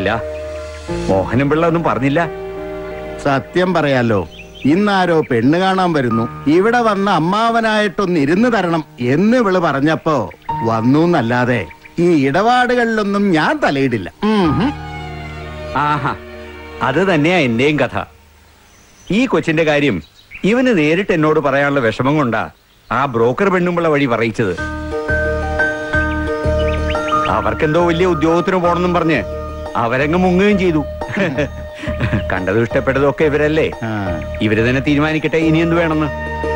അല്ല മോഹനം പിള്ള ഒന്നും പറഞ്ഞില്ല സത്യം പറയാലോ ഇന്നാരോ പെണ്ണ് കാണാൻ വരുന്നു ഇവിടെ വന്ന് അമ്മാവനായിട്ടൊന്ന് ഇരുന്ന് തരണം എന്ന് ഇവള് പറഞ്ഞപ്പോ വന്നു എന്നല്ലാതെ ഈ ഇടപാടുകളിലൊന്നും ഞാൻ തലയിടില്ല ഉം ഹും. ആഹാ അത് തന്നെയാ എന്റെയും കഥ ഈ കൊച്ചിന്റെ കാര്യം ഇവന് നേരിട്ട് എന്നോട് പറയാനുള്ള വിഷമം കൊണ്ടാ ആ ബ്രോക്കർ പെണ്ണുമ്പള വഴി പറയിച്ചത് അവർക്കെന്തോ വലിയ ഉദ്യോഗത്തിന് പോണെന്നും പറഞ്ഞ് അവരങ്ങ് മുങ്ങുകയും ചെയ്തു കണ്ടതും ഇഷ്ടപ്പെട്ടതും ഒക്കെ ഇവരല്ലേ ആ. ഇവര് തന്നെ തീരുമാനിക്കട്ടെ ഇനി എന്ത് വേണമെന്ന്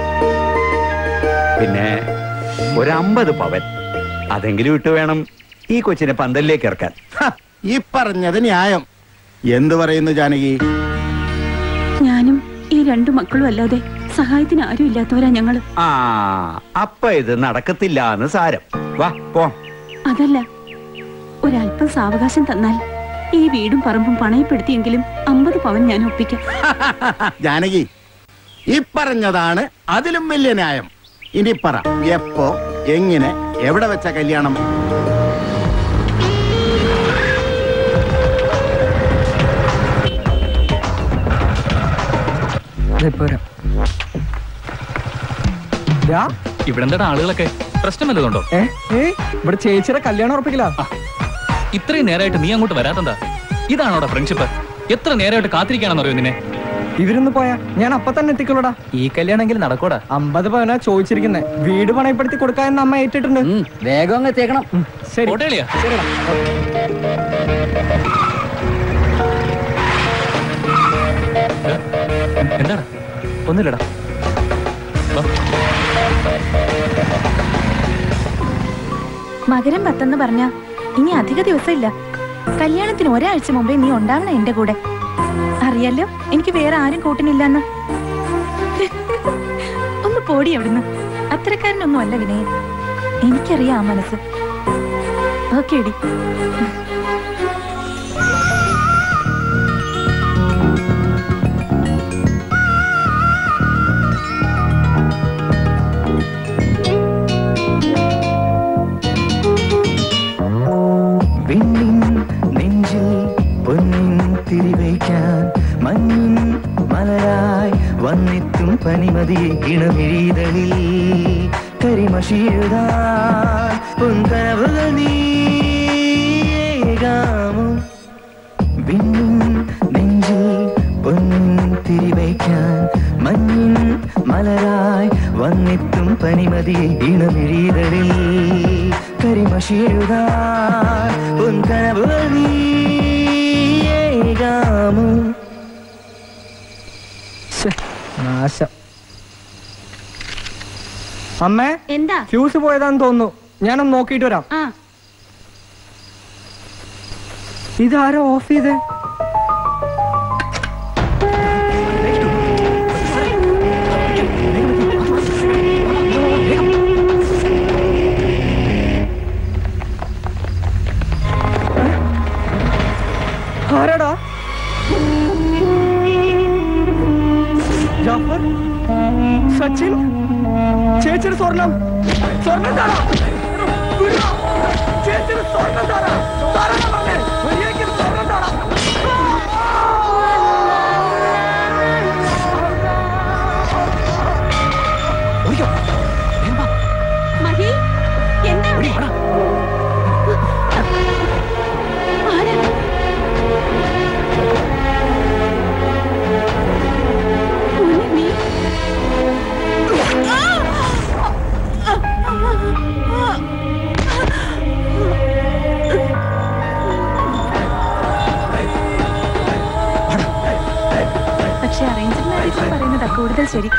പിന്നെ ഒരു അമ്പത് പവൻ അതെങ്കിലും ഇട്ട് വേണം ഈ കൊച്ചിനെ പന്തലിലേക്ക് ഇറക്കാൻ ഹ, ഈ പറഞ്ഞത് ന്യായം എന്തു പറയുന്നു ജാനകി ഞാനും ഈ രണ്ടു മക്കളും അല്ലാതെ സഹായത്തിന് ആരും ഇല്ലാത്തവരാ ഞങ്ങള് ആ അപ്പ ഇത് നടക്കത്തില്ല എന്ന് സാരം വാ പോ അതല്ല ഒരല്പം സാവകാശം തന്നാൽ ഈ വീടും പറമ്പും പണയപ്പെടുത്തിയെങ്കിലും അമ്പത് പവൻ ഞാൻ ഒപ്പിക്കാം ജാനകി ഈ പറഞ്ഞതാണ് അതിലും വലിയ ന്യായം ഇനി പറ എപ്പോ എങ്ങനെ എവിടെ വെച്ച കല്യാണം ഇവിടെ എന്താ ആളുകളൊക്കെ പ്രശ്നം വല്ലതുണ്ടോ ഏ ഏയ് ഇവിടെ ചേച്ചിയുടെ കല്യാണം ഉറപ്പിക്കില്ല ഇത്രയും നേരമായിട്ട് നീ അങ്ങോട്ട് വരാത്തെന്താ ഇതാണോടാ ഫ്രണ്ട്ഷിപ്പ് എത്ര നേരമായിട്ട് കാത്തിരിക്കാണെന്നറിയോ നിന്നെ ഇവരൊന്ന് പോയാ ഞാൻ അപ്പൊ തന്നെ എത്തിക്കുള്ളൂടാ ഈ കല്യാണമെങ്കിൽ നടക്കൂടാ അമ്പത് പവനാ ചോദിച്ചിരിക്കുന്നത് വീട് പണയപ്പെടുത്തി കൊടുക്കാൻ അമ്മ ഏറ്റിട്ടുണ്ട് വേഗം അങ്ങ് എത്തിയേക്കണം ഉം, ശരി കോട്ടയിലെയാ ശരിടാ എന്താടാ ഒന്നുമില്ലടാ വാ. മകരം പത്തെന്ന് പറഞ്ഞ ഇനി അധിക ദിവസം ഇല്ല കല്യാണത്തിന് ഒരാഴ്ച മുമ്പേ നീ ഉണ്ടാവണം എന്റെ കൂടെ അറിയാലോ എനിക്ക് വേറെ ആരും കൂട്ടിനില്ലെന്ന് ഒന്ന് പോടി അവിടുന്ന് അത്രക്കാരനൊന്നും അല്ല വിനയൻ എനിക്കറിയാം ആ മനസ്സ് ഓക്കേടി വിണ്ണിൻ നെഞ്ചിൽ പൊന്നിൻ തിരിവയ്ക്കാൻ മഞ്ഞിൻ മലരായി വന്നെത്തും പനിമതി ഇണമിഴിതളിൽ കരിമഷിഴുതാൻ പൊന്തവുകൾ നീകാമോ വിണ്ണിൻ നെഞ്ചിൽ പൊന്നിൻ തിരിവയ്ക്കാൻ മഞ്ഞിൻ മലരായി വന്നെത്തും പനിമതി ഇണമിഴിതളിൽ കരിമഷിഴുതാൻ പൊന്തവുകൾ നീകാമോ ശ്ശെ, നാശം അമ്മേ എന്താ ഫ്യൂസ് പോയതാന്ന് തോന്നുന്നു ഞാനൊന്ന് നോക്കിയിട്ട് വരാം ആ ഇതാരോ ഓഫ് ചെയ്തേ ആരാടാ ജാഫർ സച്ചിൻ ചേച്ചിയുടെ സ്വർണം സ്വർണം താടാ ചേച്ചിയുടെ സ്വർണം താടാ താടാ പറഞ്ഞേ മര്യാദയ്ക്ക് സ്വർണം താടാ മഹി എന്താ അവിടെ? ആരാ? മോനെ, നീ പക്ഷെ അറേഞ്ച്ഡ് മാരേജ് പറയുന്നതാ കൂടുതൽ ശരി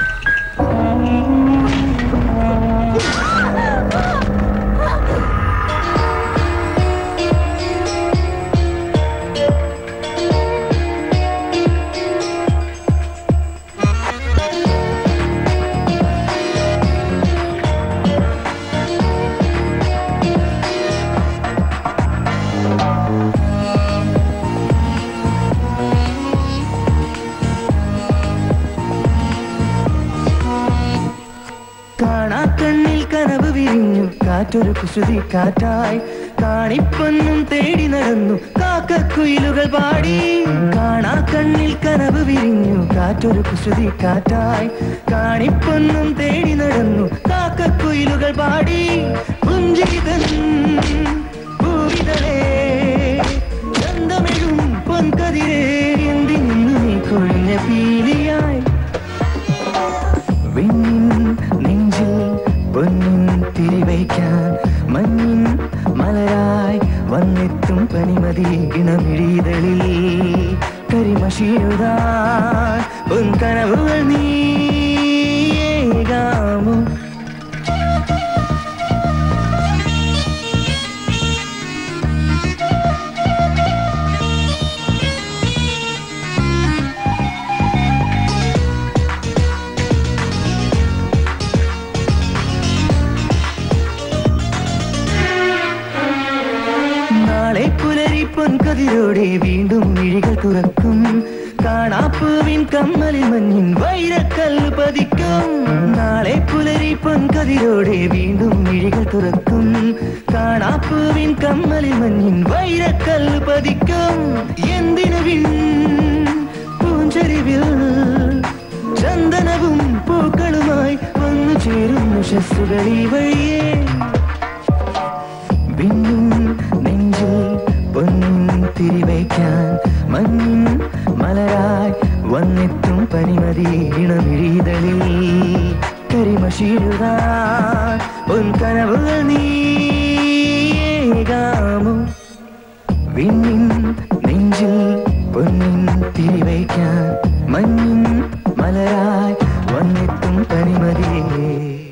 കാണാക്കണ്ണിൽ കനവ് വിരിഞ്ഞു കാറ്റൊരു കുസൃതി കാറ്റായി കാണിപ്പൊന്നും തേടി നടന്നു കാക്കക്കുയിലുകൾ പാടി കാണാ കണ്ണിൽ കനവ് വിരിഞ്ഞു കാറ്റൊരു കുസൃതി കാറ്റായി കാണിപ്പൊന്നും തേടി നടന്നു കാക്കക്കുയിലുകൾ പാടി പുഞ്ചിതൻ ഭൂവിതളേ ചന്തമിഴും പൊൻകതിരേ എന്തിനു നീ കൊഴിഞ്ഞ പീലിയായി വിണ്ണിൻ നെഞ്ചിൽ പൊന്നിൻ തിരിവയ്ക്കാൻ മഞ്ഞിൻ മലരായി വന്നെത്തും പനിമതി ഇണമിഴിതളിൽ കരിമഷിയുതാൻ പൊൻകനവുകൾ നീകാമോ നാളെ പുലരി പൊൻകതിരോടെ വീണ്ടും മിഴികൾ തുറക്കും കാണാപ്പൂവിൻ കമ്മലിൽ മഞ്ഞിൻ വൈരക്കല്ല് പതിക്കും നാളെ പുലരി പൊൻകതിരോടെ വീണ്ടും മിഴികൾ തുറക്കും കാണാപ്പൂവിൻ കമ്മലിൽ മഞ്ഞിൻ വൈരക്കല്ല് പതിക്കും എന്തിനു വിൺ പൂഞ്ചരിവിൽ ചന്ദനവും പൂക്കളുമായി വന്നു ചേരുന്നു ശസ്സുകളി വഴിയേ വിണ്ണിൻ നെഞ്ചിൽ പൊന്നിൻ തിരിവയ്ക്കാൻ മഞ്ഞിൻ മലരായി വന്നെത്തും പനിമതി ഇണമിഴിതളിൽ കരിമഷിരുതാൻ പൊൻകനവുകൾ നീകാമോ വിണ്ണിൻ നെഞ്ചിൽ പൊന്നിൻ തിരിവയ്ക്കാൻ മഞ്ഞിൻ മലരായി വന്നെത്തും പനിമതിയേ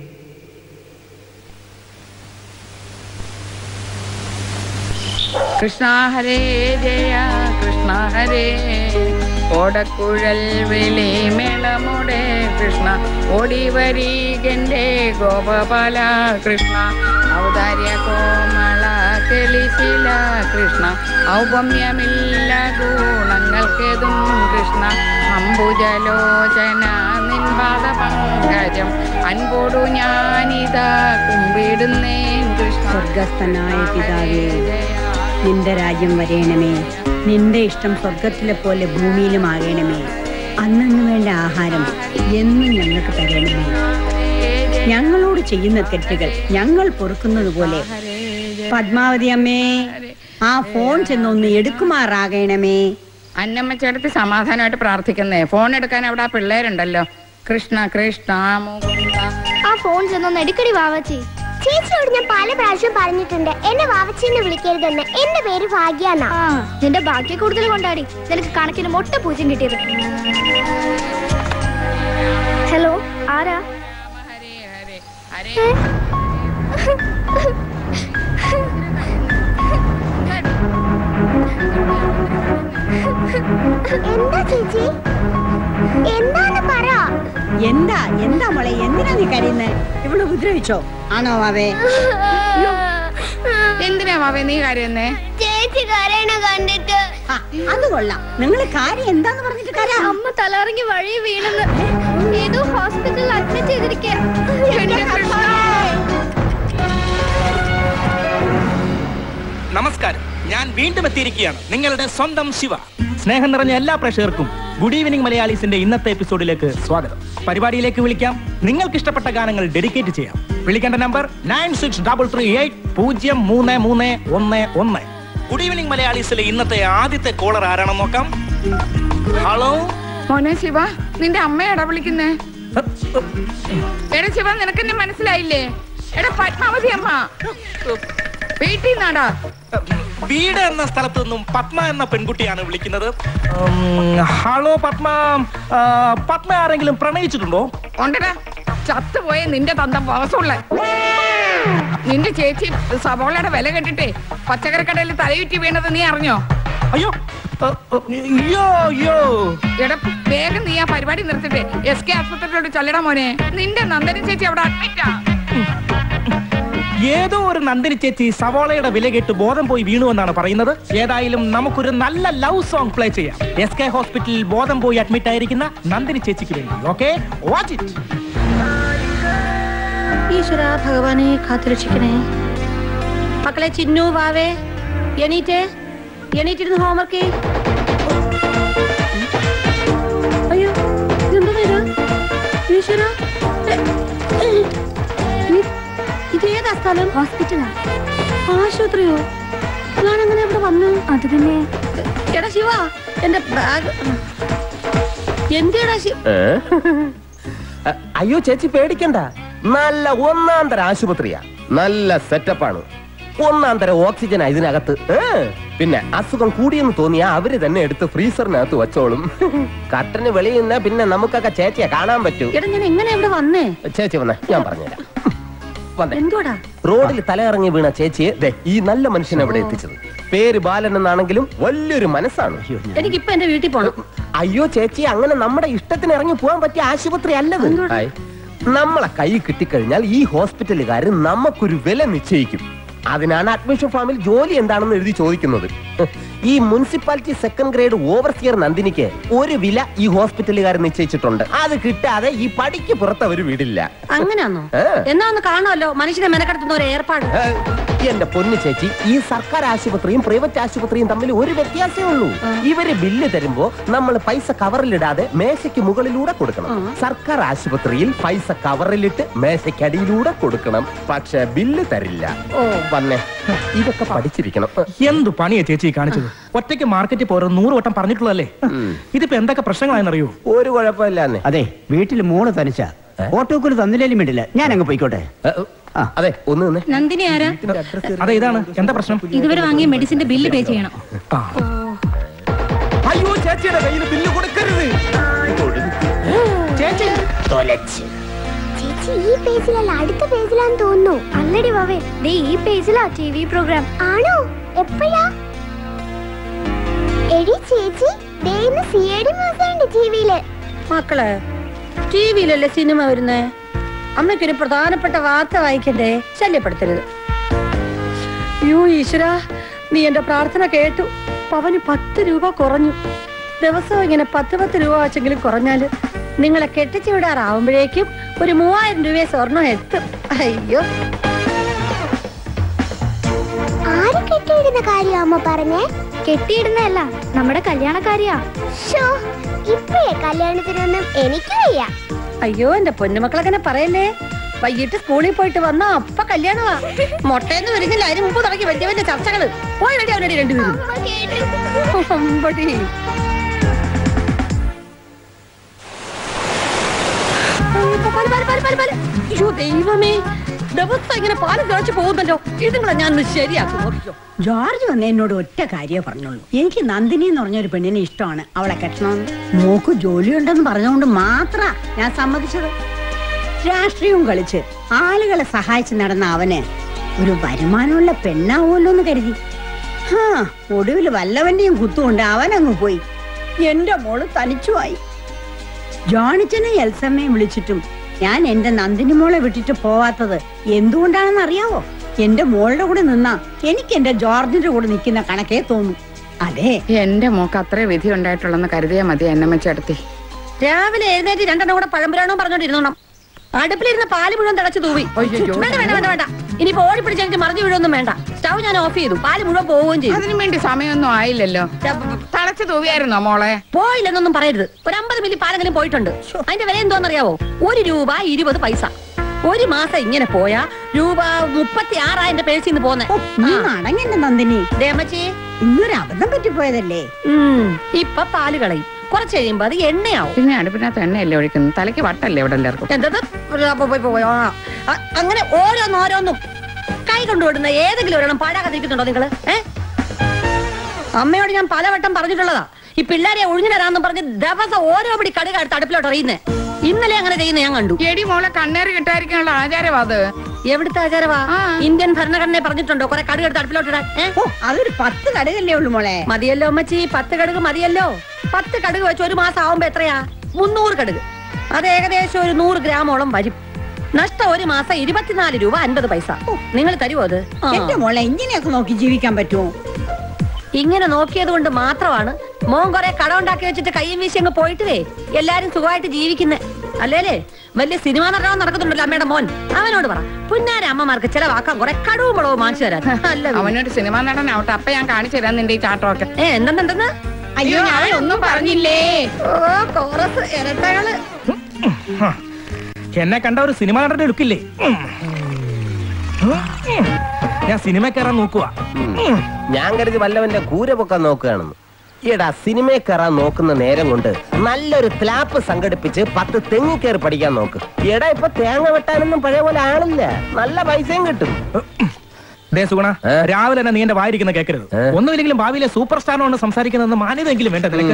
കൃഷ്ണ ഹരേ ജയ കൃഷ്ണ ഹരേ ഓടക്കുഴൽ വിളി മേളമുടെ കൃഷ്ണ ഓടി വരീകന്റെ ഗോപപാല കൃഷ്ണ ഔദാര്യ കോമള കെളിശില കൃഷ്ണ ഔപമ്യമില്ല ഗുണങ്ങൾക്കെതും കൃഷ്ണ അംബുജലോചന നിൻപാദ പങ്കജം അൻപോടു ഞാനിതാ കുമ്പിടുന്നേൻ കൃഷ്ണ സ്വർഗസ്ഥനായ പിതാവേ നിന്റെ രാജ്യം വരേണമേ നിന്റെ ഇഷ്ടം സ്വർഗത്തിലെ പോലെ ഭൂമിയിലും ആകണമേ അന്നു വേണ്ട ആഹാരം എന്നും ഞങ്ങൾക്ക് തരണമേ ഞങ്ങളോട് ചെയ്യുന്ന തെറ്റുകൾ ഞങ്ങൾ പൊറുക്കുന്നത് പോലെ പത്മാവതി അമ്മേ ആ ഫോൺ ചെന്നൊന്ന് എടുക്കുമാറാകണമേ അന്നമ്മ ചേട്ടത്തി സമാധാനമായിട്ട് പ്രാർത്ഥിക്കുന്നേ ഫോൺ എടുക്കാൻ അവിടെ ആ പിള്ളേരുണ്ടല്ലോ കൃഷ്ണ കൃഷ്ണ മുകുന്ദ ആ ഫോൺ ചെന്നൊന്ന് എടുക്കടി വാവച്ചി ചേച്ചിയോട് ഞാൻ പല പ്രാവശ്യം പറഞ്ഞിട്ടുണ്ട് എന്നെ വാവച്ചിന്ന് വിളിക്കരുതെന്ന് എന്റെ പേര് ഭാഗ്യ നിന്റെ ഭാഗ്യ കൂടുതൽ കൊണ്ടാടി നിനക്ക് കണക്കിന് മൊട്ട പൂജ്യം കിട്ടിയത് ഹലോ ആരാ ഹരേ ഹരേ ഹരേ ഏ? എന്താ ചേച്ചി എന്താന്ന് പറ എന്താ എന്താ മോളെ എന്തിനാ നീ കരയുന്നത് ഇവിടെ ഉപദ്രവിച്ചോ ആണോ അവേ എന്തിനാ മാവേ നീ കരയുന്നേ ചേച്ചി കരയണ കണ്ടിട്ട് ആ, അത് കൊള്ളാം നിങ്ങൾ കാര്യം എന്താന്ന് പറഞ്ഞിട്ട് കരാ അമ്മ തലറങ്ങി വഴി വീണെന്ന് ഏതോ ഹോസ്പിറ്റലിൽ അഡ്മിറ്റ് ചെയ്തിരിക്കുക എന്റെ കൃഷ്ണ. നമസ്കാരം ഞാൻ വീണ്ടും എത്തിയിരിക്കുകയാണ് നിങ്ങളുടെ സ്വന്തം ശിവ സ്നേഹം നിറഞ്ഞ എല്ലാ പ്രേക്ഷകർക്കും ഗുഡ് ഈവനിങ് മലയാളീസിന്റെ ഇന്നത്തെ എപ്പിസോഡിലേക്ക് സ്വാഗതം പരിപാടിയിലേക്ക് വിളിക്കാം നിങ്ങൾക്ക് ഇഷ്ടപ്പെട്ട ഗാനങ്ങൾ ഡെഡിക്കേറ്റ് ചെയ്യാം വിളിക്കേണ്ട number nine six double three eight പൂജ്യം മൂന്ന് മൂന്ന് ഒന്ന് ഒന്ന് ഗുഡ് ഈവനിങ് മലയാളീസിലെ ഇന്നത്തെ ആദ്യത്തെ കോളർ ആരാണെന്ന് നോക്കാം ഹലോ മോനെ ശിവ നിന്റെ അമ്മയാടാ വിളിക്കുന്നേ എടാ ശിവ നിനക്ക് എന്നെ മനസ്സിലായില്ലേ എടാ പത്മാവതി അമ്മ വീട്ടിൽ നിന്നാടാ വീട് എന്ന സ്ഥലത്ത് നിന്നും പത്മ എന്ന പെൺകുട്ടിയാണ് വിളിക്കുന്നത് ഉം, ഹലോ പത്മ ആ, പത്മ ആരെങ്കിലും പ്രണയിച്ചിട്ടുണ്ടോ ഉണ്ടടാ ചത്തുപോയ നിന്റെ തന്തം വാസമുള്ള നിന്റെ ചേച്ചി സവോളയുടെ വില കെട്ടിട്ടേ പച്ചക്കറിക്കടയിൽ തലയുറ്റി വീണത് നീ അറിഞ്ഞോ അയ്യോ അ, അ, അയ്യോ അയ്യോ എടാ വേഗം നീ ആ പരിപാടി നിർത്തിട്ടെ എസ് കെ ആസ്പത്രിയിലോട്ട് ചെല്ലടാ മോനെ നിന്റെ നന്ദന ചേച്ചി അവിടെ അഡ്മിറ്റാ ഏതോ ഒരു നന്ദിനി ചേച്ചി സവാളയുടെ വില കേട്ട് ബോധം പോയി വീണു എന്നാണ് പറയുന്നത് ഏതായാലും നമുക്കൊരു നല്ല ലവ് സോങ് പ്ലേ ചെയ്യാം എസ് കെ ഹോസ്പിറ്റലിൽ ബോധം പോയി അഡ്മിറ്റ് ആയിരിക്കുന്ന നന്ദിനി ചേച്ചിക്ക് വേണ്ടി ഓക്കെ വാച്ച് ഇറ്റ് ഈശ്വര ഭഗവാനെ കാത്തുരക്ഷിക്കണേ മക്കളെ ചിന്നു വാവേ എണീറ്റ് എണീറ്റിരുന്ന് ഹോംവർക്ക് അയ്യോ ഇതെന്താ ഇത് ഈശ്വര ഇതേതാ സ്ഥലം ഹോസ്പിറ്റലാ ആശുപത്രിയോ ഞാൻ എങ്ങനെ ഇവിടെ വന്നു അത് പിന്നെ എടാ ശിവ എന്റെ ബാഗ് എന്തിയടാ ശിവ അ- അയ്യോ ചേച്ചി പേടിക്കണ്ട നല്ല ഒന്നാം തരം ആശുപത്രിയാ നല്ല സെറ്റപ്പാണ് ഒന്നാം തരം ഓക്സിജനാ ഇതിനകത്ത് ഏ. പിന്നെ അസുഖം കൂടിയെന്ന് തോന്നിയാ അവര് തന്നെ എടുത്ത് ഫ്രീസറിനകത്ത് വെച്ചോളും കട്ടന് വെളിയിൽ നിന്ന് പിന്നെ നമുക്കൊക്കെ ചേച്ചിയെ കാണാൻ പറ്റൂ എടാ ഞാൻ എങ്ങനെ ഇവിടെ വന്നേ ചേച്ചി വന്നേ ഞാൻ പറഞ്ഞുതരാം വന്നേ എന്തുവാടാ റോഡിൽ തലയിറങ്ങി വീണ ചേച്ചിയെ ദേ ഈ നല്ല മനുഷ്യനെ ഇവിടെ എത്തിച്ചത് പേര് ബാലൻ എന്നാണെങ്കിലും വലിയൊരു മനസ്സാണ് എനിക്കിപ്പൊ എന്റെ വീട്ടിൽ പോണം അയ്യോ ചേച്ചി അങ്ങനെ നമ്മുടെ ഇഷ്ടത്തിന് ഇറങ്ങി പോകാൻ പറ്റിയ ആശുപത്രി അല്ലത് ഹായ്. നമ്മളെ കൈ കിട്ടിക്കഴിഞ്ഞാൽ ഈ ഹോസ്പിറ്റലുകാർ നമുക്കൊരു വില നിശ്ചയിക്കും അതിനാണ് അഡ്മിഷൻ ഫോമിൽ ജോലി എന്താണെന്ന് എഴുതി ചോദിക്കുന്നത് ഈ മുനിസിപ്പാലിറ്റി സെക്കൻഡ് ഗ്രേഡ് ഓവർസിയർ നന്ദിനിക്ക് ഒരു വില ഈ ഹോസ്പിറ്റലുകാർ നിശ്ചയിച്ചിട്ടുണ്ട് അത് കിട്ടാതെ ഈ പടിക്ക് പുറത്ത് അവർ വിടില്ല അങ്ങനാന്നോ ഏ. എന്നാ ഒന്ന് കാണുമല്ലോ മനുഷ്യനെ മെനക്കെടുത്തുന്ന ഒരു ഏർപ്പാട് ഏ, എന്റെ പൊന്നു ചേച്ചി ഈ സർക്കാർ ആശുപത്രിയും പ്രൈവറ്റ് ആശുപത്രിയും തമ്മിൽ ഒരു വ്യത്യാസമേ ഉള്ളൂ ഇവര് ബില്ല് തരുമ്പോ നമ്മൾ പൈസ കവറിലിടാതെ മേശയ്ക്ക് മുകളിലൂടെ കൊടുക്കണം സർക്കാർ ആശുപത്രിയിൽ പൈസ കവറിലിട്ട് മേശയ്ക്കടിയിലൂടെ കൊടുക്കണം പക്ഷെ ബില്ല് തരില്ല ഓ വന്നേ ഇതൊക്കെ പഠിച്ചിരിക്കണം എന്തു പണിയാ ചേച്ചി ഈ കാണിച്ചത് ഒറ്റയ്ക്ക് മാർക്കറ്റിൽ പോരും നൂറ് വട്ടം പറഞ്ഞിട്ടുള്ളതല്ലേ ഇതിപ്പോ എന്തൊക്കെ പ്രശ്നങ്ങളാണെന്നറിയോ ഒരു കുഴപ്പമില്ലാന്നേ അതെ വീട്ടിൽ മോള് തനിച്ച ഓട്ടോക്കൂല് തന്നില്ലേലും വേണ്ടില്ല ഞാൻ അങ്ങ് പോയിക്കോട്ടെ അതെ ഒന്ന് നിന്നേ നന്ദിനി ആരാ അതെ ഇതാണ് എന്താ പ്രശ്നം ഇതുവരെ വാങ്ങിയ മെഡിസിന്റെ ബില്ല് പേ ചെയ്യണം അയ്യോ ചേച്ചിയുടെ കയ്യിൽ ബില്ല് കൊടുക്കരുത് ചേച്ചി ചേച്ചി ഈ പേജിലല്ല അടുത്ത പേജിലാന്ന് തോന്നുന്നു അല്ലടി വാവേ ദേ ഈ പേജിലാ ടി വി പ്രോഗ്രാം ആണോ എപ്പോഴാ എടി ചേച്ചി ദേ ഇന്ന് സി ഐ ഡി മ്യൂസിയം ഉണ്ട് ടിവിയില് മക്കളെ ടി വിയിലല്ലേ സിനിമ വരുന്നേ അമ്മയ്ക്കൊരു പ്രധാനപ്പെട്ട വാർത്ത വായിക്കണ്ടേ ശല്യപ്പെടുത്തരുത് യോ ഈശ്വര നീ എന്റെ പ്രാർത്ഥന കേട്ടു പവന് പത്ത് രൂപ കുറഞ്ഞു ദിവസവും ഇങ്ങനെ പത്ത് പത്ത് രൂപ വെച്ചെങ്കിലും കുറഞ്ഞാല് നിങ്ങളെ കെട്ടിച്ചു വിടാറാവുമ്പോഴേക്കും ഒരു മൂവായിരം രൂപയെ സ്വർണം എത്തും അയ്യോ ആര് കെട്ടിയിടുന്ന കാര്യം അമ്മ പറഞ്ഞേ കെട്ടിയിടുന്നതല്ല നമ്മുടെ കല്യാണക്കാരിയാ ഷോ ഇപ്പഴേ കല്യാണത്തിനൊന്നും എനിക്ക് വയ്യ അയ്യോ എന്റെ പൊന്നുമക്കളങ്ങനെ പറയല്ലേ വൈകിട്ട് സ്കൂളിൽ പോയിട്ട് വന്നാ അപ്പ കല്യാണമാ മുട്ടയെന്ന് വരുന്നില്ല അതിന് മുമ്പ് തുടങ്ങി വലിയ വലിയ ചർച്ചകള് പോയി വേണ്ടി അവനടി രണ്ടുപേരും അമ്പടി. അയ്യോ, പാല്, പാല്, പാല്, പാല്, പാല്. അയ്യോ ദൈവമേ ദിവസം ഇങ്ങനെ പാല് തിളച്ചു പോകുന്നല്ലോ ഇതുങ്ങളെ ഞാൻ ഒന്ന് ശരിയാക്കും നോക്കിക്കോ ജോർജ് വന്ന് എന്നോട് ഒറ്റ കാര്യമേ പറഞ്ഞുള്ളൂ എനിക്ക് നന്ദിനി എന്ന് പറഞ്ഞൊരു പെണ്ണിനെ ഇഷ്ടമാണ് അവളെ കെട്ടണമെന്ന് മോക്ക് ജോലിയുണ്ടെന്ന് പറഞ്ഞുകൊണ്ട് മാത്ര ഞാൻ സമ്മതിച്ചത് രാഷ്ട്രീയവും കളിച്ച് ആളുകളെ സഹായിച്ച് നടന്ന അവന് ഒരു വരുമാനമുള്ള പെണ്ണാവുമല്ലോ എന്ന് കരുതി ഹാ ഒടുവിൽ വല്ലവന്റെയും കുത്തുകൊണ്ട് അവൻ അങ്ങ് പോയി എന്റെ മോള് തനിച്ചുമായി ജോണിച്ചനെ എൽസമ്മയും വിളിച്ചിട്ടും ഞാൻ എന്റെ നന്ദിനി മോളെ വിട്ടിട്ട് പോവാത്തത് എന്തുകൊണ്ടാണെന്ന് അറിയാവോ എന്റെ മോളുടെ കൂടെ നിന്നാ എനിക്ക് എന്റെ ജോർജിന്റെ കൂടെ നിൽക്കുന്ന കണക്കേ തോന്നും അതെ എന്റെ മോക്ക് അത്രേ വിധി ഉണ്ടായിട്ടുള്ളെന്ന് കരുതിയാ മതി എന്നമ്മച്ചേട്ടത്തി രാവിലെ എഴുന്നേറ്റ് രണ്ടെണ്ണം കൂടെ പഴംപുരാണോ പറഞ്ഞോണ്ടിരുന്നോണം അടുപ്പിലിരുന്ന പാല് മുഴുവൻ തിളച്ചു തൂവി വേണ്ട വേണ്ട വേണ്ട വേണ്ട ഇനിയിപ്പോ ഓടി പിടിച്ച് എനിക്ക് മറിഞ്ഞു വീഴൊന്നും വേണ്ട സ്റ്റൗ ഞാൻ ഓഫ് ചെയ്തു പാല് മുഴുവൻ പോവുകയും ചെയ്തു അതിനു വേണ്ടി സമയമൊന്നും ആയില്ലല്ലോ തളച്ചു തൂവിയായിരുന്നോ മോളെ പോയില്ലെന്നൊന്നും പറയരുത് ഒരു അമ്പത് മില്ലി പാലെങ്കിലും പോയിട്ടുണ്ട് അതിന്റെ വില എന്തോന്നറിയാവോ ഒരു രൂപ ഇരുപത് പൈസ ഒരു മാസം ഇങ്ങനെ പോയാ രൂപ മുപ്പത്തി ആറായിരം പേഴ്സിൽ നിന്ന് പോന്നെ നീ അടങ്ങന്റെ നന്ദിനി ദേമച്ചി ഇന്നൊരു അബദ്ധം പറ്റിപ്പോയതല്ലേ ഇപ്പൊ പാല് കളയും കുറച്ച് കഴിയുമ്പോ അത് എണ്ണയാവും പിന്നെ അടുപ്പിനകത്ത് എണ്ണയല്ലേ ഒഴിക്കുന്നത് തലയ്ക്ക് വട്ടല്ലേ ഇവിടെ എല്ലാവർക്കും എന്തത് അപ്പൊ പോയി പോയി. ആ. അ- അങ്ങനെ ഓരോന്നോരോന്നും കൈ കൊണ്ടുവിടുന്ന ഏതെങ്കിലും ഒരെണ്ണം പാഴാകാതിരിക്കുന്നുണ്ടോ നിങ്ങള് ഏ അമ്മയോട് ഞാൻ പലവട്ടം പറഞ്ഞിട്ടുള്ളതാ ഈ പിള്ളേരെ ഒഴിഞ്ഞു തരാന്നും പറഞ്ഞ് ദിവസം ഓരോ പിടി കടുക എടുത്ത് അടുപ്പിലോട്ട് എറിയുന്നേ ഇന്നലെ അങ്ങനെ ചെയ്യുന്ന ഞാൻ കണ്ടു എടി മോളെ കണ്ണേറ് കിട്ടാതിരിക്കാനുള്ള ആചാരവാ അത് എവിടുത്തെ ആചാരവാ ഇന്ത്യൻ ഭരണഘടനയെ പറഞ്ഞിട്ടുണ്ടോ കുറെ കടുക് എടുത്ത് അടുപ്പിലോട്ടിടാൻ ഏ? അതൊരു പത്ത് കടുകല്ലേ ഉള്ളു മോളെ മതിയല്ലോ അമ്മച്ചി പത്ത് കടുക് മതിയല്ലോ പത്ത് കടുക് വെച്ച് ഒരു മാസം ആവുമ്പോ എത്രയാ മുന്നൂറ് കടുക് അത് ഏകദേശം ഒരു നൂറ് ഗ്രാമോളം വരും നഷ്ടം ഒരു മാസം ഇരുപത്തിനാല് രൂപ അൻപത് പൈസ നിങ്ങൾ തരുമോ അത് എന്റെ മോളെ ഇങ്ങനെയൊക്കെ നോക്കി ജീവിക്കാൻ പറ്റുമോ ഇങ്ങനെ നോക്കിയത് കൊണ്ട് മാത്രമാണ് മോൻ കുറെ കട ഉണ്ടാക്കി വെച്ചിട്ട് കയ്യും വീശി അങ്ങ് പോയിട്ടുവേ എല്ലാരും സുഖമായിട്ട് ജീവിക്കുന്നേ അല്ലേലേ വലിയ സിനിമ നടക്കാൻ നടക്കുന്നുണ്ടല്ലോ അമ്മയുടെ മോൻ അവനോട് പറ പുന്നാര അമ്മമാർക്ക് ചിലവാക്കാൻ കുറെ കടുവും മുളവും വാങ്ങിച്ചു തരാൻ അല്ല പിന്നെ. അവനൊരു സിനിമ നടനാവട്ടെ അപ്പൊ ഞാൻ കാണിച്ചു തരാം നിന്റെ ഈ ചാട്ടമൊക്കെ ഏ എന്തെന്തെന്ന് അയ്യോ ഞാൻ ഒന്നും പറഞ്ഞില്ലേ ഓ കോറസ് ഇരട്ടകള് എന്നെ കണ്ട ഒരു സിനിമ നടന്റെ ലുക്കില്ലേ ഞാൻ സിനിമ കയറാൻ നോക്കുക ഞാൻ കരുതി വല്ലവന്റെ കൂര പൊക്കാൻ നോക്കുകയാണെന്ന് എടാ സിനിമയെ കയറാൻ നോക്കുന്ന നേരം കൊണ്ട് നല്ലൊരു ക്ലാപ്പ് സംഘടിപ്പിച്ച് പത്ത് തെങ്ങി കയറി പഠിക്കാൻ നോക്ക് എടാ ഇപ്പൊ തേങ്ങ വെട്ടാനൊന്നും പഴയ പോലെ ആളില്ല നല്ല പൈസയും കിട്ടും ദേ സുഗുണ രാവിലെ തന്നെ നീ എന്റെ വായിരിക്കുന്ന കേൾക്കരുത് ഒന്നുമില്ലെങ്കിലും ഭാവിയിലെ സൂപ്പർ സ്റ്റാറിനോട് സംസാരിക്കുന്നതെന്ന് മാന്യതെങ്കിലും വേണ്ട നിനക്ക്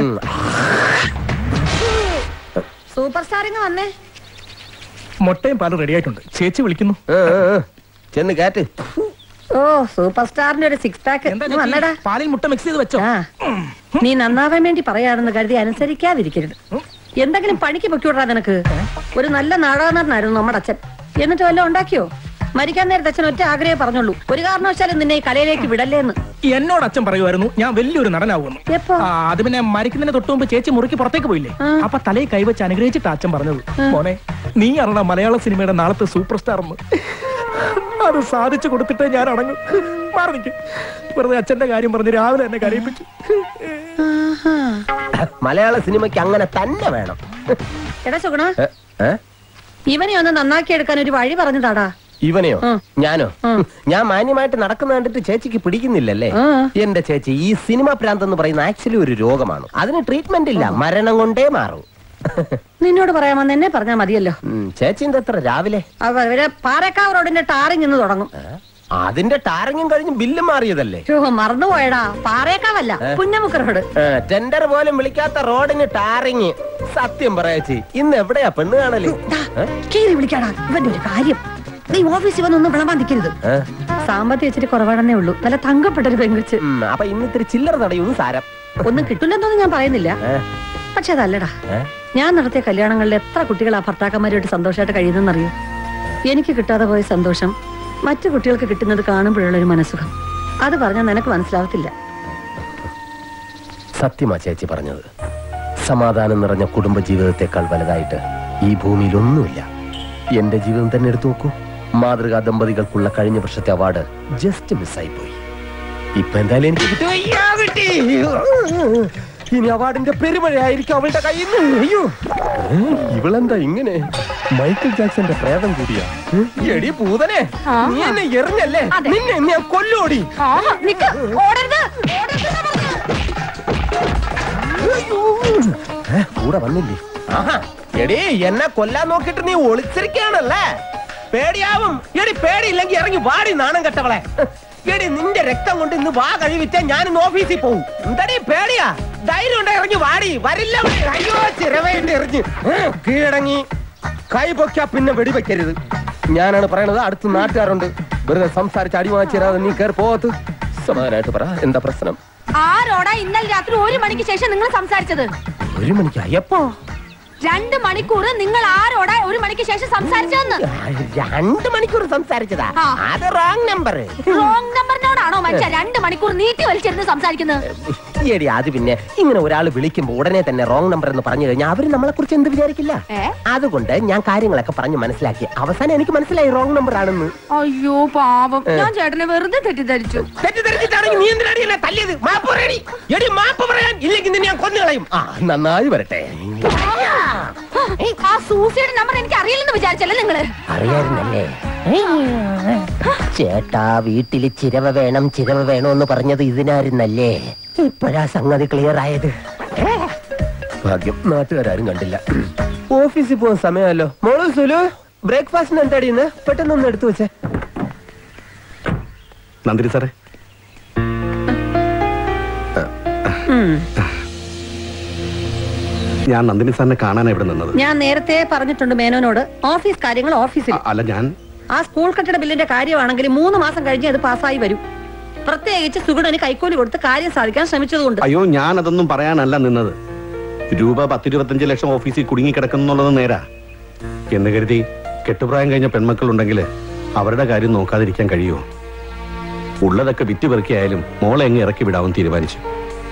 സൂപ്പർ സ്റ്റാറിങ് വന്നേ മുട്ടയും പാലും റെഡി ആയിട്ടുണ്ട് ചേച്ചി വിളിക്കുന്നു ചെന്ന് കാറ്റ് ഓ സൂപ്പർ സ്റ്റാറിന്റെ ഒരു സിക്സ് പാക്ക് വന്നടാ പാലിൽ മുട്ട മിക്സ് ചെയ്ത് വെച്ചോ നീ നന്നാവാൻ വേണ്ടി പറയാണെന്ന് കരുതി അനുസരിക്കാതിരിക്കരുത് എന്തെങ്കിലും പണിക്ക് പൊക്കിവിടാ നിനക്ക് ഒരു നല്ല നാടകനാരനായിരുന്നു നമ്മുടെ അച്ഛൻ എന്നിട്ട് വല്ലതും ഉണ്ടാക്കിയോ മരിക്കാൻ നേരത്തെ അച്ഛൻ ഒറ്റ ആഗ്രഹം പറഞ്ഞുള്ളൂ ഒരു കാരണവശാലും നിന്നെ ഈ കലയിലേക്ക് വിടല്ലേന്ന് എന്നോട് അച്ഛൻ പറയുമായിരുന്നു ഞാൻ വലിയൊരു നടനാവുമെന്ന് എപ്പോ ആ, അത് പിന്നെ മരിക്കുന്നതിന് തൊട്ട് മുമ്പ് ചേച്ചി മുറുക്കി പുറത്തേക്ക് പോയില്ലേ അപ്പൊ തലയിൽ കൈവച്ച് അനുഗ്രഹിച്ചിട്ട് അച്ഛൻ പറഞ്ഞത് മോനെ നീ അറിയണ മലയാള സിനിമയുടെ നാളത്തെ സൂപ്പർ സ്റ്റാർ എന്ന് അത് സാധിച്ചു കൊടുത്തിട്ടേ ഞാൻ അടങ്ങും മാറി നിൽക്കും വെറുതെ അച്ഛന്റെ കാര്യം പറഞ്ഞ് രാവിലെ എന്നെ കരയിപ്പിച്ചു മലയാള സിനിമയ്ക്ക് അങ്ങനെ തന്നെ വേണം എടാ സുഗുണ ഏ? ഏ? ഇവനെ ഒന്ന് നന്നാക്കി എടുക്കാൻ ഒരു വഴി പറഞ്ഞതാടാ ഇവനെയോ ഞാനോ ഞാൻ മാന്യമായിട്ട് നടക്കുന്ന കണ്ടിട്ട് ചേച്ചിക്ക് പിടിക്കുന്നില്ലല്ലേ എന്റെ ചേച്ചി ഈ സിനിമ ഭ്രാന്ത് എന്ന് പറയുന്ന ആക്ച്വലി ഒരു രോഗമാണ് അതിന് ട്രീറ്റ്മെന്റ് ഇല്ല മരണം കൊണ്ടേ മാറും നിന്നോട് പറയാമെന്ന് എന്നെ പറഞ്ഞാ മതിയല്ലോ ഉം, ചേച്ചി എന്താ എത്ര രാവിലെ അവ ഇവരെ പാറക്കാവ് റോഡിന്റെ ടാറിങ് ഇന്ന് തുടങ്ങും അതിന്റെ ടാരങ്ങും കഴിഞ്ഞ് ബില്ല് മാറിയതല്ലേ യ്യോ, മറന്നുപോയടാ പാറേക്കാവല്ല ഏ? പുന്നമുക്ക് റോഡ് ടെൻഡർ പോലും വിളിക്കാത്ത റോഡിന് ടാറിങ് സത്യം പറയാച്ചി ഇന്ന് എവിടെയാ പെണ്ണ് കാണല് ഏ? കീറി വിളിക്കാടാ ഇവന്റെ ഒരു കാര്യം നീ ഓഫീസിൽ വന്നൊന്നും വിളമ്പാൻ നിൽക്കരുത് ഏ? സാമ്പത്തികം ഇച്ചിരി കുറവാണെന്നേ ഉള്ളൂ നല്ല തങ്കപ്പെട്ട ഒരു പെങ്കുച്ച് ഉം, അപ്പൊ ഇന്ന് ഇത്തിരി ചില്ലറ തടയുന്നു സാരം ഒന്നും കിട്ടില്ലെന്നൊന്നും ഞാൻ പറയുന്നില്ല ഏ? പക്ഷെ അതല്ലടാ ഏ? ഞാൻ നടത്തിയ കല്യാണങ്ങളിൽ എത്ര കുട്ടികൾ ആ ഭർത്താക്കന്മാരുമായിട്ട് സന്തോഷമായിട്ട് കഴിയുന്നെന്നറിയോ എനിക്ക് കിട്ടാതെ പോയ സന്തോഷം മറ്റു കുട്ടികൾക്ക് കിട്ടുന്നത് കാണുമ്പോഴുള്ള ഒരു മനസ്സുഖം അത് പറഞ്ഞാൽ നിനക്ക് മനസ്സിലാവത്തില്ല സത്യമാ ചേച്ചി പറഞ്ഞത് സമാധാനം നിറഞ്ഞ കുടുംബ ജീവിതത്തെക്കാൾ വലുതായിട്ട് ഈ ഭൂമിയിൽ ഒന്നുമില്ല എന്റെ ജീവിതം തന്നെ എടുത്തു നോക്കൂ മാതൃകാ ദമ്പതികൾക്കുള്ള കഴിഞ്ഞ വർഷത്തെ അവാർഡ് ജസ്റ്റ് മിസ്സായി പോയി ഇപ്പൊ എന്തായാലും എനിക്ക് കിട്ടി. അയ്യോ, കിട്ടി. ഇനി അവാർഡിന്റെ പെരുമഴയായിരിക്കും അവളുടെ കയ്യിൽ നിന്ന് അയ്യോ ഏ, ഇവളെന്താ ഇങ്ങനെ മൈക്കിൾ ജാക്സന്റെ പ്രേതം കൂടിയാ ഏ, എടി പൂതനെ നീ എന്നെ എറിഞ്ഞല്ലേ നിന്നെ ഞാൻ കൊല്ലോടി ഏ, കൂടെ വന്നില്ലേ ആഹാ എടി എന്നെ കൊല്ലാൻ നോക്കിട്ട് നീ ഒളിച്ചിരിക്കുകയാണല്ലേ പേടിയാവും എടി പേടിയില്ലെങ്കിൽ ഇറങ്ങി വാടി നാണം കെട്ടവളെ എടി നിന്റെ രക്തം കൊണ്ട് ഇന്ന് വാ കഴിവിച്ച ഞാൻ ഇന്ന് ഓഫീസിൽ പോകും എന്തടി പേടിയാ ധൈര്യം ഉണ്ട് ഇറങ്ങി വാടി വരില്ല ഇവിടെ. അയ്യോ ചിരവേണ്ടി എറിഞ്ഞ് ഏ, കീഴടങ്ങി കൈ പൊക്കാ പിന്നെ വെടിവെക്കരുത് ഞാനാണ് പറയണത് അടുത്ത് നാട്ടുകാരുണ്ട് വെറുതെ സംസാരിച്ച് അടി വാങ്ങിച്ചു തരാതെ നീ കയറി പോകത്ത് സമാധാനമായിട്ട് പറ എന്താ പ്രശ്നം ആരോടാ ഇന്നലെ രാത്രി ഒരു മണിക്ക് ശേഷം നിങ്ങൾ സംസാരിച്ചത് ഒരു മണിക്കായി എപ്പോ രണ്ട് മണിക്കൂർ നിങ്ങൾ ആരോടാ ഒരു മണിക്ക് ശേഷം സംസാരിച്ചതെന്ന് രണ്ട് മണിക്കൂർ സംസാരിച്ചതാ ആ. അത് റോങ് നമ്പർ റോങ് നമ്പറിനോടാണോ മനുഷ്യ രണ്ട് മണിക്കൂർ നീട്ടി വലിച്ചിരുന്ന് സംസാരിക്കുന്നത് ഈയടി അത് പിന്നെ ഇങ്ങനെ ഒരാൾ വിളിക്കുമ്പോ ഉടനെ തന്നെ റോങ് നമ്പർ എന്ന് പറഞ്ഞു കഴിഞ്ഞാൽ അവര് നമ്മളെ കുറിച്ച് എന്ത് വിചാരിക്കില്ല അതുകൊണ്ട് ഞാൻ കാര്യങ്ങളൊക്കെ പറഞ്ഞു മനസ്സിലാക്കി അവസാനം എനിക്ക് മനസ്സിലായി റോങ് നമ്പർ ആണെന്ന് അയ്യോ പാവം ഏ. ഞാൻ ചേട്ടനെ വെറുതെ തെറ്റിദ്ധരിച്ചു തെറ്റിദ്ധരിച്ചിട്ടാണെങ്കിൽ നീ എന്തിനാടി എന്നെ തല്ലിയത് മാപ്പ് പറയടി എടി മാപ്പ് പറയാൻ ഇല്ലെങ്കിൽ നിന്നെ ഞാൻ കൊന്നു കളയും ആ നന്നായി വരട്ടെ ആ സൂസിയുടെ നമ്പർ എനിക്ക് അറിയില്ലെന്ന് വിചാരിച്ചല്ലേ നിങ്ങള് അറിയായിരുന്നല്ലേ ചേട്ടാ വീട്ടില് ചിരവ വേണം ചിരവ വേണം എന്ന് പറഞ്ഞത് ഇതിനായിരുന്നല്ലേ ഇപ്പോഴാ സംഗതി ക്ലിയർ ആയത് ഭാഗ്യം നാട്ടുകാരും കണ്ടില്ല ഓഫീസിൽ പോകുന്ന സമയമല്ലോ മോള് സുലു ബ്രേക്ക്ഫാസ്റ്റിന് എന്താടി ഇന്ന് പെട്ടെന്ന് എടുത്തു വെച്ചേ നന്ദിനി സാറേ ഞാൻ നന്ദിനി സാറിനെ കാണാനാണ് ഇവിടെ നിന്നത് ഞാൻ നേരത്തെ പറഞ്ഞിട്ടുണ്ട് മേനോനോട് ഓഫീസ് കാര്യങ്ങൾ ഓഫീസിൽ അല്ല ഞാൻ ആ സ്കൂൾ കെട്ടിട ബില്ലിന്റെ കാര്യമാണെങ്കിൽ മൂന്ന് മാസം കഴിഞ്ഞ് അത് പാസ്സായി വരും പ്രത്യേകിച്ച് സുഗുണന് കൈക്കൂലി കൊടുത്ത് കാര്യം സാധിക്കാൻ ശ്രമിച്ചതുകൊണ്ട് അയ്യോ ഞാൻ അതൊന്നും പറയാനല്ല നിന്നത് രൂപ പത്തിരുപത്തഞ്ച് ലക്ഷം ഓഫീസിൽ കുടുങ്ങി കിടക്കുന്നുള്ളത് നേരാ എന്ന് കരുതി കെട്ടുപ്രായം കഴിഞ്ഞ പെൺമക്കളുണ്ടെങ്കിൽ അവരുടെ കാര്യം നോക്കാതിരിക്കാൻ കഴിയുമോ ഉള്ളതൊക്കെ വിറ്റ് പെറുക്കിയായാലും മോളെ എങ്ങ് ഇറക്കി വിടാമെന്ന് തീരുമാനിച്ചു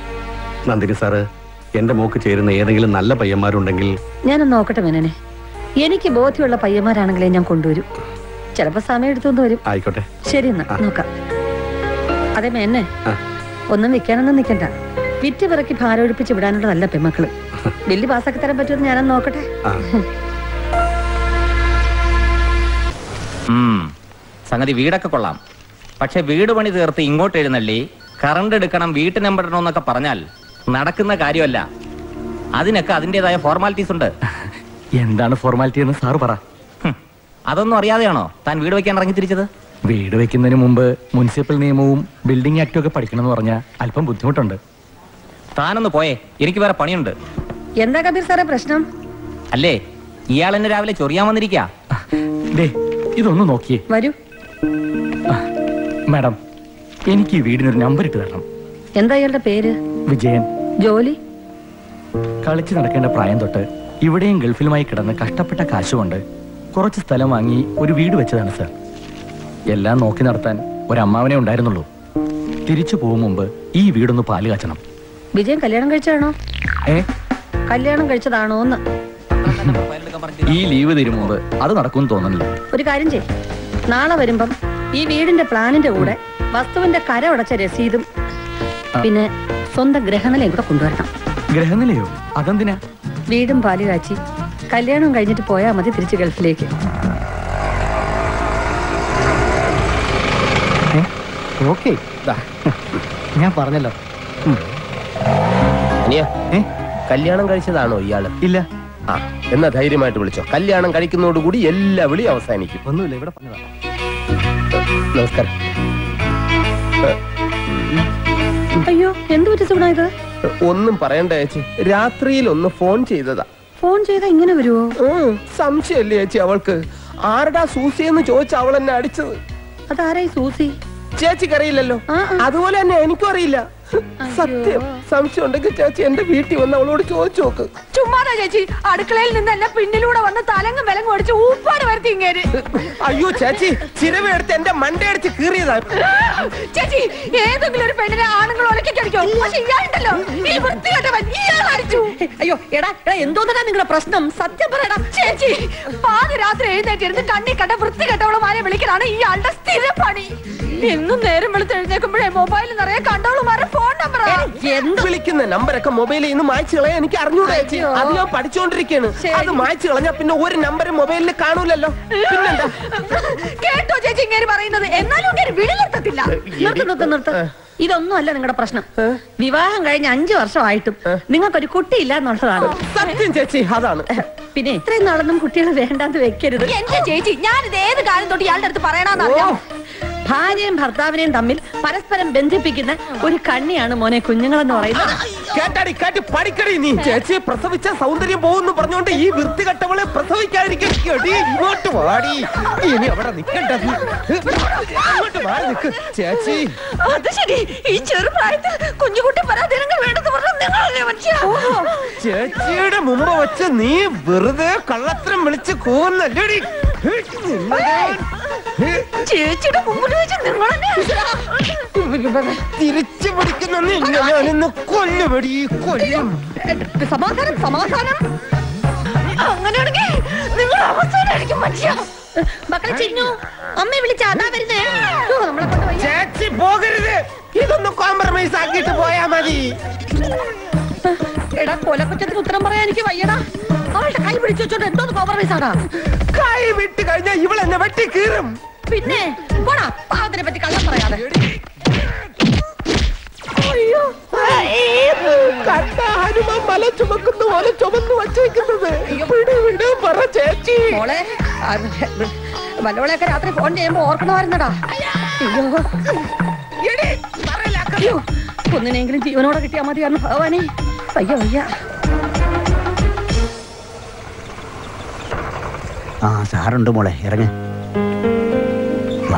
നന്ദിനി സാറ് എന്റെ മോക്ക് ചേരുന്ന ഏതെങ്കിലും നല്ല പയ്യന്മാരുണ്ടെങ്കിൽ ഞാനൊന്ന് നോക്കട്ടെ മേനനെ എനിക്ക് ബോധ്യമുള്ള പയ്യന്മാരാണെങ്കിലേ ഞാൻ കൊണ്ടുവരും ചിലപ്പോ സമയം എടുത്തുകൊണ്ട് വരും ആയിക്കോട്ടെ ശരി എന്നാ നോക്കാം അതെ മേന്നെ ഒന്നും വിൽക്കാനൊന്നും നിൽക്കണ്ട വിറ്റ് പിറക്കി ഭാരം ഒഴിപ്പിച്ച് വിടാനുള്ളതല്ല പെമ്മക്കള് ബില്ല് പാസ്സാക്കി തരാൻ പറ്റുമെന്ന് ഞാനൊന്ന് നോക്കട്ടെ ഉം. സംഗതി വീടൊക്കെ കൊള്ളാം പക്ഷെ വീട് പണി തീർത്ത് ഇങ്ങോട്ട് എഴുന്നള്ളി കറണ്ട് എടുക്കണം വീട്ട് നമ്പർ ഇടണമെന്നൊക്കെ പറഞ്ഞാൽ നടക്കുന്ന കാര്യമല്ല അതിനൊക്കെ അതിൻ്റെതായ ഫോർമാലിറ്റീസ് ഉണ്ട് എന്താണ് ഫോർമാലിറ്റി എന്ന് സാറ് പറ ഹും. അതൊന്നും അറിയാതെയാണോ താൻ വീട് വെക്കാൻ ഇറങ്ങി തിരിച്ചത് വീട് വെക്കുന്നതിന് മുമ്പ് മുനിസിപ്പൽ നിയമവും ബിൽഡിംഗ് ആക്ടും ഒക്കെ പഠിക്കണമെന്ന് പറഞ്ഞാൽ അല്പം ബുദ്ധിമുട്ടുണ്ട് താനൊന്ന് പോയേ എനിക്ക് വേറെ പണിയുണ്ട് എന്താ കബീർ സാറേ പ്രശ്നം അല്ലേ ഇയാൾ എന്നെ രാവിലെ ചൊറിയാൻ വന്നിരിക്കാ ദേ ഇതൊന്ന് നോക്കിയേ വരൂ മാഡം എനിക്ക് ഈ വീടിനൊരു നമ്പർ ഇട്ട് തരണം എന്താ ഇയാളുടെ പേര് വിജയൻ ജോലി കളിച്ചു നടക്കേണ്ട പ്രായം തൊട്ട് ഇവിടെയും ഗൾഫിലുമായി കിടന്ന് കഷ്ടപ്പെട്ട കാശുകൊണ്ട് കുറച്ച് സ്ഥലം വാങ്ങി ഒരു വീട് വെച്ചതാണ് സർ എല്ലാം നോക്കി നടത്താൻ ഒരമ്മാവനെ ഉണ്ടായിരുന്നുള്ളൂ തിരിച്ചു പോകും മുമ്പ് ഈ വീടൊന്ന് പാല് കാച്ചണം വിജയൻ കല്യാണം കഴിച്ചതാണോ ഏ കല്യാണം കഴിച്ചതാണോ എന്ന് ഈ ലീവ് തരും മുമ്പ് അത് നടക്കുമെന്ന് തോന്നുന്നില്ല ഒരു കാര്യം ചെയ് നാളെ വരുമ്പം ഈ വീടിന്റെ പ്ലാനിന്റെ കൂടെ വസ്തുവിന്റെ കര ഉടച്ച രസീതും പിന്നെ സ്വന്തം ഗ്രഹനിലയും കൂടെ കൊണ്ടുവരണം ഗ്രഹനിലയോ അതെന്തിനാ വീടും പാല് കാച്ചി കല്യാണം കഴിഞ്ഞിട്ട് പോയാൽ മതി തിരിച്ച് ഗൾഫിലേക്ക് ഓക്കെ ഞാൻ പറഞ്ഞല്ലോ അനിയ കല്യാണം കഴിച്ചതാണോ ഇയാള് ഇല്ല ആ എന്നാ ധൈര്യമായിട്ട് വിളിച്ചോ കല്യാണം കഴിക്കുന്നതോടുകൂടി എല്ലാ വിളിയും അവസാനിക്കും ഒന്നുമില്ല ഇവിടെ പറഞ്ഞതാ നമസ്കാരം അയ്യോ എന്ത് പറ്റി സുഗുണ ഇത് ഒന്നും പറയണ്ട ചേച്ചി രാത്രിയിൽ ഒന്ന് ഫോൺ ചെയ്തതാ ഫോൺ ചെയ്താ ഇങ്ങനെ വരുവോ സംശയല്ലേ ചേച്ചി അവൾക്ക് ആരടാ സൂസി എന്ന് ചോദിച്ച അവൾ എന്നെ അടിച്ചത് അതാരായി സൂസി ചേച്ചിക്ക് അറിയില്ലല്ലോ അതുപോലെ തന്നെ എനിക്കും അറിയില്ല സത്യം സംശയം ഉണ്ടെങ്കിൽ ചേച്ചി എന്റെ വീട്ടിൽ വന്ന് അവളോട് ചോദിച്ചു നോക്ക് ചുമ്മാതാ ചേച്ചി അടുക്കളയിൽ നിന്ന് എന്നെ പിന്നിലൂടെ വന്ന് തലങ്ങും വിലങ്ങും അടിച്ച് ഊപ്പാട് വരുത്തി ഇങ്ങേര് അയ്യോ ചേച്ചി ചിരവ എടുത്ത് എന്റെ മണ്ടയടിച്ച് കീറിയതാ ചേച്ചി ഏതെങ്കിലും ഒരു പെണ്ണിനെ ആണുങ്ങൾ ഒലക്കടിക്കോ പക്ഷെ ഇയാളുണ്ടല്ലോ ഈ വൃത്തികെട്ടവൻ ഇയാൾ അടിച്ചു അയ്യോ എടാ എടാ എന്തോന്നാ നിങ്ങളുടെ പ്രശ്നം സത്യം പറയടാ ചേച്ചി പാതി രാത്രി എഴുന്നേറ്റിരുന്ന് കണ്ണി കണ്ട വൃത്തികെട്ടവളുമാരെ വിളിക്കലാണ് ഇയാളുടെ സ്ഥിര പണി എന്നും നേരം വെളുത്ത് എഴുന്നേക്കുമ്പോഴേ മൊബൈലിൽ നിറയെ കണ്ടവളുമാരെ ഫോൺ നമ്പർ വിളിക്കുന്ന നമ്പറൊക്കെ മൊബൈലിൽ നിന്ന് മായ്ച്ചു കളയാൻ എനിക്ക് അറിഞ്ഞൂടാ ചേച്ചി അത് ഞാൻ പഠിച്ചുകൊണ്ടിരിക്കുകയാണ് അത് മായ്ച്ചു കളഞ്ഞാ പിന്നെ ഒരു നമ്പർ മൊബൈലിൽ കാണൂലല്ലോ പിന്നെന്താ കേട്ടോ ചേച്ചി ഇങ്ങനെ പറയുന്നത് എന്നാലും ഇങ്ങനെ വിളിലെത്തത്തില്ല നിർത്ത് നിർത്ത് നിർത്ത് ഇതൊന്നും അല്ല നിങ്ങളുടെ പ്രശ്നം വിവാഹം കഴിഞ്ഞ് അഞ്ചു വർഷമായിട്ടും നിങ്ങൾക്കൊരു കുട്ടിയില്ല എന്നുള്ളതാണ് സത്യം ചേച്ചി അതാണ് പിന്നെ ഇത്രയും നാളൊന്നും കുട്ടികൾ വേണ്ടാന്ന് വെക്കരുത് എന്റെ ചേച്ചി ഞാനിത് ഏത് കാലം തൊട്ട് ഇയാളുടെ അടുത്ത് പറയണമെന്ന് അറിയാമോ ഭാര്യയും ഭർത്താവിനെയും തമ്മിൽ പരസ്പരം ബന്ധിപ്പിക്കുന്ന ഒരു കണ്ണിയാണ് മോനെ കുഞ്ഞുങ്ങളെന്ന് പറയുന്നത് കേട്ടാടി കേട്ടി പഠിക്കടി നീ ചേച്ചി പ്രസവിച്ച സൗന്ദര്യം പോകുന്നു പറഞ്ഞുകൊണ്ട് ഈ വൃത്തികെട്ടവളെ പ്രസവിക്കാതിരിക്കടി ഇങ്ങോട്ട് വാടി ഇനി അവിടെ നിക്കണ്ട നീ. അങ്ങോട്ട് മാറി നിക്ക് ചേച്ചി അത് ശരി ഈ ചെറുപ്രായത്തിൽ കുഞ്ഞുകുട്ടി പരാധീനങ്ങൾ വേണ്ടെന്ന് പറഞ്ഞ നിങ്ങളല്ലേ മനുഷ്യ ചേച്ചിയുടെ മുമ്പ് വെച്ച് നീ വെറുതെ കള്ളത്തരം വിളിച്ച് കൂവുന്നല്ലേടി ചേച്ചിയുടെ മുമ്പിൽ വെച്ച് നിങ്ങളെന്നെ തിരിച്ചു പിടിക്കുന്ന നിന്നെ ഞാനിന്ന് കൊല്ലുപടി കൊല്ലും സമാധാനം സമാധാനം അങ്ങനെയാണെങ്കിൽ നിങ്ങൾ അവസാനായിരിക്കും മനുഷ്യ മക്കളെ ചിന്നു അമ്മയെ വിളിച്ച അതാ വരുന്നേ ഓ, നമ്മളെ കൊണ്ട് വയ്യ. ചേച്ചി പോകരുത് ഇതൊന്ന് കോംപ്രമൈസ് ആക്കിയിട്ട് പോയാ മതി എടാ കൊലക്കുറ്റത്തിന് ഉത്തരം പറയാൻ എനിക്ക് വയ്യടാ അവളുടെ കൈ പിടിച്ചു വെച്ചോണ്ട് എന്തോന്ന് കോംപ്രമൈസ് ആടാ കൈ വിട്ട് കഴിഞ്ഞാൽ ഇവളെന്നെ വെട്ടി കീറും പിന്നെ പോടാ പാവത്തിനെ പറ്റി കള്ളം പറയാതെ കണ്ട ഹനുമാൻ മല ചുമക്കുന്ന പോലെ ചുമന്ന് വച്ചേക്കുന്നത് വിട് വിട് പറ ചേച്ചി മോളെ വല്ലവളെയൊക്കെ രാത്രി ഫോൺ ചെയ്യുമ്പോ ഓർക്കണമായിരുന്നടാ അയ്യോ അയ്യോ ഒന്നിനെങ്കിലും ജീവനോടെ കിട്ടിയാൽ മതിയായിരുന്നു ഭഗവാനെ അയ്യോ വയ്യ ആ സാറുണ്ട് മോളെ ഇറങ്ങ വാ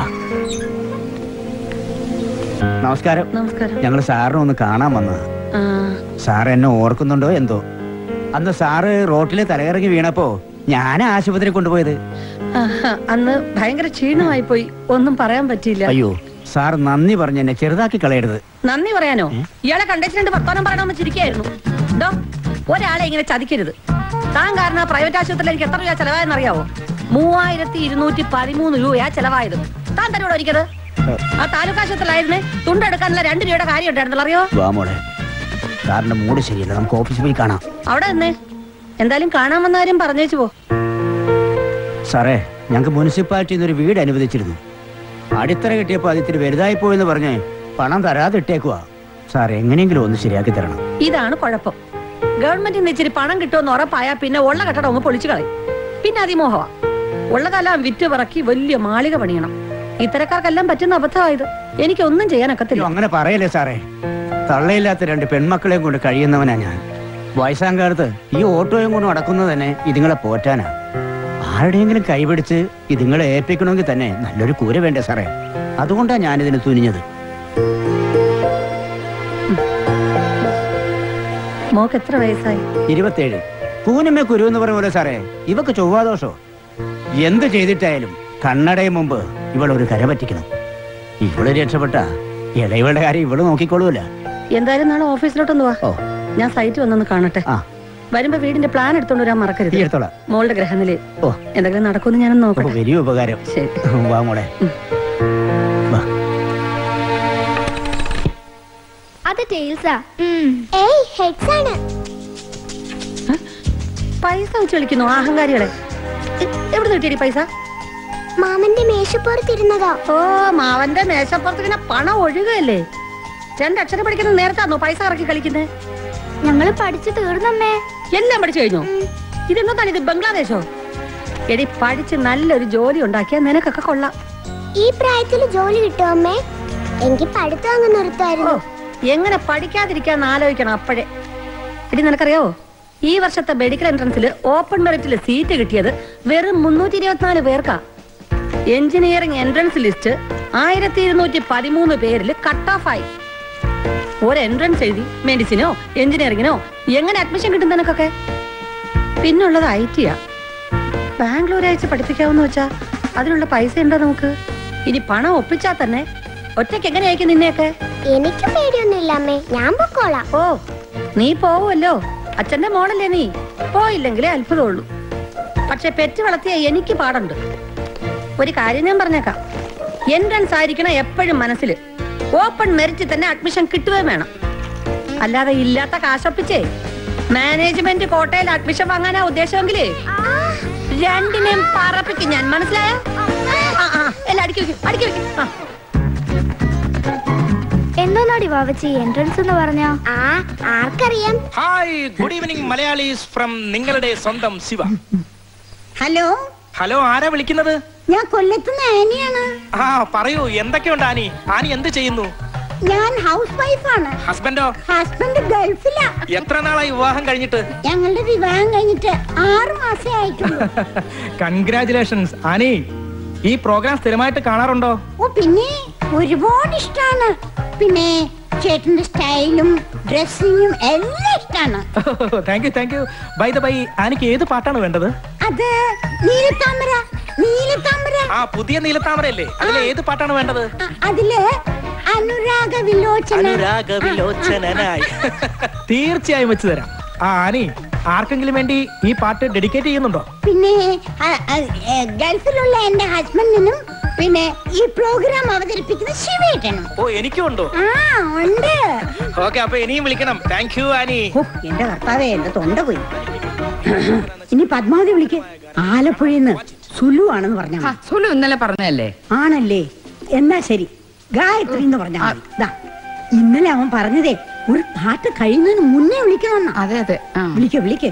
നമസ്കാരം നമസ്കാരം ഞങ്ങൾ സാറിനെ ഒന്ന് കാണാൻ വന്നത് ആ, സാർ എന്നെ ഓർക്കുന്നുണ്ടോ എന്തോ അന്ന് സാറ് റോട്ടിൽ തലകറങ്ങി വീണപ്പോ ഞാൻ ആശുപത്രി കൊണ്ടുപോയത് ആഹാ, അന്ന് ഭയങ്കര ക്ഷീണമായി പോയി ഒന്നും പറയാൻ പറ്റിയില്ല അയ്യോ സാർ നന്ദി പറഞ്ഞ് എന്നെ ചെറുതാക്കി കളയരുത് നന്ദി പറയാനോ ഇയാളെ കണ്ടേച്ച് രണ്ട് വർത്താനം പറയണമെന്ന് ചിരിക്കായിരുന്നു ഡോ ഒരാളെ ഇങ്ങനെ ചതിക്കരുത് താൻ കാരണം ആ പ്രൈവറ്റ് ആശുപത്രിയിൽ എനിക്ക് എത്ര രൂപ ചെലവായെന്ന് അറിയാവോ മൂവായിരത്തി ഇരുന്നൂറ്റി പതിമൂന്ന് രൂപയാ ചെലവായത് താൻ തന്നോട് ഒരിക്കത് ആ താലൂക്ക് ആശുപത്രിയിലായിരുന്നേ തുണ്ടെടുക്കാനുള്ള രണ്ട് രൂപയുടെ കാര്യം ഉണ്ടായിരുന്നല്ലോ അറിയോ വാ മോളെ സാറിന്റെ മൂഡ് ശരിയല്ല നമുക്ക് ഓഫീസിൽ പോയി കാണാം അവിടെ നിന്നേ എന്തായാലും കാണാൻ വന്ന കാര്യം പറഞ്ഞേച്ചു പോ സാറേ ഞങ്ങൾക്ക് മുനിസിപ്പാലിറ്റിയിൽ നിന്ന് ഒരു വീട് അനുവദിച്ചിരുന്നു അടിത്തറ കിട്ടിയപ്പോൾ അത് ഇത്തിരി വലുതായി പോയെന്ന് പറഞ്ഞ് പണം തരാതെ ഇട്ടേക്കുവാ സാർ എങ്ങനെയെങ്കിലും ഒന്ന് ശരിയാക്കി തരണം ഇതാണ് കുഴപ്പം ഗവൺമെന്റിൽ നിന്ന് ഇച്ചിരി പണം കിട്ടുമെന്ന് ഉറപ്പായാ പിന്നെ ഉള്ള കെട്ടടം ഒന്ന് പൊളിച്ചു കളയും പിന്നെ അതിമോഹമാ ഉള്ളതെല്ലാം വിറ്റ് പറക്കി വലിയ മാളിക പണിയണം ഇത്തരക്കാർക്കെല്ലാം പറ്റുന്ന അബദ്ധമായത് എനിക്കൊന്നും ചെയ്യാനൊക്കത്തില്ല അങ്ങനെ പറയല്ലേ സാറേ തള്ളയില്ലാത്ത രണ്ട് പെൺമക്കളെയും കൊണ്ട് കഴിയുന്നവനാ ഞാൻ വയസ്സാങ്കാലത്ത് ഈ ഓട്ടോയും കൊണ്ട് നടക്കുന്നത് തന്നെ ഇതുങ്ങളെ പോറ്റാനാ ആരുടെയെങ്കിലും കൈപിടിച്ച് ഇതുങ്ങളെ ഏൽപ്പിക്കണമെങ്കിൽ തന്നെ നല്ലൊരു കൂര വേണ്ടേ സാറേ അതുകൊണ്ടാ ഞാനിതിന് തുനിഞ്ഞത് മോക്ക് എത്ര വയസ്സായി ഇരുപത്തേഴ് കൂനമ്മേ കുരു എന്ന് പറഞ്ഞ പോലെ സാറേ ഇവക്ക് ചൊവ്വാദോഷോ എന്ത് ചെയ്തിട്ടായാലും കണ്ണടയും മുമ്പ് ഇവൾ ഒരു കര പറ്റിക്കണം ഇവള് രക്ഷപ്പെട്ട ഇളയവളുടെ കാര്യം ഇവള് നോക്കിക്കോളൂല എന്തായാലും നാളെ ഓഫീസിലോട്ടൊന്ന് വാ ഞാൻ സൈറ്റ് വന്നൊന്ന് കാണട്ടെ വരുമ്പോ വീടിന്റെ പ്ലാൻ എടുത്തോണ്ട് വരാൻ മറക്കരുത് എടുത്തോളാം മോളുടെ ഗ്രഹനില ഓ എന്തെങ്കിലും നടക്കുമെന്ന് ഞാനൊന്ന് അപ്പൊ നോക്കട്ടെ വലിയ ഉപകാരം ശരി വാ മോളെ അത് ടെയിൽസാ ഏയ് ഹെഡ്സ് ആണ് പൈസ വെച്ച് കളിക്കുന്നു അഹങ്കാരികളെ എ- എവിടെ കിട്ടിയടി പൈസ മാമന്റെ മേശപ്പുറത്തിരുന്നതാ ഓ മാവന്റെ മേശപ്പുറത്ത് ഇങ്ങനെ പണം ഒഴുകയല്ലേ രണ്ടക്ഷരം പഠിക്കുന്ന നേരത്താന്നോ പൈസ ഇറക്കി കളിക്കുന്നത് ഞങ്ങള് പഠിച്ചു തീർന്നമ്മേ എല്ലാം പഠിച്ചു കഴിഞ്ഞു ഇതെന്നതാണ് ഇത് ബംഗ്ലാദേശോ എടി പഠിച്ച് നല്ലൊരു ജോലി ഉണ്ടാക്കിയാൽ നിനക്കൊക്കെ കൊള്ളാം ഈ പ്രായത്തിൽ ജോലി കിട്ടുമോ അമ്മേ എനിക്ക് പഠിത്തം അങ്ങ് നിർത്തുമായിരുന്നു എങ്ങനെ പഠിക്കാതിരിക്കാൻ ആലോചിക്കണം അപ്പോഴേ എടി നിനക്കറിയാവോ ഈ വർഷത്തെ മെഡിക്കൽ എൻട്രൻസിൽ ഓപ്പൺ മെറിറ്റിൽ സീറ്റ് കിട്ടിയത് വെറും മുന്നൂറ്റി ഇരുപത്തിനാല് പേർക്കാ എഞ്ചിനീയറിംഗ് എൻട്രൻസ് ലിസ്റ്റ് ആയിരത്തി ഇരുന്നൂറ്റി പതിമൂന്ന് പേരിൽ കട്ട് ഓഫ് ആയി ഒരു എൻട്രൻസ് എഴുതി മെഡിസിനോ എഞ്ചിനീയറിംഗിനോ എങ്ങനെ അഡ്മിഷൻ കിട്ടും നിനക്കൊക്കെ പിന്നുള്ളത് ഐ ടിയാ ബാംഗ്ലൂർ അയച്ച് പഠിപ്പിക്കാവെന്ന് വെച്ചാ അതിനുള്ള പൈസ ഉണ്ടോ നമുക്ക് ഇനി പണം ഒപ്പിച്ചാ തന്നെ ഒറ്റയ്ക്ക് എങ്ങനെ അയക്കും നിന്നെയൊക്കെ എനിക്ക് പേടിയൊന്നുമില്ല അമ്മേ ഞാൻ പൊക്കോളാം ഓ നീ പോവുമല്ലോ അച്ഛന്റെ മോളല്ലേ നീ പോയില്ലെങ്കിലേ അത്ഭുതമുള്ളൂ പക്ഷെ പെറ്റ് വളർത്തിയ എനിക്ക് പാടുണ്ട് ഒരു കാര്യം ഞാൻ പറഞ്ഞേക്കാം എൻട്രൻസ് ആയിരിക്കണം എപ്പോഴും മനസ്സിൽ ഓപ്പൺ മെറിറ്റിൽ തന്നെ അഡ്മിഷൻ കിട്ടുകയും വേണം അല്ലാതെ ഇല്ലാത്ത കാശൊപ്പിച്ചേ മാനേജ്മെന്റ് കോട്ടയിൽ അഡ്മിഷൻ വാങ്ങാനാ ഉദ്ദേശമെങ്കിലേ രണ്ടിനെയും പറപ്പിക്കും ഞാൻ മനസ്സിലായോ ആ ആ എല്ലാം അടുക്കി വെക്കും അടുക്കി വെക്കും ആ എന്തോന്നാടി വാവച്ചി എൻട്രൻസ് എന്ന് പറഞ്ഞോ ആ ആർക്കറിയാം hi good evening Malayalees from നിങ്ങളുടെ സ്വന്തം ശിവ ഹലോ ഹലോ ആരാ വിളിക്കുന്നത് ഞാൻ കൊല്ലത്തുനിന്ന് ആനിയാണ് ആ പറയൂ എന്തൊക്കെയുണ്ട് ആനി ആനി എന്ത് ചെയ്യുന്നു ഞാൻ ഹൗസ് വൈഫാണ് ഹസ്ബൻഡോ ഹസ്ബൻഡ് ഗൾഫിലാ എത്ര നാളായി വിവാഹം കഴിഞ്ഞിട്ട് ഞങ്ങളുടെ വിവാഹം കഴിഞ്ഞിട്ട് ആറ് മാസേ ആയിട്ടുള്ളൂ കൺഗ്രാചുലേഷൻസ് ആനി ഈ പ്രോഗ്രാം സ്ഥിരമായിട്ട് കാണാറുണ്ടോ ഓ പിന്നെ ഒരുപാട് ഇഷ്ടാണ് പിന്നെ ചേട്ടന്റെ സ്റ്റൈലും ഡ്രസ്സിങ്ങും എല്ലാം ഇഷ്ടാണ് thank you thank you by the by ആനിക്ക് ഏത് പാട്ടാണ് വേണ്ടത് അത് നീലത്താമര നീലത്താമര ആ പുതിയ നീലത്താമരല്ലേ അതിലെ ഏത് പാട്ടാണ് വേണ്ടത് അ- അതില് അനുരാഗ വിലോചന അനുരാഗവിലോചനായി തീർച്ചയായും വെച്ച് തരാം ആ ആനി ആർക്കെങ്കിലും വേണ്ടി ഈ പാട്ട് ഡെഡിക്കേറ്റ് ചെയ്യുന്നുണ്ടോ പിന്നെ അ- അ- ഏ, ഗൾഫിലുള്ള എന്റെ ഹസ്ബൻഡിനും പിന്നെ ഈ പ്രോഗ്രാം അവതരിപ്പിക്കുന്ന ശിവേട്ടനും ഓ എനിക്കും ഉണ്ടോ ആ ഉണ്ട് ഓക്കെ അപ്പൊ ഇനിയും വിളിക്കണം താങ്ക് യു ആനി ഓ, എന്റെ കർത്താവേ എന്റെ തൊണ്ട പോയി ഇനി പത്മാവതി വിളിക്ക് ആലപ്പുഴന്ന് സുലു ആണെന്ന് പറഞ്ഞാ മതി. സുലു ഇന്നലെ പറഞ്ഞല്ലേ ആണല്ലേ എന്നാ ശരി ഗായത്രി എന്ന് പറഞ്ഞാ മതി. ദാ, ഇന്നലെ അവൻ പറഞ്ഞതേ ഒരു പാട്ട് കഴിയുന്നതിന് മുന്നേ വിളിക്കണമെന്നാ അതെ അതെ വിളിക്ക വിളിക്ക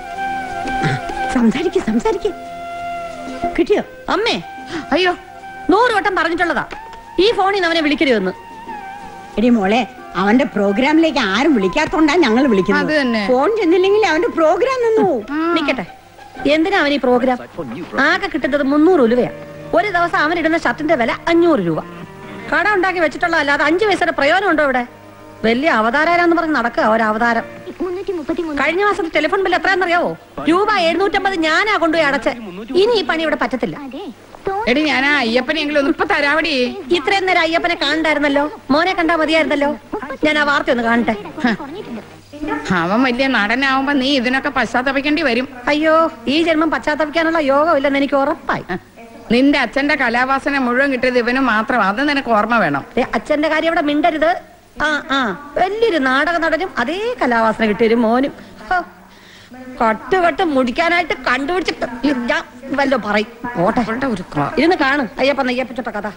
സംസാരിക്ക സംസാരിക്ക കിട്ടിയോ അമ്മേ അയ്യോ നൂറ് വട്ടം പറഞ്ഞിട്ടുള്ളതാ ഈ ഫോണിൽ നിന്ന് അവനെ വിളിക്കരുതെന്ന് എടി മോളെ അവന്റെ പ്രോഗ്രാമിലേക്ക് ആരും വിളിക്കാത്തോണ്ടാ ഞങ്ങൾ അത് വിളിക്കുന്നത് തന്നെ. ഫോൺ ചെന്നില്ലെങ്കിൽ അവന്റെ പ്രോഗ്രാം നിന്നു പോവും. നിക്കട്ടെ എന്തിനാ അവൻ ഈ പ്രോഗ്രാം ആകെ കിട്ടുന്നത് മുന്നൂറ് രൂപയാ ഒരു ദിവസം അവൻ ഇടുന്ന ഷർട്ടിന്റെ വില അഞ്ഞൂറ് രൂപ കട ഉണ്ടാക്കി വെച്ചിട്ടുള്ള അല്ലാതെ അഞ്ചു പൈസയുടെ പ്രയോജനം ഉണ്ടോ ഇവിടെ വലിയ അവതാരാന്ന് പറഞ്ഞ് നടക്കുക ഒരു അവതാരം കഴിഞ്ഞ മാസത്തെ ടെലിഫോൺ ബിൽ എത്രയാണെന്നറിയാവോ രൂപ എഴുന്നൂറ്റമ്പത് ഞാനാ കൊണ്ടുപോയി അടച്ച് ഇനി ഈ പണി ഇവിടെ പറ്റത്തില്ല എടി ഞാൻ ആ അയ്യപ്പനെങ്കിലും ഒന്ന് ഇപ്പൊ തരാവടി ഇത്രയും നേരം അയ്യപ്പനെ കാണണ്ടായിരുന്നല്ലോ മോനെ കണ്ടാ മതിയായിരുന്നല്ലോ ഞാൻ ആ വാർത്ത ഒന്ന് കാണട്ടെ അവൻ വലിയ നടനാവുമ്പോ നീ ഇതിനൊക്കെ പശ്ചാത്തപിക്കേണ്ടി വരും അയ്യോ ഈ ജന്മം പശ്ചാത്തപിക്കാനുള്ള യോഗമില്ലെന്ന് എനിക്ക് ഉറപ്പായി നിന്റെ അച്ഛന്റെ കലാവാസന മുഴുവൻ കിട്ടിയത് ഇവന് മാത്രം അത് നിനക്ക് ഓർമ്മ വേണം ദേ, അച്ഛന്റെ കാര്യം ഇവിടെ മിണ്ടരുത് ആ ആ വലിയൊരു നാടക നടനും അതേ കലാവാസന കിട്ടിയൊരു മോനും ഹോ, കട്ട് കട്ട് മുടിക്കാനായിട്ട് കണ്ടുപിടിച്ച് ഞാൻ വല്ലോ പറയും പോട്ടെ ഒരു ഇരുന്ന് കാണും അയ്യപ്പ നെയ്യപ്പിച്ചോട്ട കഥ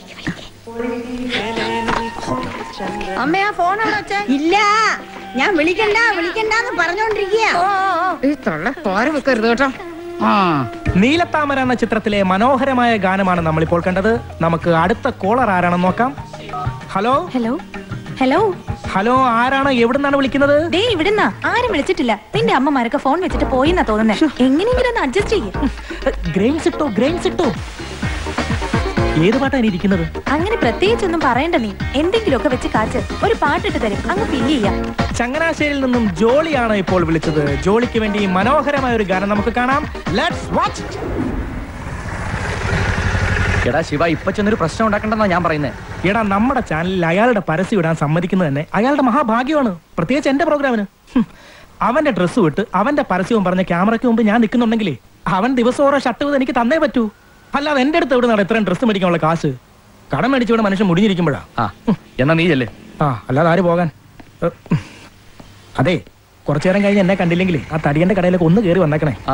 അമ്മ ആ ഫോൺ അവിടെ വെച്ചേ ഇല്ല ഞാൻ വിളിക്കണ്ട വിളിക്കണ്ടെന്ന് പറഞ്ഞോണ്ടിരിക്കുക ഈ തൊള്ള തോര വെക്കരുത് കേട്ടോ ആ നീലത്താമര എന്ന ചിത്രത്തിലെ മനോഹരമായ ഗാനമാണ് നമ്മളിപ്പോൾ കണ്ടത് നമുക്ക് അടുത്ത കോളർ ആരാണെന്ന് നോക്കാം ഹലോ ഹലോ ഹലോ ഹലോ ആരാണ് എവിടുന്നാണ് വിളിക്കുന്നത് ദേ ഇവിടുന്നാ ആരും വിളിച്ചിട്ടില്ല നിന്റെ അമ്മമാരൊക്കെ ഫോൺ വെച്ചിട്ട് പോയിന്നാ തോന്നുന്നേ എങ്ങനെയെങ്കിലും ഒന്ന് അഡ്ജസ്റ്റ് ചെയ്യേ ഗ്രെയിൻസ് ഇട്ടോ ഗ്രെയിൻസ് ഇട്ടോ ഏത് പാട്ടാണ് ഇരിക്കുന്നത് അങ്ങനെ പ്രത്യേകിച്ചൊന്നും പറയണ്ട നീ എന്തെങ്കിലുമൊക്കെ വെച്ച് കാച്ച് ഒരു പാട്ടിട്ട് തരും അങ്ങ് ഫില്ല് ചെയ്യാം ചങ്ങനാശ്ശേരിയിൽ നിന്നും ജോളിയാണ് ഇപ്പോൾ വിളിച്ചത് ജോളിക്ക് വേണ്ടി മനോഹരമായ ഒരു ഗാനം നമുക്ക് കാണാം ലെറ്റ്സ് വാച്ച് എടാ ശിവ ഇപ്പൊ ചെന്നൊരു പ്രശ്നം ഉണ്ടാക്കണ്ടെന്നാ ഞാൻ പറയുന്നത് എടാ നമ്മുടെ ചാനലിൽ അയാളുടെ പരസ്യം ഇടാൻ സമ്മതിക്കുന്നത് തന്നെ അയാളുടെ മഹാഭാഗ്യമാണ് പ്രത്യേകിച്ച് എന്റെ പ്രോഗ്രാമിന് ഹും. അവന്റെ ഡ്രസ്സ് വിട്ട് അവന്റെ പരസ്യവും പറഞ്ഞ ക്യാമറയ്ക്ക് മുമ്പ് ഞാൻ നിൽക്കുന്നുണ്ടെങ്കിലേ അവൻ ദിവസം ഓരോ ഷർട്ട് ചെയ്ത് എനിക്ക് തന്നേ പറ്റൂ അല്ലാതെ എന്റെ അടുത്ത് എവിടെ നിന്നാണ് ഇത്രയും ഡ്രസ്സ് മേടിക്കാനുള്ള കാശ് കടം മേടിച്ച് ഇവിടെ മനുഷ്യൻ മുടിഞ്ഞിരിക്കുമ്പോഴാ എന്നാ നീ ചെല്ലേ ആ അല്ലാതെ ആര് പോകാൻ ഏ, അതെ കുറച്ചു നേരം കഴിഞ്ഞ് എന്നെ കണ്ടില്ലെങ്കിലേ ആ തടിയന്റെ കടയിലേക്ക് ഒന്ന് കയറി വന്നേക്കണേ ആ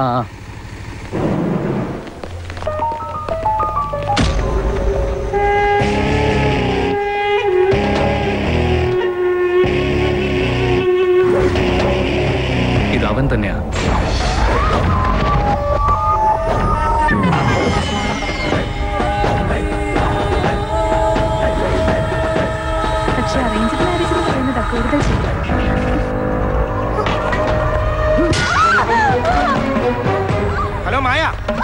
ഇത് അവൻ തന്നെയാ പക്ഷെ അറേഞ്ച് മാരേജ് എന്ന് പറയുന്നതാ കൂടുതൽ ശരി hello Maya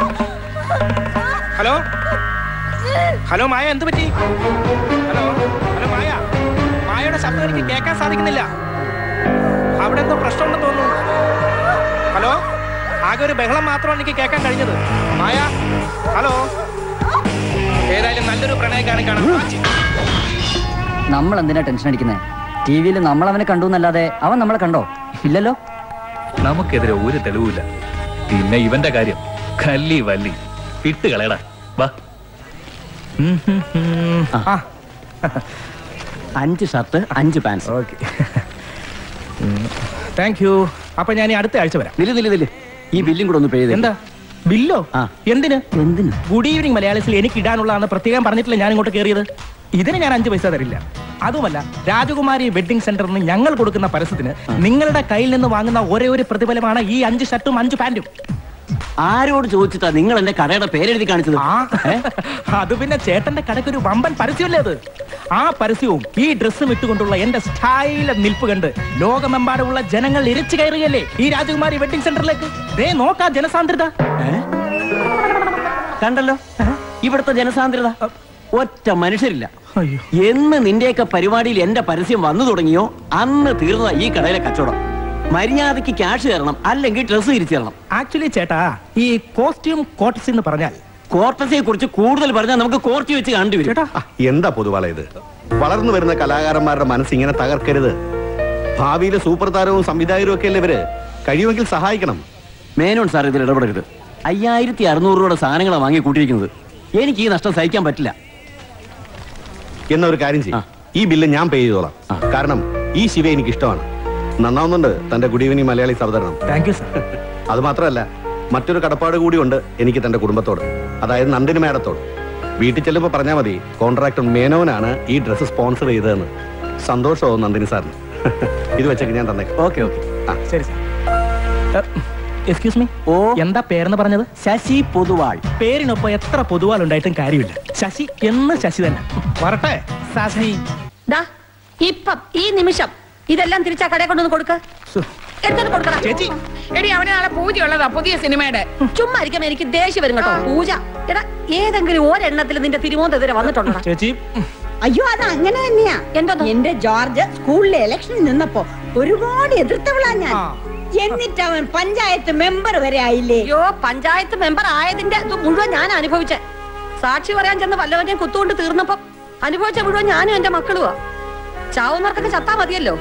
hello hello Maya എന്ത് പറ്റി ഹലോ ഹലോ മായ മായയുടെ ശബ്ദം എനിക്ക് കേൾക്കാൻ സാധിക്കുന്നില്ല അവിടെ എന്തോ പ്രശ്നമുണ്ടെന്ന് തോന്നുന്നു ഹലോ ആകെ ഒരു ബഹളം മാത്രമാണ് എനിക്ക് കേൾക്കാൻ കഴിഞ്ഞത് മായ ഹലോ ഏതായാലും നല്ലൊരു പ്രണയഗാനം കാണാം നമ്മൾ എന്തിനാ ടെൻഷൻ അടിക്കുന്നത് ടി വിയിൽ നമ്മൾ അവനെ കണ്ടു എന്നല്ലാതെ അവൻ നമ്മളെ കണ്ടോ ഇല്ലല്ലോ നമുക്കെതിരെ ഒരു തെളിവില്ല പിന്നെ ഇവന്റെ കാര്യം കല്ലി വല്ലി വിട്ട് കളയടാ വാ അഞ്ച് ഷർട്ട് അഞ്ച് പാൻസ് ഓക്കെ താങ്ക് യു അപ്പൊ ഞാൻ ഈ അടുത്ത ആഴ്ച വരാം നില്ല് നില്ല് നില്ല് ഈ ബില്ലും കൂടെ ഒന്ന് പേ ചെയ്തേ എന്താ ബില്ലോ എന്തിന് എന്തിന് ഗുഡ് ഈവനിങ് മലയാളത്തിൽ എനിക്ക് ഇടാനുള്ളതാണെന്ന് പ്രത്യേകം പറഞ്ഞിട്ടില്ല ഞാൻ ഇങ്ങോട്ട് കയറിയത് ഇതിന് ഞാൻ അഞ്ച് പൈസ തരില്ല അതുമല്ല രാജകുമാരി വെഡിങ് സെന്ററിന് ഞങ്ങൾ കൊടുക്കുന്ന പരസ്യത്തിന് നിങ്ങളുടെ കയ്യിൽ നിന്ന് വാങ്ങുന്ന ഒരേ ഒരു പ്രതിഫലമാണ് ഈ അഞ്ച് ഷർട്ടും അഞ്ച് പാന്റും ആരോട് ചോദിച്ചിട്ടാ നിങ്ങൾ എന്റെ കടയുടെ പേരെഴുതി കാണിച്ചത് അത് പിന്നെ ചേട്ടന്റെ കടയ്ക്ക് ഒരു വമ്പൻ പരസ്യമല്ലേ അത് ആ പരസ്യവും ഈ ഡ്രസ്സും ഇട്ടുകൊണ്ടുള്ള എന്റെ സ്റ്റൈൽ നിൽപ്പ് കണ്ട് ലോകമെമ്പാടുമുള്ള ജനങ്ങൾ ഇരച്ചു കയറുകയല്ലേ ഈ രാജകുമാരി വെഡിങ് സെന്ററിലേക്ക് ദേ നോക്കാ ജനസാന്ദ്രത കണ്ടല്ലോ ഇവിടുത്തെ ജനസാന്ദ്രത ഒറ്റ മനുഷ്യരില്ല എന്ന് നിന്റെയൊക്കെ പരിപാടിയിൽ എന്റെ പരസ്യം വന്നു തുടങ്ങിയോ അന്ന് തീർന്നതാ ഈ കടയിലെ കച്ചവടം മര്യാദയ്ക്ക് ക്യാഷ് തരണം അല്ലെങ്കിൽ ഡ്രസ്സ് തിരിച്ചു തരണം ആക്ച്വലി ചേട്ടാ ഈ കോസ്റ്റ്യൂം കോട്ടസ് എന്ന് പറഞ്ഞാൽ കോർട്ടസിനെ കുറിച്ച് കൂടുതൽ പറഞ്ഞാൽ നമുക്ക് കോർട്ടി വെച്ച് കണ്ടുവരും എന്താ പൊതുവാള ഇത് വളർന്നു വരുന്ന കലാകാരന്മാരുടെ മനസ്സ് ഇങ്ങനെ തകർക്കരുത് ഭാവിയിലെ സൂപ്പർ താരവും സംവിധായകരും ഒക്കെ അല്ലേ ഇവര് കഴിയുമെങ്കിൽ സഹായിക്കണം മേനോൻ സാർ ഇതിൽ ഇടപെടരുത് അയ്യായിരത്തി അറുന്നൂറ് രൂപയുടെ സാധനങ്ങളാണ് വാങ്ങി കൂട്ടിയിരിക്കുന്നത് എനിക്ക് ഈ നഷ്ടം സഹിക്കാൻ പറ്റില്ല എന്ന ഒരു കാര്യം ചെയ്യും ഈ ബില്ല് ഞാൻ പേ ചെയ്തോളാം കാരണം ഈ ശിവ എനിക്ക് ഇഷ്ടമാണ് നന്നാവുന്നുണ്ട് തന്റെ ഗുഡ് ഈവനിങ് മലയാളി അവതരണം താങ്ക് യു സർ അത് മാത്രമല്ല മറ്റൊരു കടപ്പാട് കൂടിയുണ്ട് എനിക്ക് തന്റെ കുടുംബത്തോട് അതായത് നന്ദിനി മേഡത്തോട് വീട്ടിൽ ചെല്ലുമ്പോൾ പറഞ്ഞാൽ മതി കോൺട്രാക്ടർ മേനോനാണ് ഈ ഡ്രസ്സ് സ്പോൺസർ ചെയ്തതെന്ന് സന്തോഷവും നന്ദിനി സാറിന് ഇത് വെച്ചേക്ക് ഞാൻ തന്നേക്കാം ഓക്കെ ഓക്കെ ശരി സർ എക്സ്ക്യൂസ് മീ ഓ എന്താ പേരെന്ന് പറഞ്ഞത് ശശി പൊതുവാൾ പേരിനൊപ്പം എത്ര പൊതുവാൾ ഉണ്ടായിട്ടും കാര്യമില്ല ശശി എന്ന് ശശി തന്നെ വരട്ടെ ശശി ദാ ഇപ്പം ഈ നിമിഷം ഇതെല്ലാം തിരിച്ചാ കടയെ കൊണ്ടൊന്ന് കൊടുക്ക എടുത്തോണ്ട് കൊടുക്കടാ ചേച്ചി എടി അവന് നാളെ പൂജയുള്ളതാ പുതിയ സിനിമയുടെ ചുമ്മാ ഇരിക്കുമ്പോ എനിക്ക് ദേഷ്യം വരും കേട്ടോ പൂജ എടാ ഏതെങ്കിലും ഒരെണ്ണത്തിൽ നിന്റെ തിരുമോന്തെതിരെ വന്നിട്ടുണ്ടോ ചേച്ചി അയ്യോ അത് അങ്ങനെ തന്നെയാ എന്റെ ജോർജ് സ്കൂളിലെ ഇലക്ഷനിൽ നിന്നപ്പോ ഒരുപാട് എതിർത്തവളാ ഞാൻ എന്നിട്ട് അവൻ പഞ്ചായത്ത് മെമ്പർ വരെ ആയില്ലേ അയ്യോ പഞ്ചായത്ത് മെമ്പർ ആയതിന്റെ ഇത് മുഴുവൻ ഞാൻ അനുഭവിച്ചെ സാക്ഷി പറയാൻ ചെന്ന് വല്ലവരെയും കുത്തുകൊണ്ട് തീർന്നപ്പോ അനുഭവിച്ച മുഴുവൻ ഞാനും എന്റെ മക്കളുവാ ചാവുന്നവർക്കൊക്കെ ചത്താ മതിയല്ലോ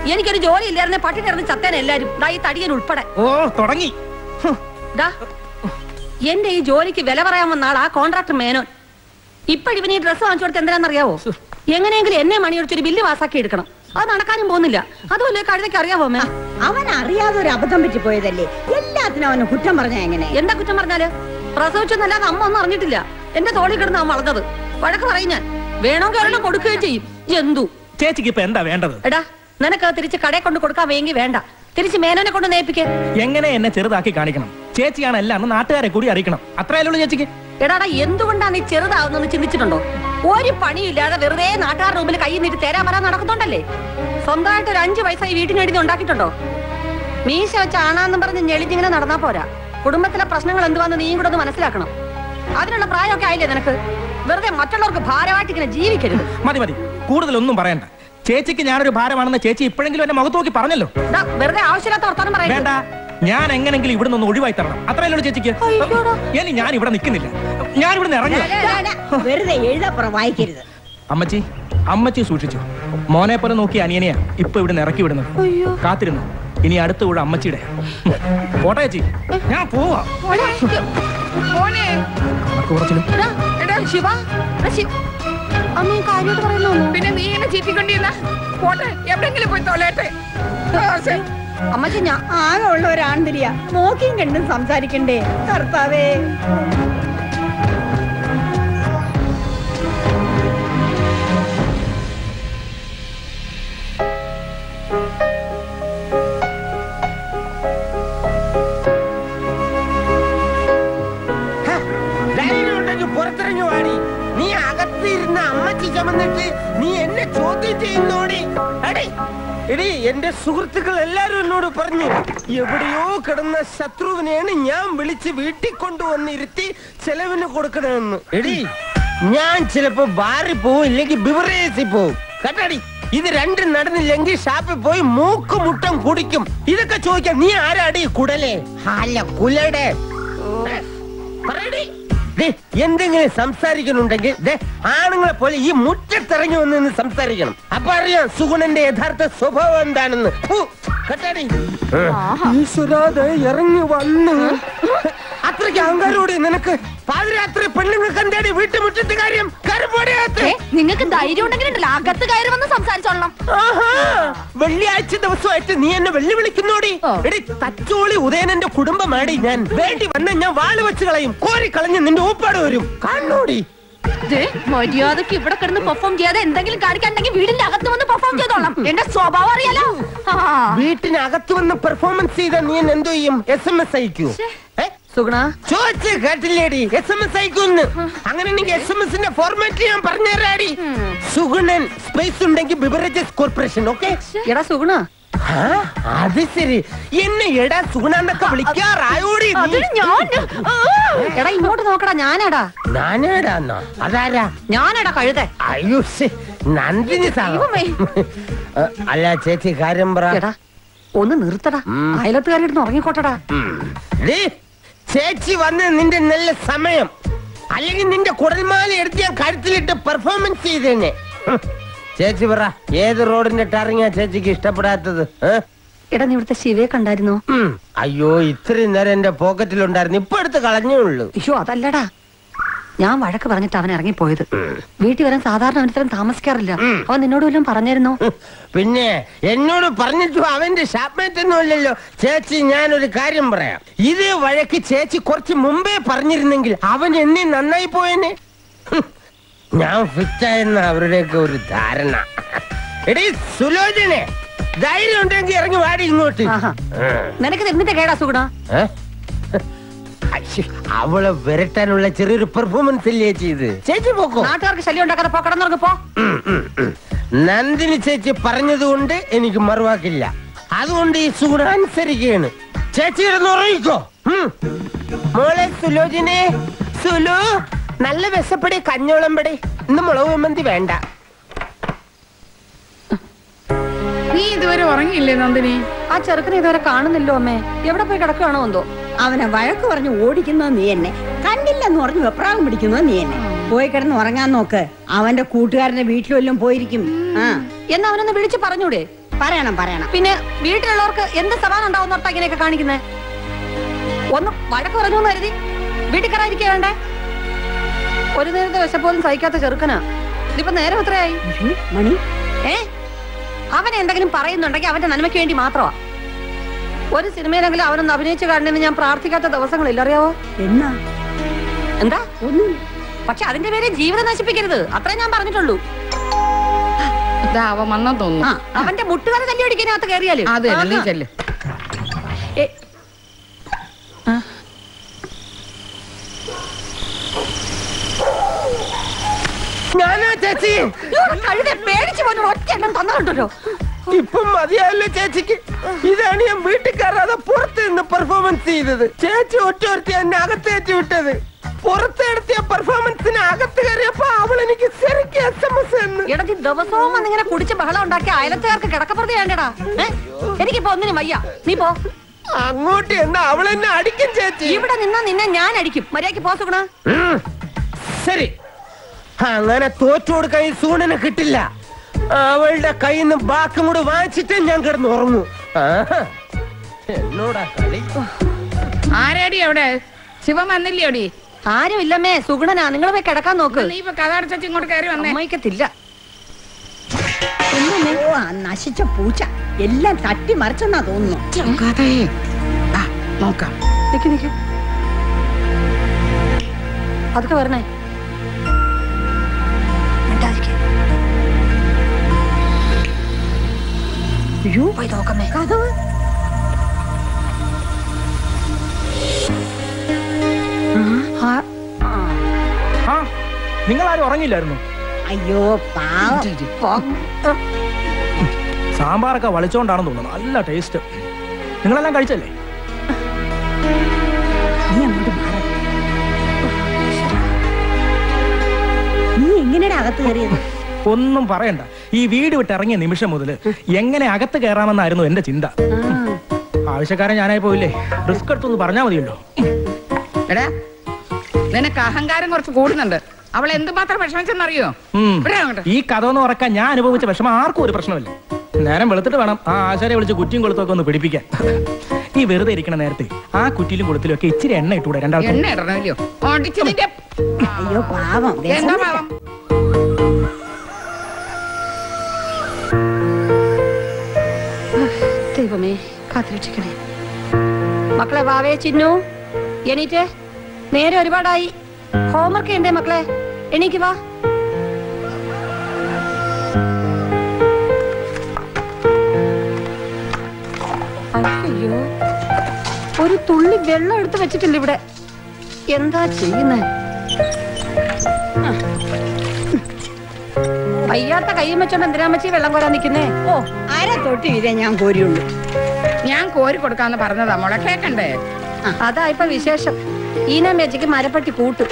എനിക്കൊരു ജോലി ഇല്ലായിരുന്നെ പട്ടിണി ഇറന്ന് ചത്തേനെ എല്ലാരും ദാ ഈ തടിയൻ ഉൾപ്പെടെ ഓ തുടങ്ങി ദാ എന്റെ ഈ ജോലിക്ക് വില പറയാൻ വന്ന ആളാ കോൺട്രാക്ടർ മേനോൻ ഇപ്പഴിവന് ഈ ഡ്രസ്സ് വാങ്ങിച്ചു കൊടുത്ത് എന്തിനാണെന്നറിയാവോ എങ്ങനെയെങ്കിലും എന്നെ മണിയൊടിച്ചൊരു ബില്ല് പാസ്സാക്കി എടുക്കണം അത് നടക്കാനും പോകുന്നില്ല അതുമല്ലേ കഴുതയ്ക്ക് അറിയാവോ മേ അവൻ അറിയാതെ ഒരു അബദ്ധം പറ്റിപ്പോയതല്ലേ എല്ലാത്തിനും അവന് കുറ്റം പറഞ്ഞ എങ്ങനെ എന്താ കുറ്റം പറഞ്ഞാല് പ്രസവിച്ചെന്നല്ലാതെ അമ്മ ഒന്നും അറിഞ്ഞിട്ടില്ല എന്റെ തോളിൽ കിടന്ന് അവൻ വളർന്നത് വഴക്ക് പറയും ഞാൻ വേണമെങ്കിൽ ഒരെണ്ണം കൊടുക്കുകയും ചെയ്യും ജന്തു ചേച്ചിക്ക് ഇപ്പൊ എന്താ വേണ്ടത് എടാ നിനക്ക് അത് തിരിച്ച് കടയിൽ കൊണ്ട് കൊടുക്കാൻ വേങ്കി വേണ്ട തിരിച്ച് മേനോനെ കൊണ്ട് നേപ്പിക്കേ എങ്ങനെ എന്നെ ചെറുതാക്കി കാണിക്കണം ചേച്ചിയാണ് എല്ലാം എന്ന് നാട്ടുകാരെ കൂടി അറിയിക്കണം അത്രയല്ലേ ഉള്ളൂ ചേച്ചിക്ക് എടാടാ എന്തുകൊണ്ടാണ് നീ ചെറുതാവുന്നെന്ന് ചിന്തിച്ചിട്ടുണ്ടോ ഒരു പണിയില്ലാതെ വെറുതെ നാട്ടുകാരുടെ മുമ്പിൽ കൈ നീട്ടി തേരാൻ വരാൻ നടക്കുന്നുണ്ടല്ലേ സ്വന്തമായിട്ട് ഒരു അഞ്ചു പൈസ ഈ വീട്ടിന് എഴുതി ഉണ്ടാക്കിയിട്ടുണ്ടോ മീശ വെച്ച് ആണാന്നും പറഞ്ഞ് ഞെളിഞ്ഞിങ്ങനെ നടന്നാ പോരാ കുടുംബത്തിലെ പ്രശ്നങ്ങൾ എന്തുവാന്ന് നീയും കൂടെ ഒന്ന് മനസ്സിലാക്കണം അതിനുള്ള പ്രായമൊക്കെ ആയില്ലേ നിനക്ക് വെറുതെ മറ്റുള്ളവർക്ക് ഭാരമായിട്ട് ഇങ്ങനെ ജീവിക്കരുത് മതി മതി കൂടുതലൊന്നും പറയണ്ട ചേച്ചിക്ക് ഞാനൊരു ഭാരമാണെന്ന് ചേച്ചി ഇപ്പോഴെങ്കിലും എന്നെ മുഖത്ത് നോക്കി പറഞ്ഞല്ലോ ദാ, വെറുതെ ആവശ്യമില്ലാത്ത വർത്താനം വേണ്ട പറയണ്ട ഞാൻ എങ്ങനെങ്കിലും ഇവിടെ നിന്ന് ഒഴിവായി തരണം അത്രയല്ലേ ഉള്ളൂ ചേച്ചിക്ക് ഇനി ഞാൻ ഇവിടെ നിൽക്കുന്നില്ല ഞാൻ ഇവിടെ നിന്ന് ഇറങ്ങുക വെറുതെ എഴുതാപ്പുറം വായിക്കരുത് അമ്മച്ചി അമ്മച്ചി സൂക്ഷിച്ചു മോനെ പോലെ നോക്കി അനിയനെയാ ഇപ്പൊ ഇവിടെ ഇറക്കി വിടുന്നത് കാത്തിരുന്നു ഇനി അടുത്ത കൂടെ അമ്മച്ചിയുടെ പോട്ടെ ചേച്ചി ഞാൻ പോവാ മോനെ കണക്ക് കുറച്ചിലും എടാ, എടാ, ശിവ എടാ, ശി- അമ്മ ഈ കാര്യമായിട്ട് പറയുന്നു പിന്നെ നീ എന്നെ ചീറ്റിക്കൊണ്ടിരുന്ന പോട്ടെ എവിടെങ്കിലും പോയി തൊലയട്ടെ അമ്മച്ചി ഞാൻ ആകെ ഉള്ള ഒരു ആൺതിരിയ നോക്കിയും കണ്ടും സംസാരിക്കണ്ടേ കർത്താവേ ധൈര്യം ഉണ്ടെങ്കിൽ പുറത്തിറങ്ങി വാടി നീ അകത്തിരുന്ന അമ്മച്ചി ചമന്നിട്ട് നീ എന്നെ ചോദ്യം ചെയ്യുന്നോടി അടി എടി എന്റെ സുഹൃത്തുക്കൾ എല്ലാരും എന്നോട് പറഞ്ഞു എവിടെയോ കിടന്ന ശത്രുവിനെയാണ് ഞാൻ വിളിച്ച് വീട്ടിൽ കൊണ്ടുവന്നിരുത്തി ചെലവിന് കൊടുക്കണമെന്ന് എടി ഞാൻ ചിലപ്പോ ബാറിൽ പോവും ഇല്ലെങ്കിൽ ബിവറേസിൽ പോവും കേട്ടടി ഇത് രണ്ടും നടന്നില്ലെങ്കിൽ ഷാപ്പിൽ പോയി മൂക്ക് മുട്ടം കുടിക്കും ഇതൊക്കെ ചോദിക്കാം നീ ആരാടി കുടലേ അല്ല കുലടെ പറയടി. ദേ, എന്തെങ്കിലും സംസാരിക്കുന്നുണ്ടെങ്കിൽ ദേ, ആണുങ്ങളെ പോലെ ഈ മുറ്റത്തിറങ്ങി വന്ന് നിന്ന് സംസാരിക്കണം അപ്പൊ അറിയാം സുഗുണന്റെ യഥാർത്ഥ സ്വഭാവം എന്താണെന്ന് ഫു, കേട്ടാടി ഈശ്വരാ, ദേ ഇറങ്ങി വന്ന് അത്രയ്ക്ക് അഹങ്കാരോടെ നിനക്ക് പാതിരാത്രി പെണ്ണുങ്ങൾക്ക് എന്താടി വീട്ടുമുറ്റത്ത് കാര്യം കരുപോടിയാത്ത നിങ്ങൾക്ക് ധൈര്യം ഉണ്ടെങ്കിൽ അകത്ത് കയറി വന്ന് സംസാരിച്ചോളണം ആഹാ, വെള്ളിയാഴ്ച ദിവസമായിട്ട് നീ എന്നെ വെല്ലുവിളിക്കുന്നോടി എടി തച്ചോളി ഉദയനന്റെ കുടുംബമാടി ഞാൻ വേണ്ടി വന്ന ഞാൻ വാള് വെച്ച് കളയും കോരി കളഞ്ഞ് നിന്റെ ഊപ്പാട് വരും കാണോടി ദേ, മര്യാദക്ക് ഇവിടെ കിടന്ന് പെർഫോം ചെയ്യാതെ എന്തെങ്കിലും കാണിക്കാണ്ടെങ്കിൽ വീടിന്റെ അകത്ത് വന്ന് പെർഫോം ചെയ്തോളാം എന്റെ സ്വഭാവം അറിയാലോ ആ. വീട്ടിനകത്ത് വന്ന് പെർഫോമൻസ് ചെയ്ത നീ എന്തോ ചെയ്യും എസ് എം എസ് അയക്കൂ സുഗുണ ചോദിച്ച് കേട്ടില്ലേടി എസ് എം എസ് അയക്കൂന്ന് അങ്ങനെയാണെങ്കിൽ എസ് എം എസിന്റെ ഫോർമാറ്റ് ഞാൻ പറഞ്ഞുതരാടി സുഗുണൻ സ്പേസ് ഉണ്ടെങ്കിൽ ബിവറേജസ് കോർപ്പറേഷൻ ഓക്കെ എടാ സുഗുണ അത് ശരി എന്നെ എടാ സുഗുണന്നൊക്കെ വിളിക്കാറായോടി നീ? അതിന് ഞാൻ എടാ ഇങ്ങോട്ട് നോക്കടാ ഞാനാടാ ഞാനേടാന്നോ അതാരാ ഞാനാടാ കഴുതേ അയ്യോ ശ്ശെ, നന്ദിനി സാർ അല്ല ചേച്ചി കാര്യം പറ ഒന്ന് നിർത്തടാ അയലത്തുകാരിടുന്ന് ഉറങ്ങിക്കോട്ടടാ ഡേ, ചേച്ചി വന്ന് നിന്റെ നല്ല സമയം അല്ലെങ്കിൽ നിന്റെ കുടൽമാല എടുത്ത് ഞാൻ കഴുത്തിലിട്ട് പെർഫോമൻസ് ചെയ്തേനെ ഹ്. ചേച്ചി പറ ഏത് റോഡിന്റെ ടാറിങ്ങാ ചേച്ചിക്ക് ഇഷ്ടപ്പെടാത്തത് ഏ? എടാ നീ ഇവിടുത്തെ ശിവയെ കണ്ടായിരുന്നോ ഉം. അയ്യോ ഇത്രയും നേരം എന്റെ പോക്കറ്റിലുണ്ടായിരുന്നു ഇപ്പൊ എടുത്ത് കളഞ്ഞേ ഉള്ളൂ അയ്യോ അതല്ലടാ ഞാൻ വഴക്ക് പറഞ്ഞിട്ട് അവൻ ഇറങ്ങിപ്പോയത് വീട്ടിൽ വരാൻ സാധാരണ അവൻ ഇത്രയും താമസിക്കാറില്ല അവൻ നിന്നോട് വല്ലതും പറഞ്ഞായിരുന്നോ പിന്നെ എന്നോട് പറഞ്ഞിട്ടു അവന്റെ ഷാപ്മേറ്റ് ഒന്നും അല്ലല്ലോ ചേച്ചി ഞാനൊരു കാര്യം പറയാം ഇതേ വഴക്ക് ചേച്ചി കുറച്ച് മുമ്പേ പറഞ്ഞിരുന്നെങ്കിൽ അവൻ എന്നെ നന്നായി പോയേനെ ഹും. ഞാൻ ഫിറ്റായെന്ന അവരുടെയൊക്കെ ഒരു ധാരണ എടീ സുലോചനെ ധൈര്യം ഉണ്ടെങ്കിൽ ഇറങ്ങി വാടി ഇങ്ങോട്ട് നിനക്ക് നിന്നിട്ട് കേടാ സുഗുണ ഏ? അശ്ശി, അവളെ വരട്ടാനുള്ള ചെറിയൊരു പെർഫോമൻസ് ഇല്ലേ ചെയ്ത് ചേച്ചി പോക്കോ നാട്ടുകാർക്ക് ശല്യം ഉണ്ടാക്കാതെ പോ കിടന്നുറങ്ങ് പോ നന്ദിനി ചേച്ചി പറഞ്ഞതുകൊണ്ട് എനിക്ക് മറുവാക്കില്ല അതുകൊണ്ട് ഈ സുഗുണ അനുസരിക്കുകയാണ് ചേച്ചി കിടന്ന് ഉറങ്ങിക്കോ ഉം. മോളെ സുലോചനെ സുലു നല്ല വിശപ്പടി കഞ്ഞോളമ്പടി ഇന്ന് മുളക് മന്തി വേണ്ട നീ ഇതുവരെ ഉറങ്ങിയില്ലേ നന്ദിനി ആ ചെറുക്കനെ ഇതുവരെ കാണുന്നില്ലോ അമ്മേ എവിടെ പോയി കിടക്കുകയാണോ എന്തോ അവനെ വഴക്ക് പറഞ്ഞ് ഓടിക്കുന്നത് നീ എന്നെ കണ്ടില്ലെന്ന് പറഞ്ഞ് വെപ്രാളം പിടിക്കുന്നത് നീ എന്നെ പോയി കിടന്ന് ഉറങ്ങാൻ നോക്ക് അവന്റെ കൂട്ടുകാരന്റെ വീട്ടിലും വല്ലതും പോയിരിക്കും ആ എന്നാ അവനൊന്ന് വിളിച്ചു പറഞ്ഞൂടെ പറയണം പറയണം പിന്നെ വീട്ടിലുള്ളവർക്ക് എന്ത് സമാനം ഉണ്ടാവും ഓർത്താ ഇങ്ങനെയൊക്കെ കാണിക്കുന്നേ ഒന്ന് വഴക്ക് പറഞ്ഞു എന്ന് കരുതി വീട്ടിൽ കയറാതിരിക്കുക വേണ്ടേ ഒരു നേരത്തെ വിശപ്പോലും സഹിക്കാത്ത ചെറുക്കനാ ഇതിപ്പോ നേരം എത്രയായി മണി ഏ അവൻ എന്തെങ്കിലും പറയുന്നുണ്ടെങ്കിൽ അവന്റെ നന്മയ്ക്ക് വേണ്ടി മാത്രമാ ഒരു സിനിമയിലെങ്കിലും അവനൊന്ന് അഭിനയിച്ചു കാണണമെന്ന് ഞാൻ പ്രാർത്ഥിക്കാത്ത ദിവസങ്ങളില്ല അറിയാവോ എന്നാ എന്താ ഒന്നും പക്ഷെ അതിന്റെ പേര് ജീവിതം നശിപ്പിക്കരുത് അത്രേ ഞാൻ പറഞ്ഞിട്ടുള്ളൂ ഇതാ അവൻ വന്നെന്ന് തോന്നുന്നു ആ, അവന്റെ മുട്ടുകാരെ തല്ലി അടിക്കാനകത്ത് കയറിയാല് അതെ നീ ആഹാ. ചെല്ല് ഏ, ഞാനാ ചേച്ചി ഇയാളെ കഴുതെ പേടിച്ചു പോലും ഒറ്റ എണ്ണം തന്നിട്ടുണ്ടല്ലോ ഇപ്പം മതിയായല്ലോ ചേച്ചിക്ക് ഇതാണ് ഞാൻ വീട്ടിൽ കയറാതെ പുറത്ത് നിന്ന് പെർഫോമൻസ് ചെയ്തത് ചേച്ചി ഒറ്റ ഒരുത്തി എന്നെ അകത്തേറ്റി വിട്ടത് പുറത്ത് നടത്തിയ പെർഫോമൻസിന് അകത്ത് കയറിയപ്പോ അവൾ എനിക്ക് ശരിക്കും എസ് എം എസ് എന്ന് ഇടത്തി ദിവസവും വന്നിങ്ങനെ കുടിച്ച് ബഹളം ഉണ്ടാക്കി അയലത്തുകാർക്ക് കിടക്കപ്പുറത്ത് വേണ്ടടാ ഏ? എനിക്കിപ്പോ ഒന്നിനും വയ്യ നീ പോ അങ്ങോട്ട് എന്നാ അവൾ എന്നെ അടിക്കും ചേച്ചി ഇവിടെ നിന്നാ നിന്നെ ഞാൻ അടിക്കും മര്യാദക്ക് പോസുക്കണ ഉം. ശരി അങ്ങനെ തോറ്റു കൊടുക്കാൻ ഈ സൂണിന് കിട്ടില്ല അവളുടെ കയ്യിൽ നിന്ന് ബാക്കും കൂടി വാങ്ങിച്ചിട്ട് ഞാൻ കിടന്ന് ഉറങ്ങൂ ആഹാ. എന്നോടാ കളി ആരാടി അവിടെ ശിവൻ വന്നില്ലേടി ആരും ഇല്ലമ്മേ സുഗുണനാ നിങ്ങൾ പോയി കിടക്കാൻ നോക്ക് നീ ഇപ്പൊ കഥ അടച്ചു ഇങ്ങോട്ട് കയറി വന്നേ അമ്മയ്ക്കത്തില്ല ഓ ആ നശിച്ച പൂച്ച എല്ലാം തട്ടി മറിച്ചെന്നാ തോന്നുന്നു കഥയെ നോക്കാം നിക്ക് നിക്ക് അതൊക്കെ വരണേ മിണ്ടാതിരിക്ക്. അയ്യോ പോയി നോക്കമ്മേ കഥവ് ആ നിങ്ങൾ ആരും ഉറങ്ങില്ലായിരുന്നു അയ്യോ പാവം സാമ്പാറൊക്കെ വളിച്ചോണ്ടാണെന്ന് തോന്നുന്നു നല്ല ടേസ്റ്റ് നിങ്ങളെല്ലാം കഴിച്ചല്ലേ നീ അങ്ങോട്ട് മാറി നീ എങ്ങനെയാ അകത്ത് കയറിയത് ഒന്നും പറയണ്ട ഈ വീട് വിട്ട് ഇറങ്ങിയ നിമിഷം മുതൽ എങ്ങനെ അകത്ത് കയറാമെന്നായിരുന്നു എന്റെ ചിന്ത ആവശ്യക്കാരൻ ഞാനായി പോയില്ലേ റിസ്ക് എടുത്തൊന്ന് പറഞ്ഞാൽ മതിയല്ലോ എടാ നിനക്ക് അഹങ്കാരം കുറച്ച് കൂടുന്നുണ്ട് അവൾ എന്തുമാത്രം വിഷമിച്ചെന്നറിയോ ഉം. ഇവിടെ അങ്ങോട്ട് ഈ കഥ ഒന്ന് ഉറക്കാൻ ഞാൻ അനുഭവിച്ച വിഷമം ആർക്കും ഒരു പ്രശ്നമില്ല നേരം വെളുത്തിട്ട് വേണം ആ ആശാരെ വിളിച്ച് കുറ്റിയും കൊളുത്തൊക്കെ ഒന്ന് പിടിപ്പിക്കാൻ ഈ വെറുതെ ഇരിക്കണ നേരത്തെ ആ കുറ്റിയിലും കൊളുത്തിലും ഒക്കെ ഇച്ചിരി എണ്ണ ഇട്ടൂടെ എണ്ണ രണ്ടാൾക്കും ഇടണമല്ലോ ഓടിച്ചു നിന്റെ അയ്യോ പാവം എന്താ പാവം ദൈവമേ കാത്തിരക്ഷിക്കണേ മക്കളെ വാവേ ചിന്നു എണീറ്റ് നേരെ ഒരുപാടായി ഹോംവർക്ക് ഉണ്ടേ മക്കളെ എണീക്ക് വാ അയ്യോ ഒരു തുള്ളി വെള്ളം എടുത്ത് വെച്ചിട്ടില്ല ഇവിടെ എന്താ ചെയ്യുന്നേ ആ. വയ്യാത്ത കൈയും വെച്ചോണ്ട് എന്തിനാമച്ചി വെള്ളം കോരാൻ നിൽക്കുന്നേ ഓ ആരാ തൊട്ടി ഇതേ ഞാൻ കോരിയുള്ളൂ ഞാൻ കോരി കൊടുക്കാന്ന് പറഞ്ഞതാ മോളെ കേക്കണ്ടേ അതാ ഇപ്പൊ വിശേഷം ഈന മേച്ചയ്ക്ക് മരപ്പട്ടി കൂട്ട്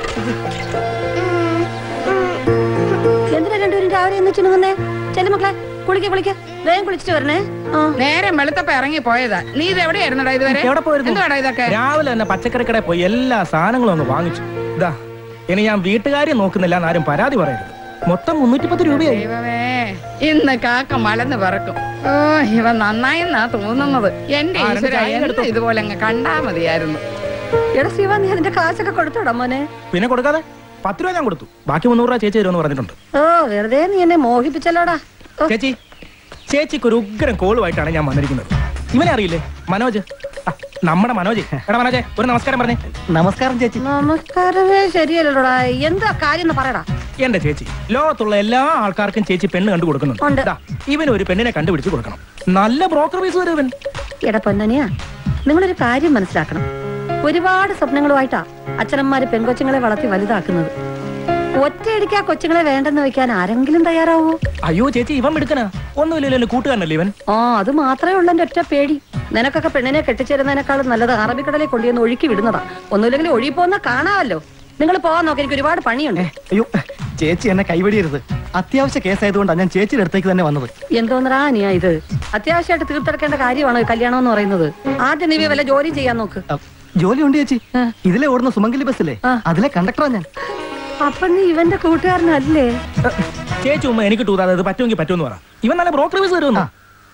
എന്തിനാ രണ്ടുപേരും രാവിലെ എന്ന് ചിണുങ്ങുന്നേ ചെല്ലു മക്കളെ കുളിക്ക കുളിക്ക വേഗം കുളിച്ചിട്ട് വരണേ നേരെ വെളുത്തപ്പ ഇറങ്ങി പോയതാ നീ ഇത് എവിടെയായിരുന്നടാ ഇതുവരെ എവിടെ പോയിരുന്നു എന്തുവാടാ ഇതൊക്കെ രാവിലെ തന്നെ പച്ചക്കറി കടയിൽ പോയി എല്ലാ സാധനങ്ങളും ഒന്ന് വാങ്ങിച്ചു ഇതാ ഇനി ഞാൻ വീട്ടുകാരെ നോക്കുന്നില്ല എന്നാരും പരാതി പറയരുത് മൊത്തം മുന്നൂറ്റി പത്ത് രൂപയായി ദൈവമേ ഇന്ന് കാക്ക മലന്ന് പറക്കും ഓ ഇവ നന്നായെന്നാ തോന്നുന്നത് എന്റെ ആ, രണ്ട് ഈശ്വര ചായ എന്ത് എടുത്തോ. ഇതുപോലെ അങ്ങ് കണ്ടാ മതിയായിരുന്നു എടാ ശിവ നീ അതിന്റെ കാശൊക്കെ കൊടുത്തോടാ മോനെ പിന്നെ കൊടുക്കാതെ പത്ത് രൂപ ഞാൻ കൊടുത്തു ബാക്കി മുന്നൂറ് രൂപ ചേച്ചി തരുമെന്ന് പറഞ്ഞിട്ടുണ്ട് ഓ വെറുതെ നീ എന്നെ മോഹിപ്പിച്ചല്ലോടാ ഓ, ചേച്ചി ചേച്ചിക്ക് ഒരു ഉഗ്രം കോളുമായിട്ടാണ് ഞാൻ വന്നിരിക്കുന്നത് ഇവനെ അറിയില്ലേ മനോജ് ആ, നമ്മുടെ മനോജ് എടാ മനോജ് ഒരു നമസ്കാരം പറഞ്ഞേ നമസ്കാരം ചേച്ചി നമസ്കാരമേ ശരിയല്ലോടാ എന്താ കാര്യം എന്ന് പറയടാ എന്റെ ചേച്ചി ലോകത്തുള്ള എല്ലാ ആൾക്കാർക്കും ചേച്ചി പെണ്ണ് കണ്ടു കൊടുക്കുന്നുണ്ട് ദാ, ഇവന് ഒരു പെണ്ണിനെ കണ്ടുപിടിച്ച് കൊടുക്കണം നല്ല ബ്രോക്കർ പീസ് വരും ഇവൻ എടാ പൊന്നനിയാ നിങ്ങളൊരു കാര്യം മനസ്സിലാക്കണം ഒരുപാട് സ്വപ്നങ്ങളുമായിട്ടാ അച്ഛനമ്മമാര് പെൺകൊച്ചുങ്ങളെ വളർത്തി വലുതാക്കുന്നത് ഒറ്റയടിക്ക് ആ കൊച്ചുങ്ങളെ വേണ്ടെന്ന് വെക്കാൻ ആരെങ്കിലും തയ്യാറാവോ അയ്യോ ചേച്ചി ഇവൻ എടുക്കനാ ഒന്നുമില്ലല്ലോ കൂട്ടുകാരനല്ലേ ഇവൻ ആ അത് മാത്രമേ ഉള്ളൂ എന്റെ ഒറ്റ പേടി നിനക്കൊക്കെ പെണ്ണിനെ കെട്ടിച്ചേരുന്നതിനേക്കാളും നല്ലത് അറബിക്കടലിൽ കൊണ്ടുവന്ന് ഒഴുക്കി വിടുന്നതാ ഒന്നുമില്ലെങ്കിൽ ഒഴുകി പോകുന്ന കാണാമല്ലോ നിങ്ങൾ പോവാൻ നോക്കി എനിക്ക് ഒരുപാട് പണിയുണ്ട് അയ്യോ ചേച്ചി എന്നെ കൈവടിയരുത് അത്യാവശ്യ കേസായതുകൊണ്ടാണ് ഞാൻ ചേച്ചിയുടെ അടുത്തേക്ക് തന്നെ വന്നത് എന്തോന്നറാ നീയാ ഇത് അത്യാവശ്യമായിട്ട് തീർത്തെടുക്കേണ്ട കാര്യമാണോ ഈ കല്യാണം എന്ന് പറയുന്നത് ആദ്യം നീ വല്ല ജോലിയും ചെയ്യാൻ നോക്ക് ജോലി ഉണ്ട് ചേച്ചി ഇതിലെ ഓടുന്ന സുമംഗലി ബസ്സിലെ അതിലെ കണ്ടക്ടറാ ഞാൻ അപ്പൊ നീ ഇവന്റെ കൂട്ടുകാരനല്ലേ ചേച്ചി ഉമ്മ എനിക്ക് ടൂതാതെ ഇത് പറ്റുമെങ്കിൽ പറ്റുമെന്ന് പറ ഇവൻ നല്ല ബ്രോക്കർ പീസ് തരുമെന്നാ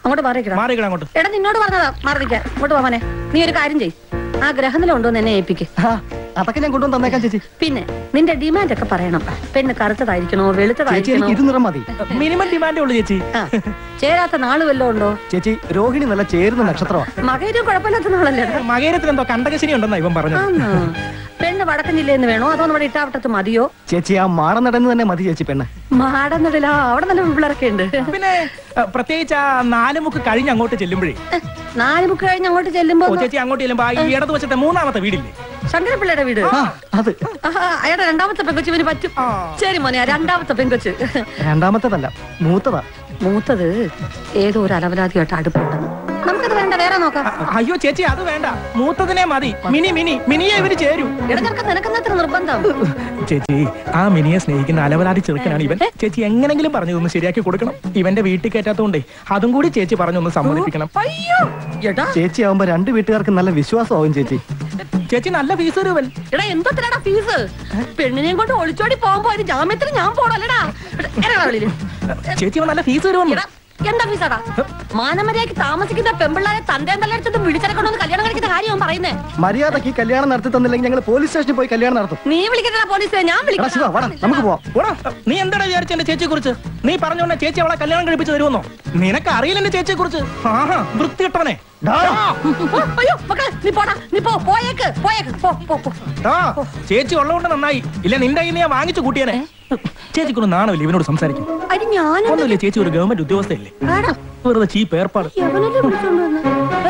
അങ്ങോട്ട് മാറിക്കടാ മാറിക്കടാ അങ്ങോട്ട് എടാ നിന്നോട് പറഞ്ഞതാ മാറി നിൽക്കാൻ ഇങ്ങോട്ട് പോവാനെ നീ ഒരു കാര്യം ചെയ് ആ ഗ്രഹനില ഉണ്ടോന്ന് എന്നെ ഏൽപ്പിക്ക് അതൊക്കെ ഞാൻ കൊണ്ടുവന്ന് തന്നേക്കാം ചേച്ചി പിന്നെ നിന്റെ ഡിമാൻഡ് ഒക്കെ പറയണം പെണ്ണ് കറുത്തതായിരിക്കണോ ചേച്ചി വെളുത്തതായിരിക്കണോ എനിക്ക് ഇത് നിറം മതി മിനിമം ഡിമാൻഡേ ഉള്ളൂ ചേച്ചി ചേരാത്ത നാള് വല്ലതും ഉണ്ടോ ചേച്ചി രോഹിണി നല്ല ചേരുന്ന നക്ഷത്രമാണ് മകയിലും കുഴപ്പമില്ലാത്ത നാളല്ലേ മകേരത്തിൽ എന്തോ കണ്ടകശിനി ഉണ്ടെന്നാ ഇവൻ പറഞ്ഞത് ആന്നോ? പെണ്ണ് വടക്കൻ ജില്ലയിൽ നിന്ന് വേണോ അതോ നമ്മുടെ ഇട്ടാവട്ടത്ത് മതിയോ ചേച്ചി ആ മാടം നടന്ന് തന്നെ മതി ചേച്ചി പെണ്ണ് മാടന്നിടില്ല അവിടെ നല്ല പിള്ളേരൊക്കെ ഉണ്ട് പിന്നെ ഏ, പ്രത്യേകിച്ച് ആ നാല് മുക്ക് കഴിഞ്ഞ് അങ്ങോട്ട് ചെല്ലുമ്പോഴേ നാല് ബുക്ക് കഴിഞ്ഞ് അങ്ങോട്ട് ചെല്ലുമ്പോ ഓ, ചേച്ചി അങ്ങോട്ട് ചെല്ലുമ്പോ ആ ഈ ഇടതുവശത്തെ മൂന്നാമത്തെ വീടില്ലേ ശങ്കരപ്പിള്ളയുടെ വീട് അത് ആഹാ, അയാളുടെ രണ്ടാമത്തെ പെങ്കൊച്ച് ഇവന് പറ്റും ശരി മോനെ ആ രണ്ടാമത്തെ പെങ്കൊച്ച് രണ്ടാമത്തേതല്ല മൂത്തതാ മൂത്തത് ഏതോ ഒരു അലവലാതിയായിട്ട് അടുപ്പുണ്ടെന്ന് നമുക്കത് വേണ്ട വേറെ നോക്കാം അയ്യോ ചേച്ചി അത് വേണ്ട മൂത്തതിനെ മതി മിനി മിനി മിനിയെ ഇവര് ചേരൂ ഇടഞ്ഞിറക്കം നിനക്കെന്നത്ര നിർബന്ധം ചേച്ചി ആ മിനിയെ സ്നേഹിക്കുന്ന അലവലാതി ചെറുക്കനാണ് ഇവൻ ചേച്ചി എങ്ങനെങ്കിലും പറഞ്ഞതൊന്ന് ശരിയാക്കി കൊടുക്കണം ഇവന്റെ വീട്ടിൽ കയറ്റാത്തോണ്ടേ അതും കൂടി ചേച്ചി പറഞ്ഞൊന്ന് സമ്മതിപ്പിക്കണം അയ്യോ എടാ ചേച്ചി ആവുമ്പോ രണ്ട് വീട്ടുകാർക്ക് നല്ല വിശ്വാസമാവും ചേച്ചി ചേച്ചി നല്ല ഫീസ് തരുവൻ എടാ എന്തോത്തിനാടാ ഫീസ് പെണ്ണിനെയും കൊണ്ട് ഒളിച്ചോടി പോകുമ്പോ അതിന് ജാമ്യത്തിന് ഞാൻ പോണല്ലേടാ എടാ വെളിയില് ചേച്ചി അവൻ നല്ല ഫീസ് തരുവൻ എടാ, എന്താ ഫീസാടാ മാനമര്യാദക്ക് താമസിക്കുന്ന പെമ്പിള്ളാരെ തന്തേം തല്ലെടുത്തിട്ട് വിളിച്ചിറക്കൊണ്ടൊന്ന് കല്യാണം കഴിക്കുന്ന കാര്യം അവൻ പറയുന്നേ മര്യാദക്ക് ഈ കല്യാണം നടത്തി തന്നില്ലെങ്കിൽ ഞങ്ങൾ പോലീസ് സ്റ്റേഷനിൽ പോയി കല്യാണം നടത്തും നീ വിളിക്കട്ടാ പോലീസിനെ ഞാൻ എടാ ശിവ വാടാ നമുക്ക് പോവാം ഓടാ നീ എന്താടാ വിചാരിച്ച എന്റെ ചേച്ചിയെ കുറിച്ച് നീ പറഞ്ഞോണ്ട് ചേച്ചി അവളെ കല്യാണം കഴിപ്പിച്ച് തരുമെന്നോ നിനക്ക് അറിയില്ല എന്റെ ചേച്ചിയെ കുറിച്ച് ആഹാ വൃത്തിയിട്ടവനെ അയ്യോ മക്കളെ നീ പോടാ നീ പോ പോയേക്ക് പോയേക്ക് പോ പോ പോ ചേച്ചി ഉള്ളതുകൊണ്ട് നന്നായി ഇല്ല നിന്റെ കയ്യിൽ നിന്ന് ഞാൻ വാങ്ങിച്ചു കൂട്ടിയനെ ചേച്ചിക്കൊന്ന് നാണമില്ല ഇവനോട് സംസാരിക്കും അരി ഞാൻ ഒന്നുമില്ല ചേച്ചി ഒരു ഗവൺമെന്റ് ഉദ്യോഗസ്ഥയല്ലേ വെറുതെ ചീപ്പ് ഏർപ്പാട് എവനല്ലേ വിളിച്ചോണ്ട് വന്നെ?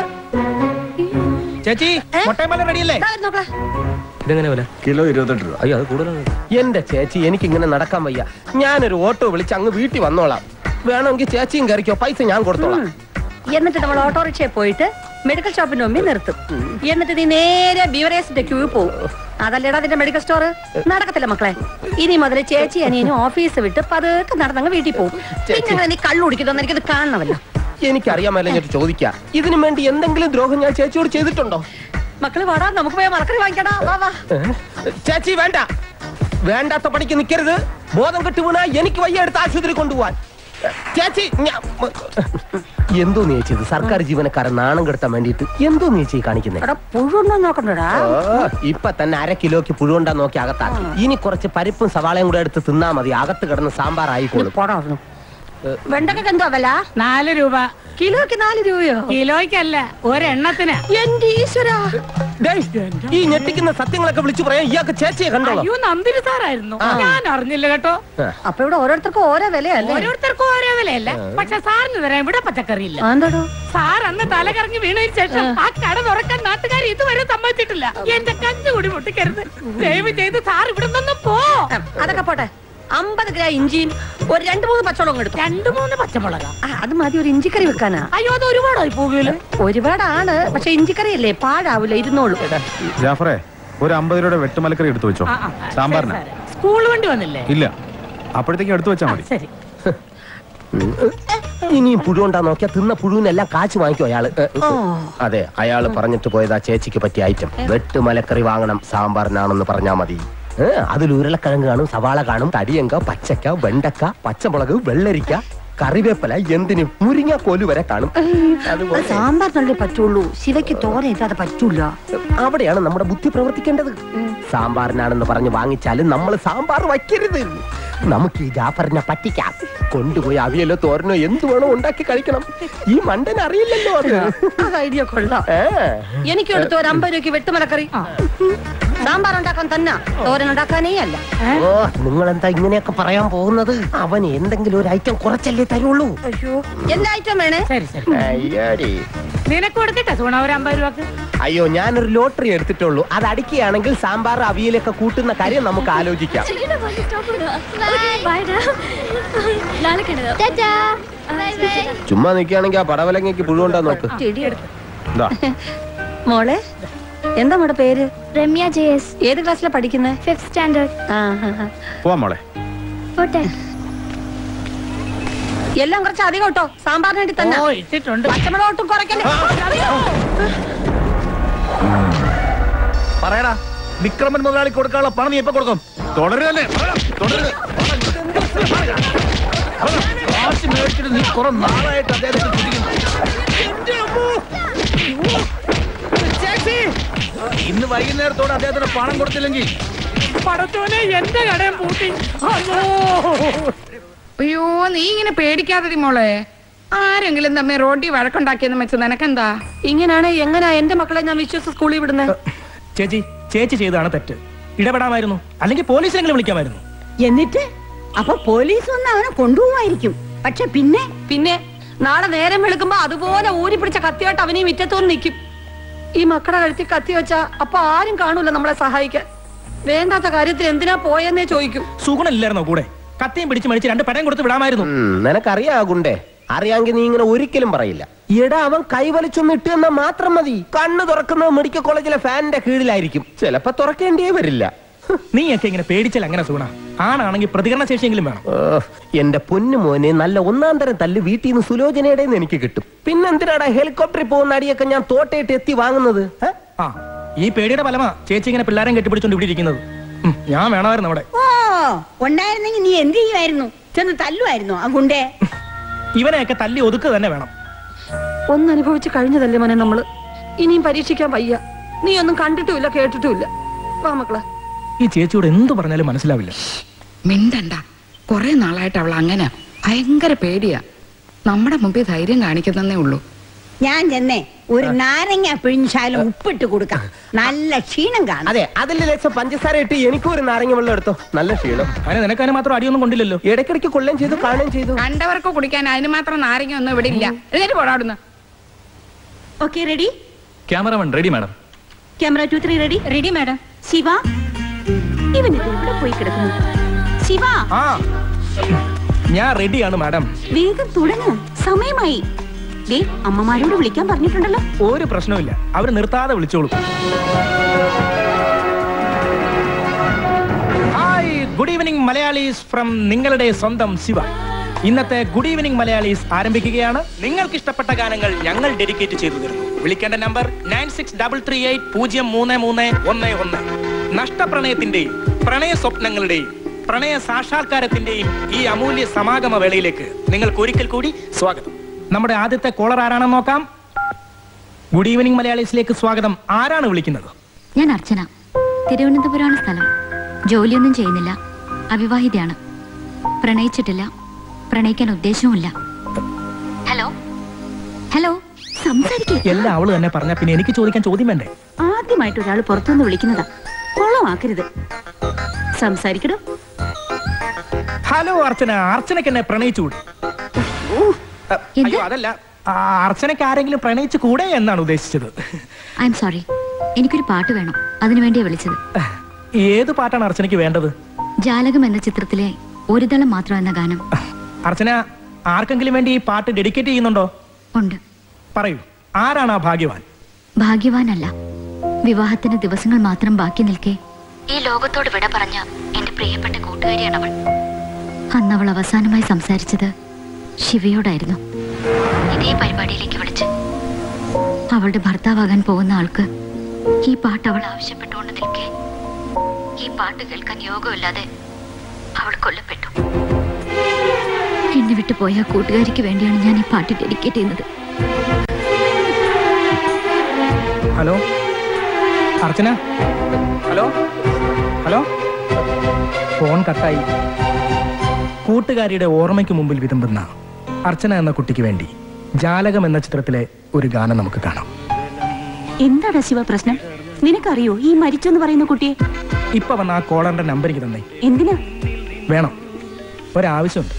ചേച്ചി മുട്ടയമ്പല റെഡിയല്ലേ ദാ വരുന്നു മക്കളെ. ഇതെങ്ങനെ വില കിലോ ഇരുപത്തെട്ട് രൂപ അയ്യോ അത് കൂടുതലാണ് എന്റെ ചേച്ചി എനിക്ക് ഇങ്ങനെ നടക്കാൻ വയ്യ ഞാനൊരു ഓട്ടോ വിളിച്ച് അങ്ങ് വീട്ടിൽ വന്നോളാം വേണമെങ്കിൽ ചേച്ചിയും കയറിക്കോ പൈസ ഞാൻ കൊടുത്തോളാം എന്നിട്ട് നമ്മൾ ഓട്ടോറിക്ഷയിൽ പോയിട്ട് മെഡിക്കൽ ഷോപ്പിന് മുമ്പിൽ നിർത്തും എന്നിട്ട് നീ നേരെ ബീവറേസിന്റെ ക്യൂ പോകും അതല്ലേടാ അതിന്റെ മെഡിക്കൽ സ്റ്റോർ നടക്കത്തില്ല മക്കളെ ഇനി മുതൽ ചേച്ചി അനിയനും ഓഫീസ് വിട്ട് പതുക്കെ നടന്നങ്ങ് വീട്ടിൽ പോകും പിന്നെ അങ്ങനെ നീ കള്ളു കുടിക്കുന്നു എനിക്കത് കാണണമല്ലോ എനിക്കറിയാമല്ലോ ഞാൻ ചോദിക്കാം ഇതിനു വേണ്ടി എന്തെങ്കിലും ദ്രോഹം ഞാൻ ചേച്ചിയോട് ചെയ്തിട്ടുണ്ടോ മക്കള് വാടാ നമുക്ക് പോയി മറക്കറി വാങ്ങിക്കടാ വാ വാ ഏ? ചേച്ചി വേണ്ട വേണ്ടാത്ത പണിക്ക് നിൽക്കരുത് ബോധം കെട്ട് വീണാ എനിക്ക് വയ്യ എടുത്ത് ആശുപത്രി കൊണ്ടുപോവാൻ ചേച്ചി ഞാൻ എന്തോ നീ ചെയ്ത് സർക്കാർ ജീവനക്കാരൻ നാണം കെടുത്താൻ വേണ്ടിയിട്ട് എന്തോ നീ ചെയ്ത് കാണിക്കുന്നേ എടാ പുഴുണ്ടോ നോക്കണ്ടടാ ഓ, ഇപ്പൊ തന്നെ അര കിലോക്ക് പുഴുണ്ടാ നോക്കി അകത്താക്കി ഇനി കുറച്ച് പരിപ്പും സവാളയും കൂടെ എടുത്ത് തിന്നാ മതി അകത്ത് കിടന്ന് സാമ്പാർ ആയിക്കോളും വെണ്ടക്കൊക്കെ എന്തോ വില നാല് രൂപ കിലോയ്ക്ക് നാല് രൂപയോ കിലോയ്ക്കല്ല ഒരെണ്ണത്തിന് എന്റെ ഈശ്വര ഡേയ്, ഈ ഞെട്ടിക്കുന്ന സത്യങ്ങളൊക്കെ വിളിച്ചു പറയാൻ ഇയാൾക്ക് ചേച്ചിയെ കണ്ടോളാം അയ്യോ നന്ദിനി സാറായിരുന്നു ആ. ഞാൻ അറിഞ്ഞില്ല കേട്ടോ അപ്പൊ ഇവിടെ ഓരോരുത്തർക്കും ഓരോ വിലയല്ലേ ഓരോരുത്തർക്കും ഓരോ വിലയല്ല പക്ഷെ സാറിന് തരാൻ ഇവിടെ പച്ചക്കറി ഇല്ല എന്താടോ സാർ അന്ന് തലകറങ്ങി വീണതിന് ശേഷം ആ കട തുറക്കാൻ നാട്ടുകാർ ഇതുവരെ സമ്മതിച്ചിട്ടില്ല എന്റെ കഞ്ഞു കൂടി പൊട്ടിക്കരുത് ദയവ് ചെയ്ത് സാർ ഇവിടെ നിന്ന് പോ അതൊക്കെ പോട്ടെ അമ്പത് ഗ്രാം ഇഞ്ചിയും ഒരു രണ്ട് മൂന്ന് പച്ചമുളകും എടുത്തു രണ്ടു മൂന്ന് പച്ചമുളക അത് മതി ഒരു ഇഞ്ചിക്കറി വെക്കാനാ അയ്യോ അത് ഒരുപാടായി പോകുമല്ലോ ഒരുപാടാണ് പക്ഷെ ഇഞ്ചിക്കറി അല്ലേ പാഴാവൂല ഇരുന്നോളൂ ജാഫറെ ഒരു അമ്പത് രൂപയുടെ വെട്ടുമലക്കറി എടുത്തു വെച്ചോ ആ, ആ, സാമ്പാറിന് ശരി, ശരി. സ്കൂൾ വണ്ടി വന്നില്ലേ ഇല്ല അപ്പോഴത്തേക്കും എടുത്തു വെച്ചാൽ മതി ശരി ഇനിയും പുഴുണ്ടാ നോക്കിയാ തിന്ന പുഴുവിനെല്ലാം കാശ് വാങ്ങിക്കും അയാള് ഏ, അതെ അയാള് പറഞ്ഞിട്ട് പോയതാ ചേച്ചിക്ക് പറ്റിയ ഐറ്റം വെട്ട് മലക്കറി വാങ്ങണം സാമ്പാറിനാണെന്ന് പറഞ്ഞാ മതി ഏ, അതിൽ ഉരുളക്കിഴങ്ങ് കാണും സവാള കാണും തടിയങ്ക പച്ചക്ക വെണ്ടക്ക പച്ചമുളക് വെള്ളരിക്ക കറിവേപ്പില എന്തിന് മുരിങ്ങ കോല് വരെ കാണും അതുപോലെ സാമ്പാറിനല്ലേ പറ്റുള്ളൂ ശിവയ്ക്ക് തോര ഇല്ലാതെ പറ്റൂല അവിടെയാണ് നമ്മുടെ ബുദ്ധി പ്രവർത്തിക്കേണ്ടത് സാമ്പാറിനാണെന്ന് പറഞ്ഞ് വാങ്ങിച്ചാലും നമ്മൾ സാമ്പാർ വയ്ക്കരുത് നമുക്ക് ഈ ജാഫറിനെ പറ്റിക്കാം കൊണ്ടുപോയി അവിയലോ തോരനോ എന്ത് വേണോ ഉണ്ടാക്കി കഴിക്കണം ഈ മണ്ടൻ അറിയില്ലല്ലോ അത് ആ ഐഡിയ കൊള്ളാം എനിക്ക് എടുത്ത് ഒരു അമ്പത് രൂപയ്ക്ക് വെട്ടുമലക്കറി സാമ്പാർ ഉണ്ടാക്കാൻ തന്നെ തോരൻ ഉണ്ടാക്കാനേ അല്ല ഓ നിങ്ങൾ എന്താ ഇങ്ങനെയൊക്കെ പറയാൻ പോകുന്നത് അവൻ എന്തെങ്കിലും ഒരു ഐറ്റം കുറച്ചല്ലേ തരുള്ളൂ അയ്യോ എല്ലാ ഐറ്റം വേണേ ശരി ശരി അയ്യോടി നിനക്ക് കൊടുക്കട്ടെ സൂണ ഒരു അമ്പത് രൂപക്ക് അയ്യോ ഞാനൊരു ലോട്ടറി എടുത്തിട്ടുള്ളൂ അത് അടിക്കുകയാണെങ്കിൽ സാമ്പാർ അവിയലൊക്കെ കൂട്ടുന്ന കാര്യം നമുക്ക് ആലോചിക്കാം ചുമ്മാ നിൽക്കുകയാണെങ്കിൽ ആ പടവലങ്ങയ്ക്ക് പുഴുണ്ടാ നോക്ക് മോളെ എന്താ മോടെ പേര് രമ്യ ജെ എസ് ഏത് ക്ലാസ്സിലാണ് പഠിക്കുന്നത് ഫിഫ്ത് സ്റ്റാൻഡേർഡ് പോവാം മോളെ പോട്ടെ എല്ലാം കുറച്ച് അധികം കേട്ടോ സാമ്പാറിന് വേണ്ടി തന്നെ ഓ ഇട്ടിട്ടുണ്ട് പച്ചമുളക് ഒട്ടും കുറയ്ക്കല്ലേ അയ്യോ. പറയടാ വിക്രമൻ മുതലാളി കൊടുക്കാനുള്ള പണം നീ എപ്പോ കൊടുക്കും തുടരുതല്ലേ തുടരുത് കാശ് മേടിച്ചിട്ട് നീ കുറെ നാളായിട്ട് അദ്ദേഹത്തെ കുടിക്കുന്നു വൈകുന്നേരത്തോടെ അദ്ദേഹത്തിന് പണം കൊടുത്തില്ലെങ്കിൽ പടച്ചോനെ എന്റെ കടയും പൂട്ടി അയ്യോ നീ ഇങ്ങനെ പേടിക്കാതെ മോളെ ആരെങ്കിലും തമ്മിൽ റോഡിൽ വഴക്കുണ്ടാക്കിയെന്ന് വെച്ച് നിനക്കെന്താ ഇങ്ങനെയാണ് എങ്ങനെയാ എന്റെ മക്കളെ ഞാൻ വിശ്വസിച്ച് സ്കൂളിൽ വിടുന്നത് ചേച്ചി ചേച്ചി ചെയ്തതാണ് തെറ്റ് ഇടപെടാമായിരുന്നു അല്ലെങ്കിൽ പോലീസിനെങ്കിലും വിളിക്കാമായിരുന്നു എന്നിട്ട് അപ്പൊ പോലീസ് വന്ന് അവനെ കൊണ്ടുപോവായിരിക്കും പക്ഷെ പിന്നെ പിന്നെ നാളെ നേരം വെളുക്കുമ്പോ അതുപോലെ ഊരി പിടിച്ച കത്തിയായിട്ട് അവനീ മിറ്റത്തോന്ന് നിൽക്കും ഈ മക്കളുടെ കഴുത്തിൽ കത്തി വെച്ചാ അപ്പൊ ആരും കാണൂല നമ്മളെ സഹായിക്കാൻ വേണ്ടാത്ത കാര്യത്തിൽ എന്തിനാ പോയെന്നേ ചോദിക്കും സുഗുണില്ലായിരുന്നോ കൂടെ കത്തിയും പിടിച്ച് മടിച്ച് രണ്ട് പടം കൊടുത്ത് വിടാമായിരുന്നു നിനക്കറിയാകുണ്ടേ അറിയാമെങ്കിൽ നീ ഇങ്ങനെ ഒരിക്കലും പറയില്ല എടാ അവൻ കൈവലിച്ചൊന്ന് ഇട്ട് എന്നാ മാത്രം മതി കണ്ണ് തുറക്കുന്നത് മെഡിക്കൽ കോളേജിലെ ഫാനിന്റെ കീഴിലായിരിക്കും ചിലപ്പോ തുറക്കേണ്ടിയേ വരില്ല നീയൊക്കെ ഇങ്ങനെ പേടിച്ചാൽ അങ്ങനെ സുഗുണ ആണാണെങ്കിൽ പ്രതികരണ ശേഷിയെങ്കിലും വേണം ഓ, എന്റെ പൊന്നു മോനെ നല്ല ഒന്നാം തരം തല്ല് വീട്ടിൽ നിന്ന് സുലോചനയുടെ എനിക്ക് കിട്ടും പിന്നെന്തിനാടാ ഹെലികോപ്റ്ററിൽ പോകുന്ന അടിയൊക്കെ ഞാൻ തോട്ടയിട്ട് എത്തി വാങ്ങുന്നത് ഏ? ആ ഈ പേടിയുടെ ഫലമാ ചേച്ചി ഇങ്ങനെ പിള്ളേരെ കെട്ടിപ്പിടിച്ചോണ്ട് ഇവിടെ ഇരിക്കുന്നത് ഉം, ഞാൻ വേണമായിരുന്നു അവിടെ ഓ ഉണ്ടായിരുന്നെങ്കിൽ നീ എന്ത് ചെയ്യുമായിരുന്നു ചെന്ന് തല്ലുമായിരുന്നു ആ ഗുണ്ടേ ഇവനെയൊക്കെ തല്ലി ഒതുക്കുക തന്നെ വേണം ഒന്നനുഭവിച്ച് കഴിഞ്ഞതല്ലേ മോനെ നമ്മള് ഇനിയും പരീക്ഷിക്കാൻ വയ്യ നീ ഒന്നും കണ്ടിട്ടുമില്ല കേട്ടിട്ടുമില്ല വാ മക്കളെ ഈ ചേച്ചിയോട് എന്ത് പറഞ്ഞാലും മനസ്സിലാവില്ല മിണ്ടണ്ട കുറെ നാളായിട്ട് അവൾ അങ്ങനെ ഭയങ്കര പേടിയാ നമ്മുടെ മുമ്പിൽ ധൈര്യം കാണിക്കുന്നേ ഉള്ളൂ ഞാൻ ചെന്നേ ഒരു നാരങ്ങ പിഴിഞ്ഞാലും ഉപ്പിട്ട് കൊടുക്കാം നല്ല ക്ഷീണം കാണും അതെ അതിൽ ലക്ഷം പഞ്ചസാര ഇട്ട് എനിക്കും ഒരു നാരങ്ങ വെള്ളം എടുത്തോ നല്ല ക്ഷീണം അതിന് നിനക്കതിന് മാത്രം അടിയൊന്നും കൊണ്ടില്ലല്ലോ ഇടയ്ക്കിടയ്ക്ക് കൊള്ളുകയും ചെയ്തു കാണുകയും ചെയ്തു കണ്ടവർക്ക് കുടിക്കാൻ അതിന് മാത്രം നാരങ്ങ ഒന്നും ഇവിടെ ഇല്ല എന്നിട്ട് പോടാടുന്നു okay ready cameraman ready madam camera two three ready ready madam Shiva ഇവനിത് എവിടെ പോയി കിടക്കുന്നു ശിവ ആ ഞാൻ റെഡിയാണ് മാഡം വേഗം തുടങ്ങ് സമയമായി ദേ അമ്മമാരോട് വിളിക്കാൻ പറഞ്ഞിട്ടുണ്ടല്ലോ ഒരു പ്രശ്നവുമില്ല അവർ നിർത്താതെ വിളിച്ചോളൂ hi good evening Malayalees from നിങ്ങളുടെ സ്വന്തം ശിവ ഇന്നത്തെ ഗുഡ് ഈവനിങ് മലയാളീസ് ആരംഭിക്കുകയാണ് നിങ്ങൾക്ക് ഇഷ്ടപ്പെട്ട ഗാനങ്ങൾ ഞങ്ങൾ ഡെഡിക്കേറ്റ് ചെയ്തു തരുന്നു വിളിക്കേണ്ട number nine six double three eight പൂജ്യം മൂന്ന് മൂന്ന് ഒന്ന് ഒന്ന് നഷ്ടപ്രണയത്തിന്റെയും പ്രണയ സ്വപ്നങ്ങളുടെയും പ്രണയ സാക്ഷാത്കാരത്തിന്റെയും ഈ അമൂല്യ സമാഗമ വേളയിലേക്ക് നിങ്ങൾക്ക് ഒരിക്കൽ കൂടി സ്വാഗതം നമ്മുടെ ആദ്യത്തെ കോളർ ആരാണെന്ന് നോക്കാം ഗുഡ് ഈവനിങ് മലയാളീസിലേക്ക് സ്വാഗതം ആരാണ് വിളിക്കുന്നത് ഞാൻ അർച്ചന തിരുവനന്തപുരമാണ് സ്ഥലം ജോലിയൊന്നും ചെയ്യുന്നില്ല അവിവാഹിതയാണ് പ്രണയിച്ചിട്ടില്ല പ്രണയിക്കാൻ ഉദ്ദേശവുമില്ല ഹലോ ഹലോ സംസാരിക്കേ എല്ലാം അവള് തന്നെ പറഞ്ഞ പിന്നെ എനിക്ക് ചോദിക്കാൻ ചോദ്യം വേണ്ടേ ആദ്യമായിട്ട് ഒരാൾ പുറത്തുനിന്ന് വിളിക്കുന്നതാ കൊള്ളമാക്കരുത് സംസാരിക്കടോ ഹലോ അർച്ചന അർച്ചനക്ക് എന്നെ പ്രണയിച്ചുകൂടി അയ്യോ അതല്ല ആ, അർച്ചനക്ക് ആരെങ്കിലും പ്രണയിച്ചു കൂടെ എന്നാണ് ഉദ്ദേശിച്ചത് ഐ എം സോറി എനിക്കൊരു പാട്ട് വേണം അതിനു വേണ്ടിയാ വിളിച്ചത് ഏത് പാട്ടാണ് അർച്ചനയ്ക്ക് വേണ്ടത് ജാലകം എന്ന ചിത്രത്തിലെ ഒരു ദളം മാത്രം എന്ന ഗാനം അർച്ചന ആർക്കെങ്കിലും വേണ്ടി ഈ പാട്ട് ഡെഡിക്കേറ്റ് ചെയ്യുന്നുണ്ടോ ഉണ്ട് പറയൂ ആരാണ് ആ ഭാഗ്യവാൻ ഭാഗ്യവാനല്ല വിവാഹത്തിന് ദിവസങ്ങൾ മാത്രം ബാക്കി നിൽക്കെ ഈ ലോകത്തോട് വിട പറഞ്ഞ എന്റെ പ്രിയപ്പെട്ട കൂട്ടുകാരിയാണ് അവൾ അന്ന് അവൾ അവസാനമായി സംസാരിച്ചത് ശിവയോടായിരുന്നു ഇതേ പരിപാടിയിലേക്ക് വിളിച്ച് അവളുടെ ഭർത്താവാകാൻ പോകുന്ന ആൾക്ക് ഈ പാട്ട് അവൾ ആവശ്യപ്പെട്ടുകൊണ്ട് നിൽക്കെ ഈ പാട്ട് കേൾക്കാൻ യോഗമില്ലാതെ അവൾ കൊല്ലപ്പെട്ടു എന്നെ വിട്ടു പോയ ആ കൂട്ടുകാരിക്ക് വേണ്ടിയാണ് ഞാൻ ഈ പാട്ട് ഡെഡിക്കേറ്റ് ചെയ്യുന്നത് hello Archana hello hello phone കട്ടായി കൂട്ടുകാരിയുടെ ഓർമ്മയ്ക്ക് മുമ്പിൽ വിതുമ്പുന്ന അർച്ചന എന്ന കുട്ടിക്ക് വേണ്ടി ജാലകം എന്ന ചിത്രത്തിലെ ഒരു ഗാനം നമുക്ക് കാണാം എന്താടാ ശിവ പ്രശ്നം നിനക്കറിയോ ഈ മരിച്ചെന്ന് പറയുന്ന കുട്ടിയെ ഇപ്പൊ വന്ന ആ കോളറിന്റെ നമ്പർ എനിക്ക് തന്നെ എന്തിനാ വേണം ഒരാവശ്യമുണ്ട്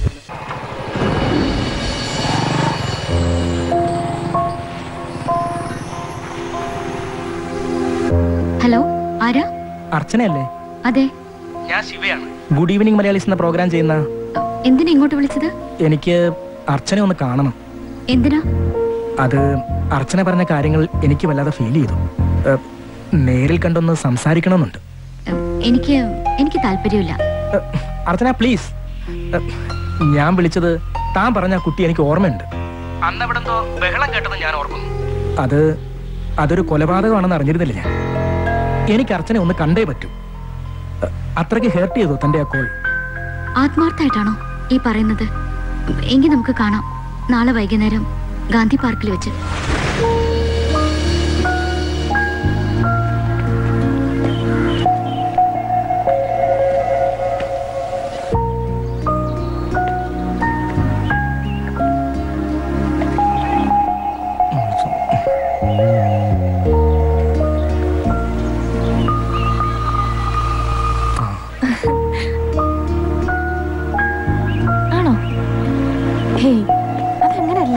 ഹലോ ആരാ അർച്ചനയല്ലേ അതെ ഞാൻ ശിവയാണ് ഗുഡ് ഈവനിങ് മലയാളീസ് എന്ന പ്രോഗ്രാം ചെയ്യുന്ന എന്തിനാ ഇങ്ങോട്ട് വിളിച്ചത് എനിക്ക് അർച്ചന ഒന്ന് കാണണം എന്തിനാ അത് അർച്ചന പറഞ്ഞ കാര്യങ്ങൾ എനിക്ക് വല്ലാതെ ഫീൽ ചെയ്തു ഏഹ്, നേരിൽ കണ്ടൊന്ന് സംസാരിക്കണമെന്നുണ്ട് എനിക്ക് എനിക്ക് താല്പര്യമില്ല അർച്ചന പ്ലീസ് ഞാൻ വിളിച്ചത് താൻ പറഞ്ഞ ആ കുട്ടി എനിക്ക് ഓർമ്മയുണ്ട് അന്ന് എവിടെന്തോ ബഹളം കേട്ടത് ഞാൻ ഓർക്കുന്നു അത് അതൊരു കൊലപാതകമാണെന്ന് അറിഞ്ഞിരുന്നില്ല ഞാൻ എനിക്ക് അർച്ചനെ ഒന്ന് കണ്ടേ പറ്റൂ അഹ്, അത്രയ്ക്ക് ഹേർട്ട് ചെയ്തു തന്റെ ആ കോൾ ആത്മാർത്ഥമായിട്ടാണോ ഈ പറയുന്നത് എങ്കിൽ നമുക്ക് കാണാം നാളെ വൈകുന്നേരം ഗാന്ധി പാർക്കിൽ വെച്ച്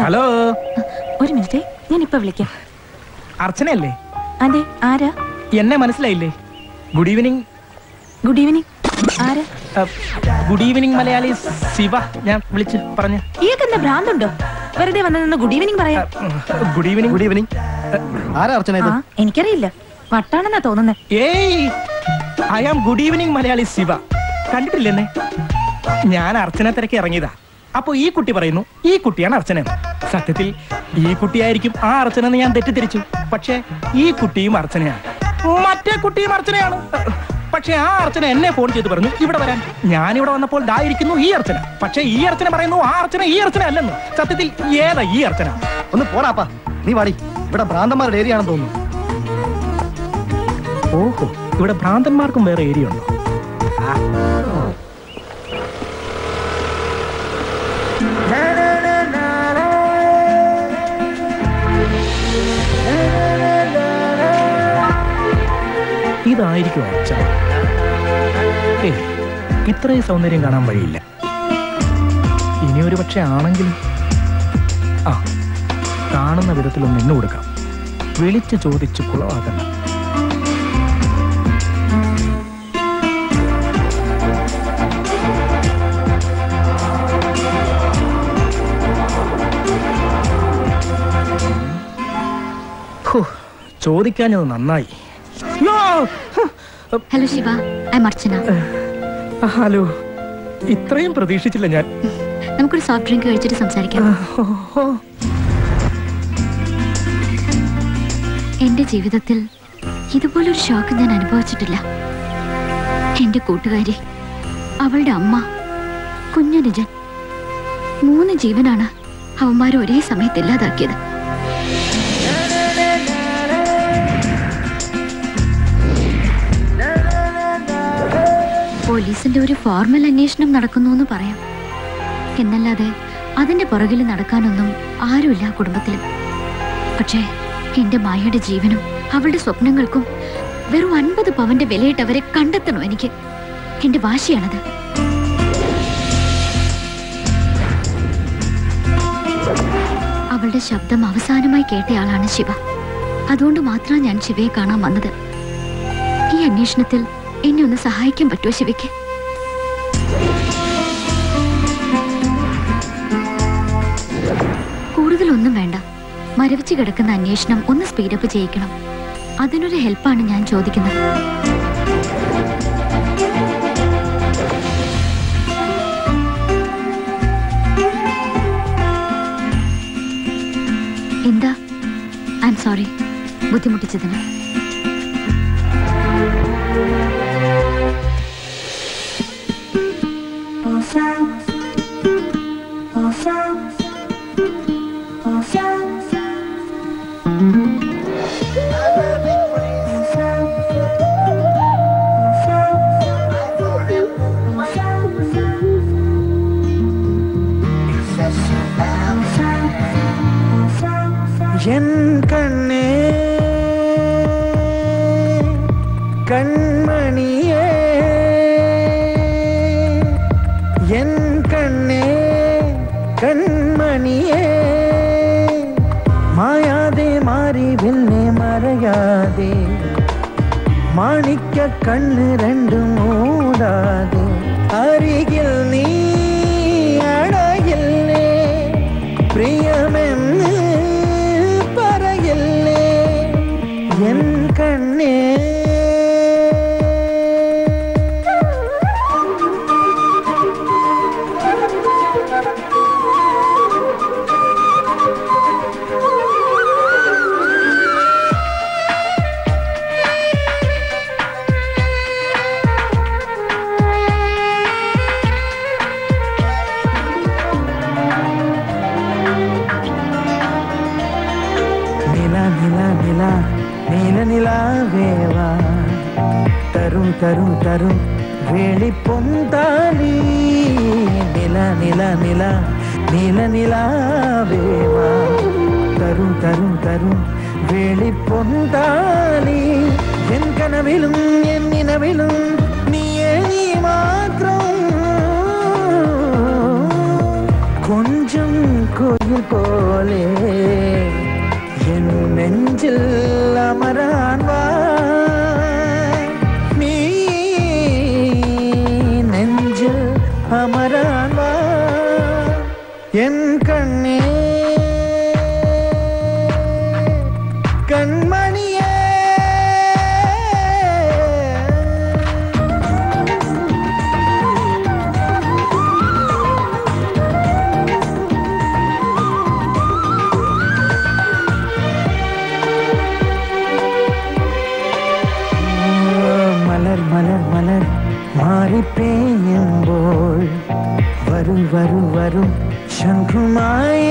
ഹലോ ഒരു മിനിറ്റ് ഞാൻ ഇപ്പൊ വിളിക്കാം അർച്ചനയല്ലേ അതെ ആരാ എന്നെ മനസ്സിലായില്ലേ ഗുഡ് ഈവനിങ് ഗുഡ് ഈവനിങ് ആരാ ഗുഡ് ഈവനിങ് മലയാളി ശിവ ഞാൻ വിളിച്ച് പറഞ്ഞു ഇയാൾക്ക് എന്താ ഭ്രാന്തുണ്ടോ വെറുതെ വന്ന് നിന്ന് ഗുഡ് ഈവനിങ് പറയാം ഗുഡ് ഈവനിങ് ഗുഡ് ഈവനിങ് ആരാ അർച്ചന ഇത് ആ എനിക്കറിയില്ല വട്ടാണെന്നാ തോന്നുന്നേ ഏയ് I am good evening Malayali Shiva കണ്ടിട്ടില്ല എന്നെ ഞാൻ അർച്ചന തിരക്കി ഇറങ്ങിയതാ അപ്പൊ ഈ കുട്ടി പറയുന്നു ഈ കുട്ടിയാണ് അർച്ചന എന്ന്. സത്യത്തിൽ ഈ കുട്ടിയായിരിക്കും ആ അർച്ചന എന്ന് ഞാൻ തെറ്റിദ്ധരിച്ചു പക്ഷേ ഈ കുട്ടിയും അർച്ചനയാണ് മറ്റേ കുട്ടിയും അർച്ചനയാണ് പക്ഷേ ആ അർച്ചന എന്നെ ഫോൺ ചെയ്ത് പറഞ്ഞു ഇവിടെ വരാൻ ഞാൻ ഇവിടെ വന്നപ്പോൾ ദായിരിക്കുന്നു ഈ അർച്ചന പക്ഷേ ഈ അർച്ചന പറയുന്നു ആ അർച്ചന ഈ അർച്ചന അല്ലെന്ന് സത്യത്തിൽ ഏതാ ഈ അർച്ചന ഒന്ന് പോടാപ്പാ നീ വാടി ഇവിടെ ഭ്രാന്തന്മാരുടെ ഏരിയ ആണെന്ന് തോന്നുന്നു ഓഹോ ഇവിടെ ഭ്രാന്തന്മാർക്കും വേറെ ഏരിയ ഉണ്ടോ ഇതായിരിക്കും അച്ഛൻ ഏയ് ഇത്രയും സൗന്ദര്യം കാണാൻ വഴിയില്ല ഇനി ഒരു പക്ഷെ ആണെങ്കിലും ആ കാണുന്ന വിധത്തിലൊന്ന് ഇന്നു കൊടുക്കാം വിളിച്ച് ചോദിച്ച് കുളവാക്കണ്ട ഹോ, ചോദിക്കാഞ്ഞത് നന്നായി hello Shiva I Archana hello ഇത്രയും പ്രതീക്ഷിച്ചില്ല ഞാൻ നമുക്കൊരു സോഫ്റ്റ് ഡ്രിങ്ക് കഴിച്ചിട്ട് സംസാരിക്കാം എന്റെ ജീവിതത്തിൽ ഇതുപോലൊരു ഷോക്ക് ഞാൻ അനുഭവിച്ചിട്ടില്ല എന്റെ കൂട്ടുകാരി അവളുടെ അമ്മ കുഞ്ഞനുജൻ മൂന്ന് ജീവനാണ് അവന്മാർ ഒരേ സമയത്ത് ഇല്ലാതാക്കിയത് പോലീസിന്റെ ഒരു ഫോർമൽ അന്വേഷണം നടക്കുന്നു എന്ന് പറയാം എന്നല്ലാതെ അതിന്റെ പുറകിൽ നടക്കാനൊന്നും ആരുമില്ല ആ കുടുംബത്തിലും പക്ഷേ എന്റെ മായയുടെ ജീവനും അവളുടെ സ്വപ്നങ്ങൾക്കും വെറും അൻപത് പവന്റെ വിലയിട്ട് അവരെ കണ്ടെത്തണം എനിക്ക് എന്റെ വാശിയാണത് അവളുടെ ശബ്ദം അവസാനമായി കേട്ടയാളാണ് ശിവ അതുകൊണ്ട് മാത്രമാണ് ഞാൻ ശിവയെ കാണാൻ വന്നത് ഈ അന്വേഷണത്തിൽ എന്നെ ഒന്ന് സഹായിക്കാൻ പറ്റുമോ ശിവയ്ക്ക് കൂടുതലൊന്നും വേണ്ട മരവിച്ച് കിടക്കുന്ന അന്വേഷണം ഒന്ന് സ്പീഡപ്പ് ചെയ്യിക്കണം അതിനൊരു ഹെൽപ്പാണ് ഞാൻ ചോദിക്കുന്നത് എന്താ ഐ എം സോറി ബുദ്ധിമുട്ടിച്ചതിന് என் கண்ணே கண்மணியே என் கண்ணே கண்மணியே மாயாதே மாறி வெண்ணே மறையாதே மாணிக்க கண்ணு ரெண்டு மூடாதே அருகில் நீ அழகில்லே പ്രിയമെന്ന് പറയല്ലേ എൻ കണ്ണേ നില നില നില നീല നിലാവേവാ തരും തരും തരും വെളിപ്പൊന്താലി നില നില നില നീല നിലാവേവാ തരും തരും തരും വെളിപ്പൊന്താലി എൻ കനവിലും എൻ നിലവിലും നീയേ നീ മാത്രം கொஞ்சம் കോയിൽ പോലെ എൻ നെഞ്ചിൽ അമരാൻ വാ നീ നെഞ്ചിൽ അമരാൻ വാ എൻ കണ്ണേ കൺമണിയേ മലർ മലർ മലർ മാറിപ്പേയുമ്പോൾ വരൂ വരൂ വരൂ ശംഖുമായി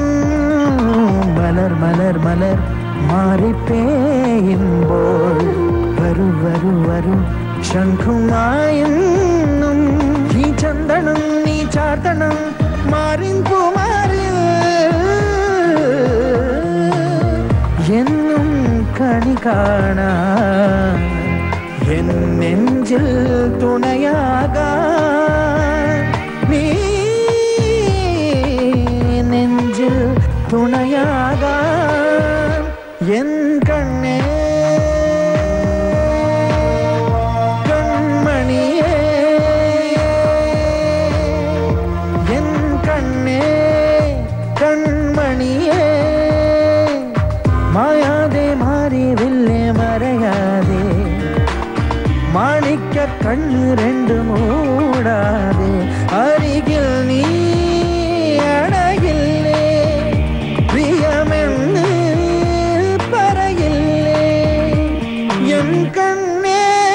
മലർ മലർ മലർ മാറിപ്പേയുമ്പോൾ വരൂ വരൂ വരൂ ശംഖുമായും നീ ചന്ദനം നീ ചാർത്തണം മാറിൻ കുമാരിൽ എന്നും കണി കാണാൻ എൻ നെഞ്ചിൽ തുണയാകാൻ നീ നെഞ്ചിൽ തുണയാകാൻ എൻ കണ്ണേ കൺമണിയേ എൻ കണ്ണേ കൺമണിയേ മായാതെ മാറിവില്ലേ മറയാതെ മാണിക്ക കണ്ണ് രണ്ട് മൂടാതെ അരികിൽ നീ അണകില്ലേ പ്രിയമെന്ന് പറയില്ലേ എൻ കണ്ണേ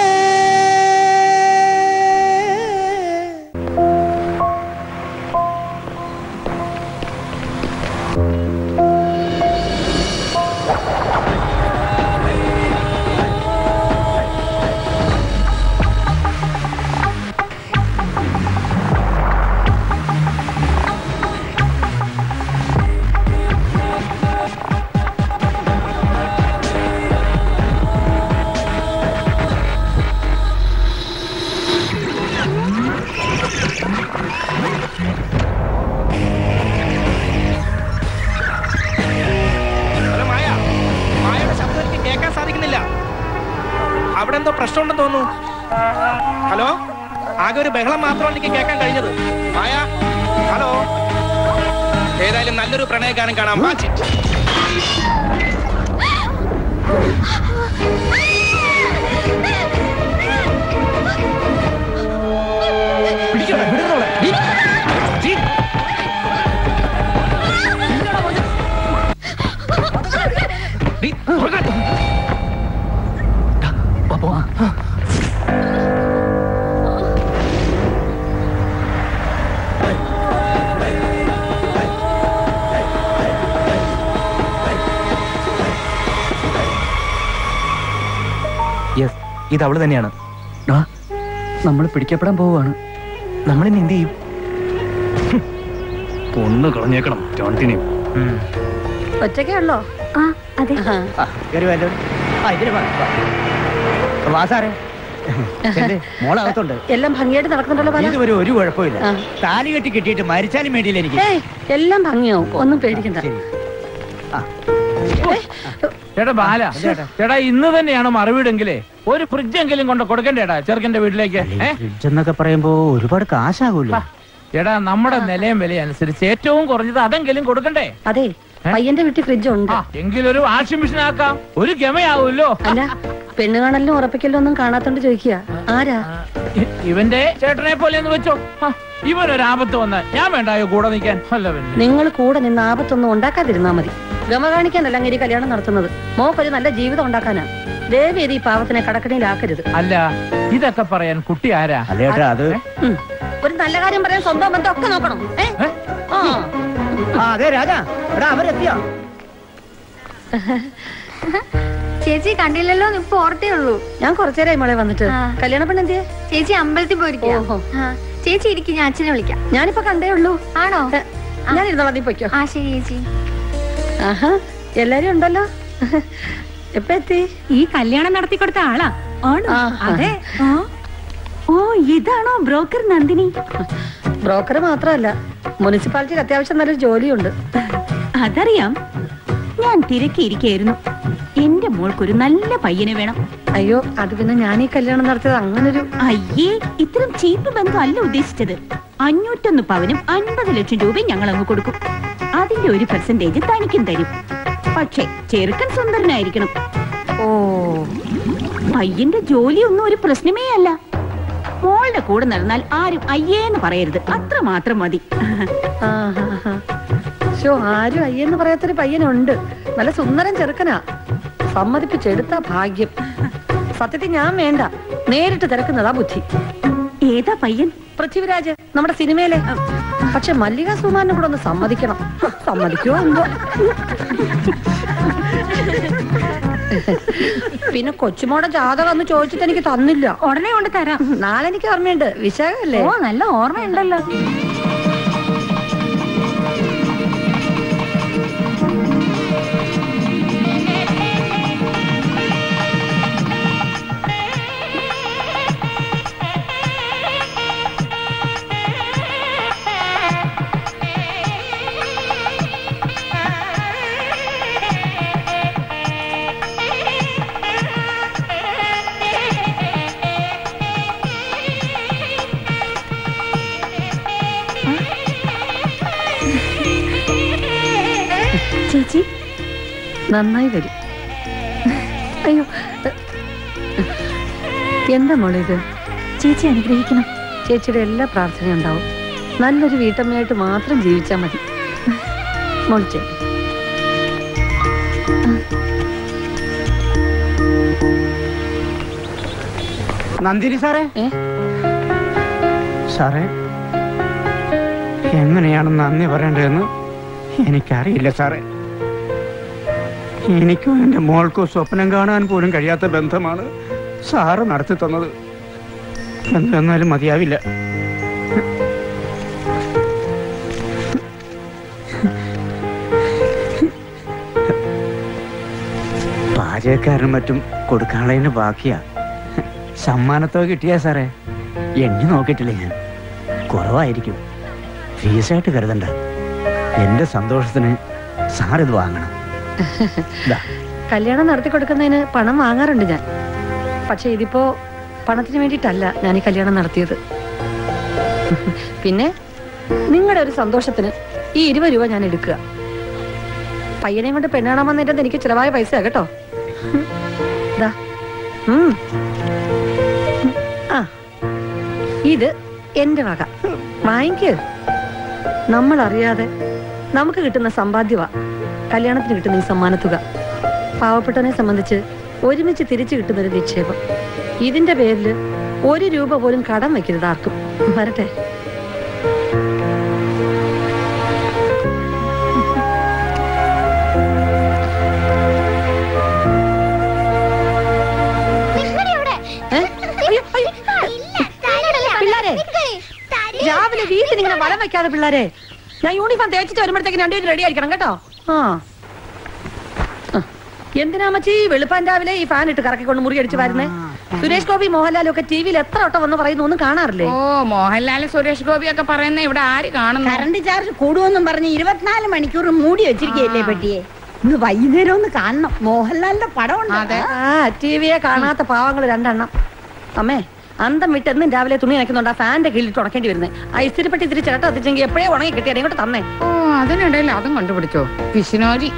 ഹലോ മായ മായയുടെ ശബ്ദം എനിക്ക് കേൾക്കാൻ സാധിക്കുന്നില്ല അവിടെ എന്തോ പ്രശ്നമുണ്ടെന്ന് തോന്നുന്നു ഹലോ ആകെ ഒരു ബഹളം മാത്രമാണ് എനിക്ക് കേൾക്കാൻ കഴിഞ്ഞത് മായ ഹലോ ഏതായാലും നല്ലൊരു പ്രണയഗാനം കാണാം വാച്ച് it. പിടിക്കണേ, വിടുന്നോളെ. നീ- നീ- നീ തുറക്ക്. വാ, പോ. യെസ് ഇത് അവള് തന്നെയാണ് നമ്മൾ പിടിക്കപ്പെടാൻ പോവുകയാണ് നമ്മൾ ഇനി എന്ത് ചെയ്യും ഒന്ന് കളഞ്ഞേക്കണം രണ്ടിനെയും ഒറ്റയ്ക്കേ ഉള്ളോ ആ അതെ കയറി വല്ലോ ആ ഇതിന് വാ, വാ. വാ സാറേ ചെല്ല്, മോളകത്തുണ്ട് എല്ലാം ഭംഗിയായിട്ട് നടക്കുന്നുണ്ടല്ലോ ബാല? ഇതുവരെ ഒരു കുഴപ്പമില്ല ആ. താലി കെട്ടി കിട്ടിയിട്ട് മരിച്ചാലും വേണ്ടിയില്ല എനിക്ക് ഏയ് എല്ലാം ഭംഗിയാവും ഒന്നും പേടിക്കണ്ട ചേട്ടാ ബാല ചേട്ടാ ഇന്ന് തന്നെയാണ് മറുവീടെങ്കിലേ ഒരു ഫ്രിഡ്ജെങ്കിലും കൊണ്ട് കൊടുക്കണ്ടേടാ ചെറുക്കന്റെ വീട്ടിലേക്ക് ഏ ഫ്രിഡ്ജ് എന്നൊക്കെ പറയുമ്പോ ഒരുപാട് കാശാകൂല്ലോ ചേട്ടാ നമ്മുടെ നിലയും വില അനുസരിച്ച് ഏറ്റവും കുറഞ്ഞത് അതെങ്കിലും കൊടുക്കണ്ടേ അതെ പയ്യന്റെ വീട്ടിൽ ഫ്രിഡ്ജ് ഉണ്ട് എങ്കിലൊരു വാഷിംഗ് മെഷീൻ ആക്കാം ഒരു ഗമയാവുമല്ലോ അല്ല പെണ്ണ് കാണലിനും ഉറപ്പിക്കലും ഒന്നും കാണാത്തോണ്ട് ചോദിക്കുക ആരാ ഇ- ഇവന്റെ ചേട്ടനെ പോലെ ഒന്ന് വെച്ചോ ആ, ഇവനൊരു ആപത്ത് വന്ന് ഞാൻ വേണ്ടായോ കൂടെ നിൽക്കാൻ അല്ല പിന്നെ നിങ്ങൾ കൂടെ നിന്ന് ആപത്തൊന്നും ഉണ്ടാക്കാതിരുന്നാ മതി ഗമ കാണിക്കാനല്ല അങ്ങനെ ഈ കല്യാണം നടത്തുന്നത് മോക്കൊരു നല്ല ജീവിതം ഉണ്ടാക്കാനാ ദേവി ഈ പാവത്തിനെ കടക്കണിയിലാക്കരുത് അല്ല ഇതൊക്കെ പറയാൻ കുട്ടി ആരാ അല്ല ചേട്ടാ അത് ഉം. ഒരു നല്ല കാര്യം പറയാൻ സ്വന്തം ബന്ധം ഒക്കെ നോക്കണം ഏ? ആ. ആ അതെ രാജാ എടാ അവരെത്തിയോ ചേച്ചി കണ്ടില്ലല്ലോ ഇപ്പൊ ഓർത്തേ ഉള്ളൂ ഞാൻ കുറച്ചേരായി മോളെ വന്നിട്ട് കല്യാണ പെണ്ണെന്തിയെ ചേച്ചി അമ്പലത്തിൽ പോയിരിക്കാം ഓഹോ. ചേച്ചി ഇരിക്കും ഞാൻ അച്ഛനെ വിളിക്കാം ഞാനിപ്പോ കണ്ടേ ഉള്ളൂ ആണോ ഞാൻ ഇരുന്നോളാം നീ പൊയ്ക്കോ ആ ശരി ചേച്ചി ആഹാ എല്ലാരും ഉണ്ടല്ലോ എപ്പ എത്തി ഈ കല്യാണം നടത്തി കൊടുത്ത ആളാ ആണോ ആഹാ. അതെ ആ. ഓ ഇതാണോ ബ്രോക്കർ നന്ദിനി ബ്രോക്കർ മാത്രമല്ല മുനിസിപ്പാലിറ്റിയിൽ അത്യാവശ്യം നല്ലൊരു ജോലിയുണ്ട് അതറിയാം ഞാൻ തിരക്കിയിരിക്കായിരുന്നു എന്റെ മോൾക്കൊരു നല്ല പയ്യനെ വേണം അയ്യോ അത് പിന്നെ ഞാൻ ഈ കല്യാണം നടത്തിയത് അങ്ങനൊരു അയ്യേ ഇത്തരം ചീപ്പ് ബന്ധം അല്ല ഉദ്ദേശിച്ചത് അഞ്ഞൂറ്റൊന്ന് പവനും അൻപത് ലക്ഷം രൂപയും ഞങ്ങൾ അങ്ങ് കൊടുക്കും അതിന്റെ ഒരു പെർസെന്റേജ് തനിക്കും തരും പക്ഷേ ചെറുക്കൻ സുന്ദരനായിരിക്കണം ഓ പയ്യന്റെ ജോലിയൊന്നും ഒരു പ്രശ്നമേ അല്ല മോളുടെ കൂടെ നടന്നാൽ ആരും അയ്യേന്ന് പറയരുത് അത്ര മാത്രം മതി ഷോ ആരും അയ്യെന്ന് പറയാത്തൊരു പയ്യനുണ്ട് നല്ല സുന്ദരൻ ചെറുക്കനാ സമ്മതിപ്പിച്ചെടുത്ത ഭാഗ്യം സത്യത്തിൽ ഞാൻ വേണ്ട നേരിട്ട് തിരക്കുന്നതാ ബുദ്ധി ഏതാ പയ്യൻ പൃഥ്വിരാജ് നമ്മുടെ സിനിമയിലെ പക്ഷെ മല്ലിക സുമാറിനെ കൂടെ ഒന്ന് സമ്മതിക്കണം സമ്മതിക്കുമോ എന്തോ പിന്നെ കൊച്ചുമോടെ ജാതകം ഒന്ന് ചോദിച്ചിട്ട് എനിക്ക് തന്നില്ല ഉടനെ കൊണ്ട് തരാം നാളെ എനിക്ക് ഓർമ്മയുണ്ട് വിശാഖല്ലേ ഓ നല്ല ഓർമ്മയുണ്ടല്ലോ ചേച്ചി നന്നായി വരും അയ്യോ എന്താ മോളെ ഇത് ചേച്ചി അനുഗ്രഹിക്കണം ചേച്ചിയുടെ എല്ലാ പ്രാർത്ഥനയും ഉണ്ടാവും നല്ലൊരു വീട്ടമ്മയായിട്ട് മാത്രം ജീവിച്ചാൽ മതി മോളിച്ചേ നന്ദിനി സാറേ സാറേ എങ്ങനെയാണ് നന്ദി പറയേണ്ടതെന്ന് എനിക്കറിയില്ല സാറേ എനിക്കും എൻ്റെ മോൾക്കും സ്വപ്നം കാണാൻ പോലും കഴിയാത്ത ബന്ധമാണ് സാറ് നടത്തി തന്നത് എന്തെന്നാലും മതിയാവില്ല പാചകക്കാരനും മറ്റും കൊടുക്കാനുള്ളതിന് ബാക്കിയാ സമ്മാനത്തോ കിട്ടിയാ സാറേ എണ്ണി നോക്കിയിട്ടില്ല ഞാൻ കുറവായിരിക്കും ഫീസായിട്ട് കരുതണ്ട എന്റെ സന്തോഷത്തിന് സാർ ഇത് വാങ്ങണം ദാ, കല്യാണം നടത്തി കൊടുക്കുന്നതിന് പണം വാങ്ങാറുണ്ട് ഞാൻ പക്ഷെ ഇതിപ്പോ പണത്തിന് വേണ്ടിയിട്ടല്ല ഞാൻ ഈ കല്യാണം നടത്തിയത് പിന്നെ നിങ്ങളുടെ ഒരു സന്തോഷത്തിന് ഈ ഇരുപത് രൂപ ഞാൻ എടുക്കുക പയ്യനെയും കൊണ്ട് പെണ്ണാണാൻ വന്നിട്ട് എനിക്ക് ചിലവായ പൈസ കേട്ടോ ദാ. ഉം. ആ ഇത് എന്റെ വക വാങ്ങിക്ക് നമ്മൾ അറിയാതെ നമുക്ക് കിട്ടുന്ന സമ്പാദ്യവാ കല്യാണത്തിന് കിട്ടുന്ന ഈ സമ്മാനത്തുക പാവപ്പെട്ടവനെ സംബന്ധിച്ച് ഒരുമിച്ച് തിരിച്ചു കിട്ടുന്ന ഒരു നിക്ഷേപം ഇതിന്റെ പേരിൽ ഒരു രൂപ പോലും കടം വെക്കരുത് ആർക്കും വരട്ടെ ഏ? അയ്യോ, അയ്യോ. പിള്ളാരെ രാവിലെ വീട്ടിൽ ഇങ്ങനെ വലം വെക്കാതെ പിള്ളാരെ ഞാൻ യൂണിഫോം തേച്ചിട്ട് വരുമ്പോഴത്തേക്ക് രണ്ടുപേരും റെഡി ആയിരിക്കണം കേട്ടോ ആ ആ. എന്തിനാ മച്ചി വെളുപ്പാൻ രാവിലെ ഈ ഫാൻ ഇട്ട് കറക്കിക്കൊണ്ട് മുറി അടിച്ച് വരുന്നേ സുരേഷ് ഗോപി മോഹൻലാലും ഒക്കെ ടി വിയിൽ എത്ര വട്ടം വന്ന് പറയുന്നു ഒന്നും കാണാറില്ലേ ഓ മോഹൻലാല് സുരേഷ് ഗോപി ഒക്കെ പറയുന്ന ഇവിടെ ആര് കാണുന്നു കറണ്ട് ചാർജ് കൂടുമെന്നും പറഞ്ഞ് ഇരുപത്തിനാല് മണിക്കൂർ മൂടി വെച്ചിരിക്കുകയല്ലേ പെട്ടിയെ ഇന്ന് വൈകുന്നേരം ഒന്ന് കാണണം മോഹൻലാലിന്റെ പടം ഉണ്ട് ആ ടി വിയെ കാണാത്ത പാവങ്ങൾ രണ്ടെണ്ണം അമ്മേ അന്തം വിട്ട് എന്നും രാവിലെ തുണി നനയ്ക്കുന്നുണ്ട് ആ ഫാന്റെ കീഴിൽ ഉണക്കേണ്ടി വരുന്നത് ആ ഇസ്തിരിപ്പെട്ടി ഇത്തിരി ചിരട്ട എത്തിച്ചെങ്കിൽ എപ്പോഴേ ഉണങ്ങി കിട്ടിയാൽ ഇങ്ങോട്ട് തന്നേ ഓ അതിനിടയിൽ അതും കണ്ടുപിടിച്ചോ പിശിനോരി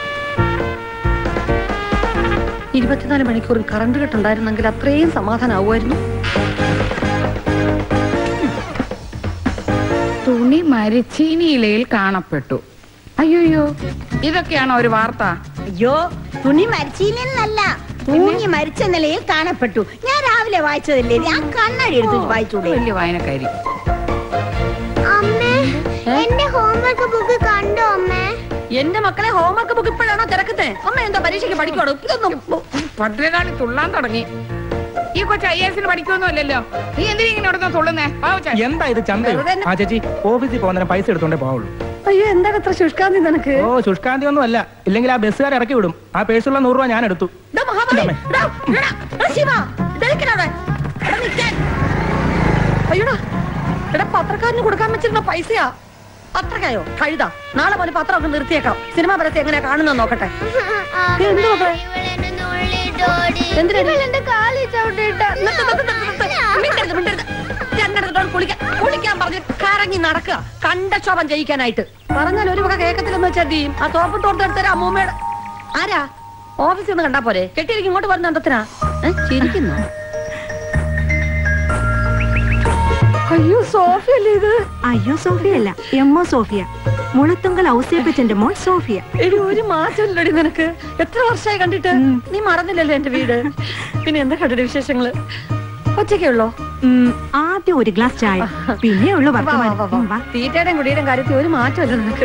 ഇരുപത്തിനാല് മണിക്കൂറും കറണ്ട് കെട്ടുണ്ടായിരുന്നെങ്കിൽ അത്രയും സമാധാനമാവുമായിരുന്നു തുണി മരിച്ചീനി ഇലയിൽ കാണപ്പെട്ടു അയ്യോയ്യോ ഇതൊക്കെയാണോ ഒരു വാർത്ത അയ്യോ തുണി മരിച്ചില്ലെന്നല്ല തൂങ്ങി മരിച്ച നിലയിൽ കാണപ്പെട്ടു ഞാൻ രാവിലെ വായിച്ചതല്ലേ ഇത്? ആ കണ്ണാടി എടുത്ത് വായിച്ചൂടെ വലിയ വായനക്കാരി അമ്മേ എന്റെ ഹോംവർക്ക് ബുക്ക് കണ്ടോ അമ്മേ എന്റെ മക്കളെ ഹോംവർക്ക് ബുക്ക് ഇപ്പോഴാണോ തിരക്കുന്നേ അമ്മ എന്താ പരീക്ഷയ്ക്ക് പഠിക്കണോ ഇതൊന്നും ഭദ്രകാളി തുള്ളാൻ തുടങ്ങി ഈ കൊച്ചു ഐ എസിന് പഠിക്കൊന്നുമല്ലല്ലോ നീ എന്തിനാ ഇങ്ങനെ ഇവിടുന്ന് തുള്ളുന്നേ പാവച്ചാ എന്താ ഇത് ചന്തയോ ആ ചേച്ചി ഓഫീസിൽ പോകുന്നതിന് പൈസ എടുത്തോണ്ടേ പോവുള്ളൂ അയ്യോ എന്താണ് ഇത്ര ശുഷ്കാന്തി നിനക്ക് ഓ ശുഷ്കാന്തി ഒന്നും അല്ല ഇല്ലെങ്കിൽ ആ ബസ്സുകാർ ഇറക്കി വിടും ആ പേഴ്സുള്ള നൂറ് രൂപ ഞാൻ എടുത്തു ദാ മഹാബലി, എടാ, എടാ, എടാ ശിവ, ഇതെടുക്കണോ അവിടെ? എടാ നിക്കാൻ. അയ്യോടാ എടാ പത്രക്കാരന് കൊടുക്കാൻ വെച്ചിരുന്ന പൈസയാ അത്രക്കായോ കഴുത നാളെ മുതൽ പത്രമൊക്കെ നിർത്തിയേക്കാം സിനിമ പരസ്യം എങ്ങനെയാ കാണുന്നത് നോക്കട്ടെ എന്ത് മക്കളെ? എന്തിനാ ഇത്? നിർത്ത്, നിർത്ത്, നിർത്ത്, നിർത്ത്. മിണ്ടരുത്, മിണ്ടരുത്. രണ്ടിടത്തോട് കുളിക്കാൻ കുളിക്കാൻ പറഞ്ഞ് കറങ്ങി നടക്കുക കണ്ടക്ഷോഭം ജയിക്കാനായിട്ട് പറഞ്ഞാൽ ഒരു വക കേക്കത്തില്ലെന്ന് വെച്ചാൽ എന്ത് ചെയ്യും ആ തോപ്പ് തോർത്തെടുത്തരാ അമ്മൂമ്മയുടെ ആരാ ഓഫീസിൽ നിന്ന് കണ്ടാ പോരെ കെട്ടിയിരിക്കും ഇങ്ങോട്ട് വരുന്ന എന്തത്തിനാ ചിരിക്കുന്നു അയ്യോ സോഫിയല്ലേ ഇത് അയ്യോ സോഫിയല്ല എമ്മോ സോഫിയ മുളത്തുങ്കൽ ഔസേപ്പച്ചന്റെ മോൾ സോഫിയ എടി ഒരു മാറ്റമില്ലടി നിനക്ക് എത്ര വർഷമായി കണ്ടിട്ട് നീ മറന്നില്ലല്ലോ എന്റെ വീട് പിന്നെ എന്താ കണ്ടിട്ട് വിശേഷങ്ങള് ഒറ്റയ്ക്കേ ഉള്ളോ ഉം, ആദ്യം ഒരു ഗ്ലാസ് ചായ പിന്നെ ഉള്ളു വാ, വാ, വാ, വാ. വർത്തമാനം തീറ്റയുടെയും കുടിയുടെയും കാര്യത്തിൽ ഒരു മാറ്റമില്ല നിനക്ക്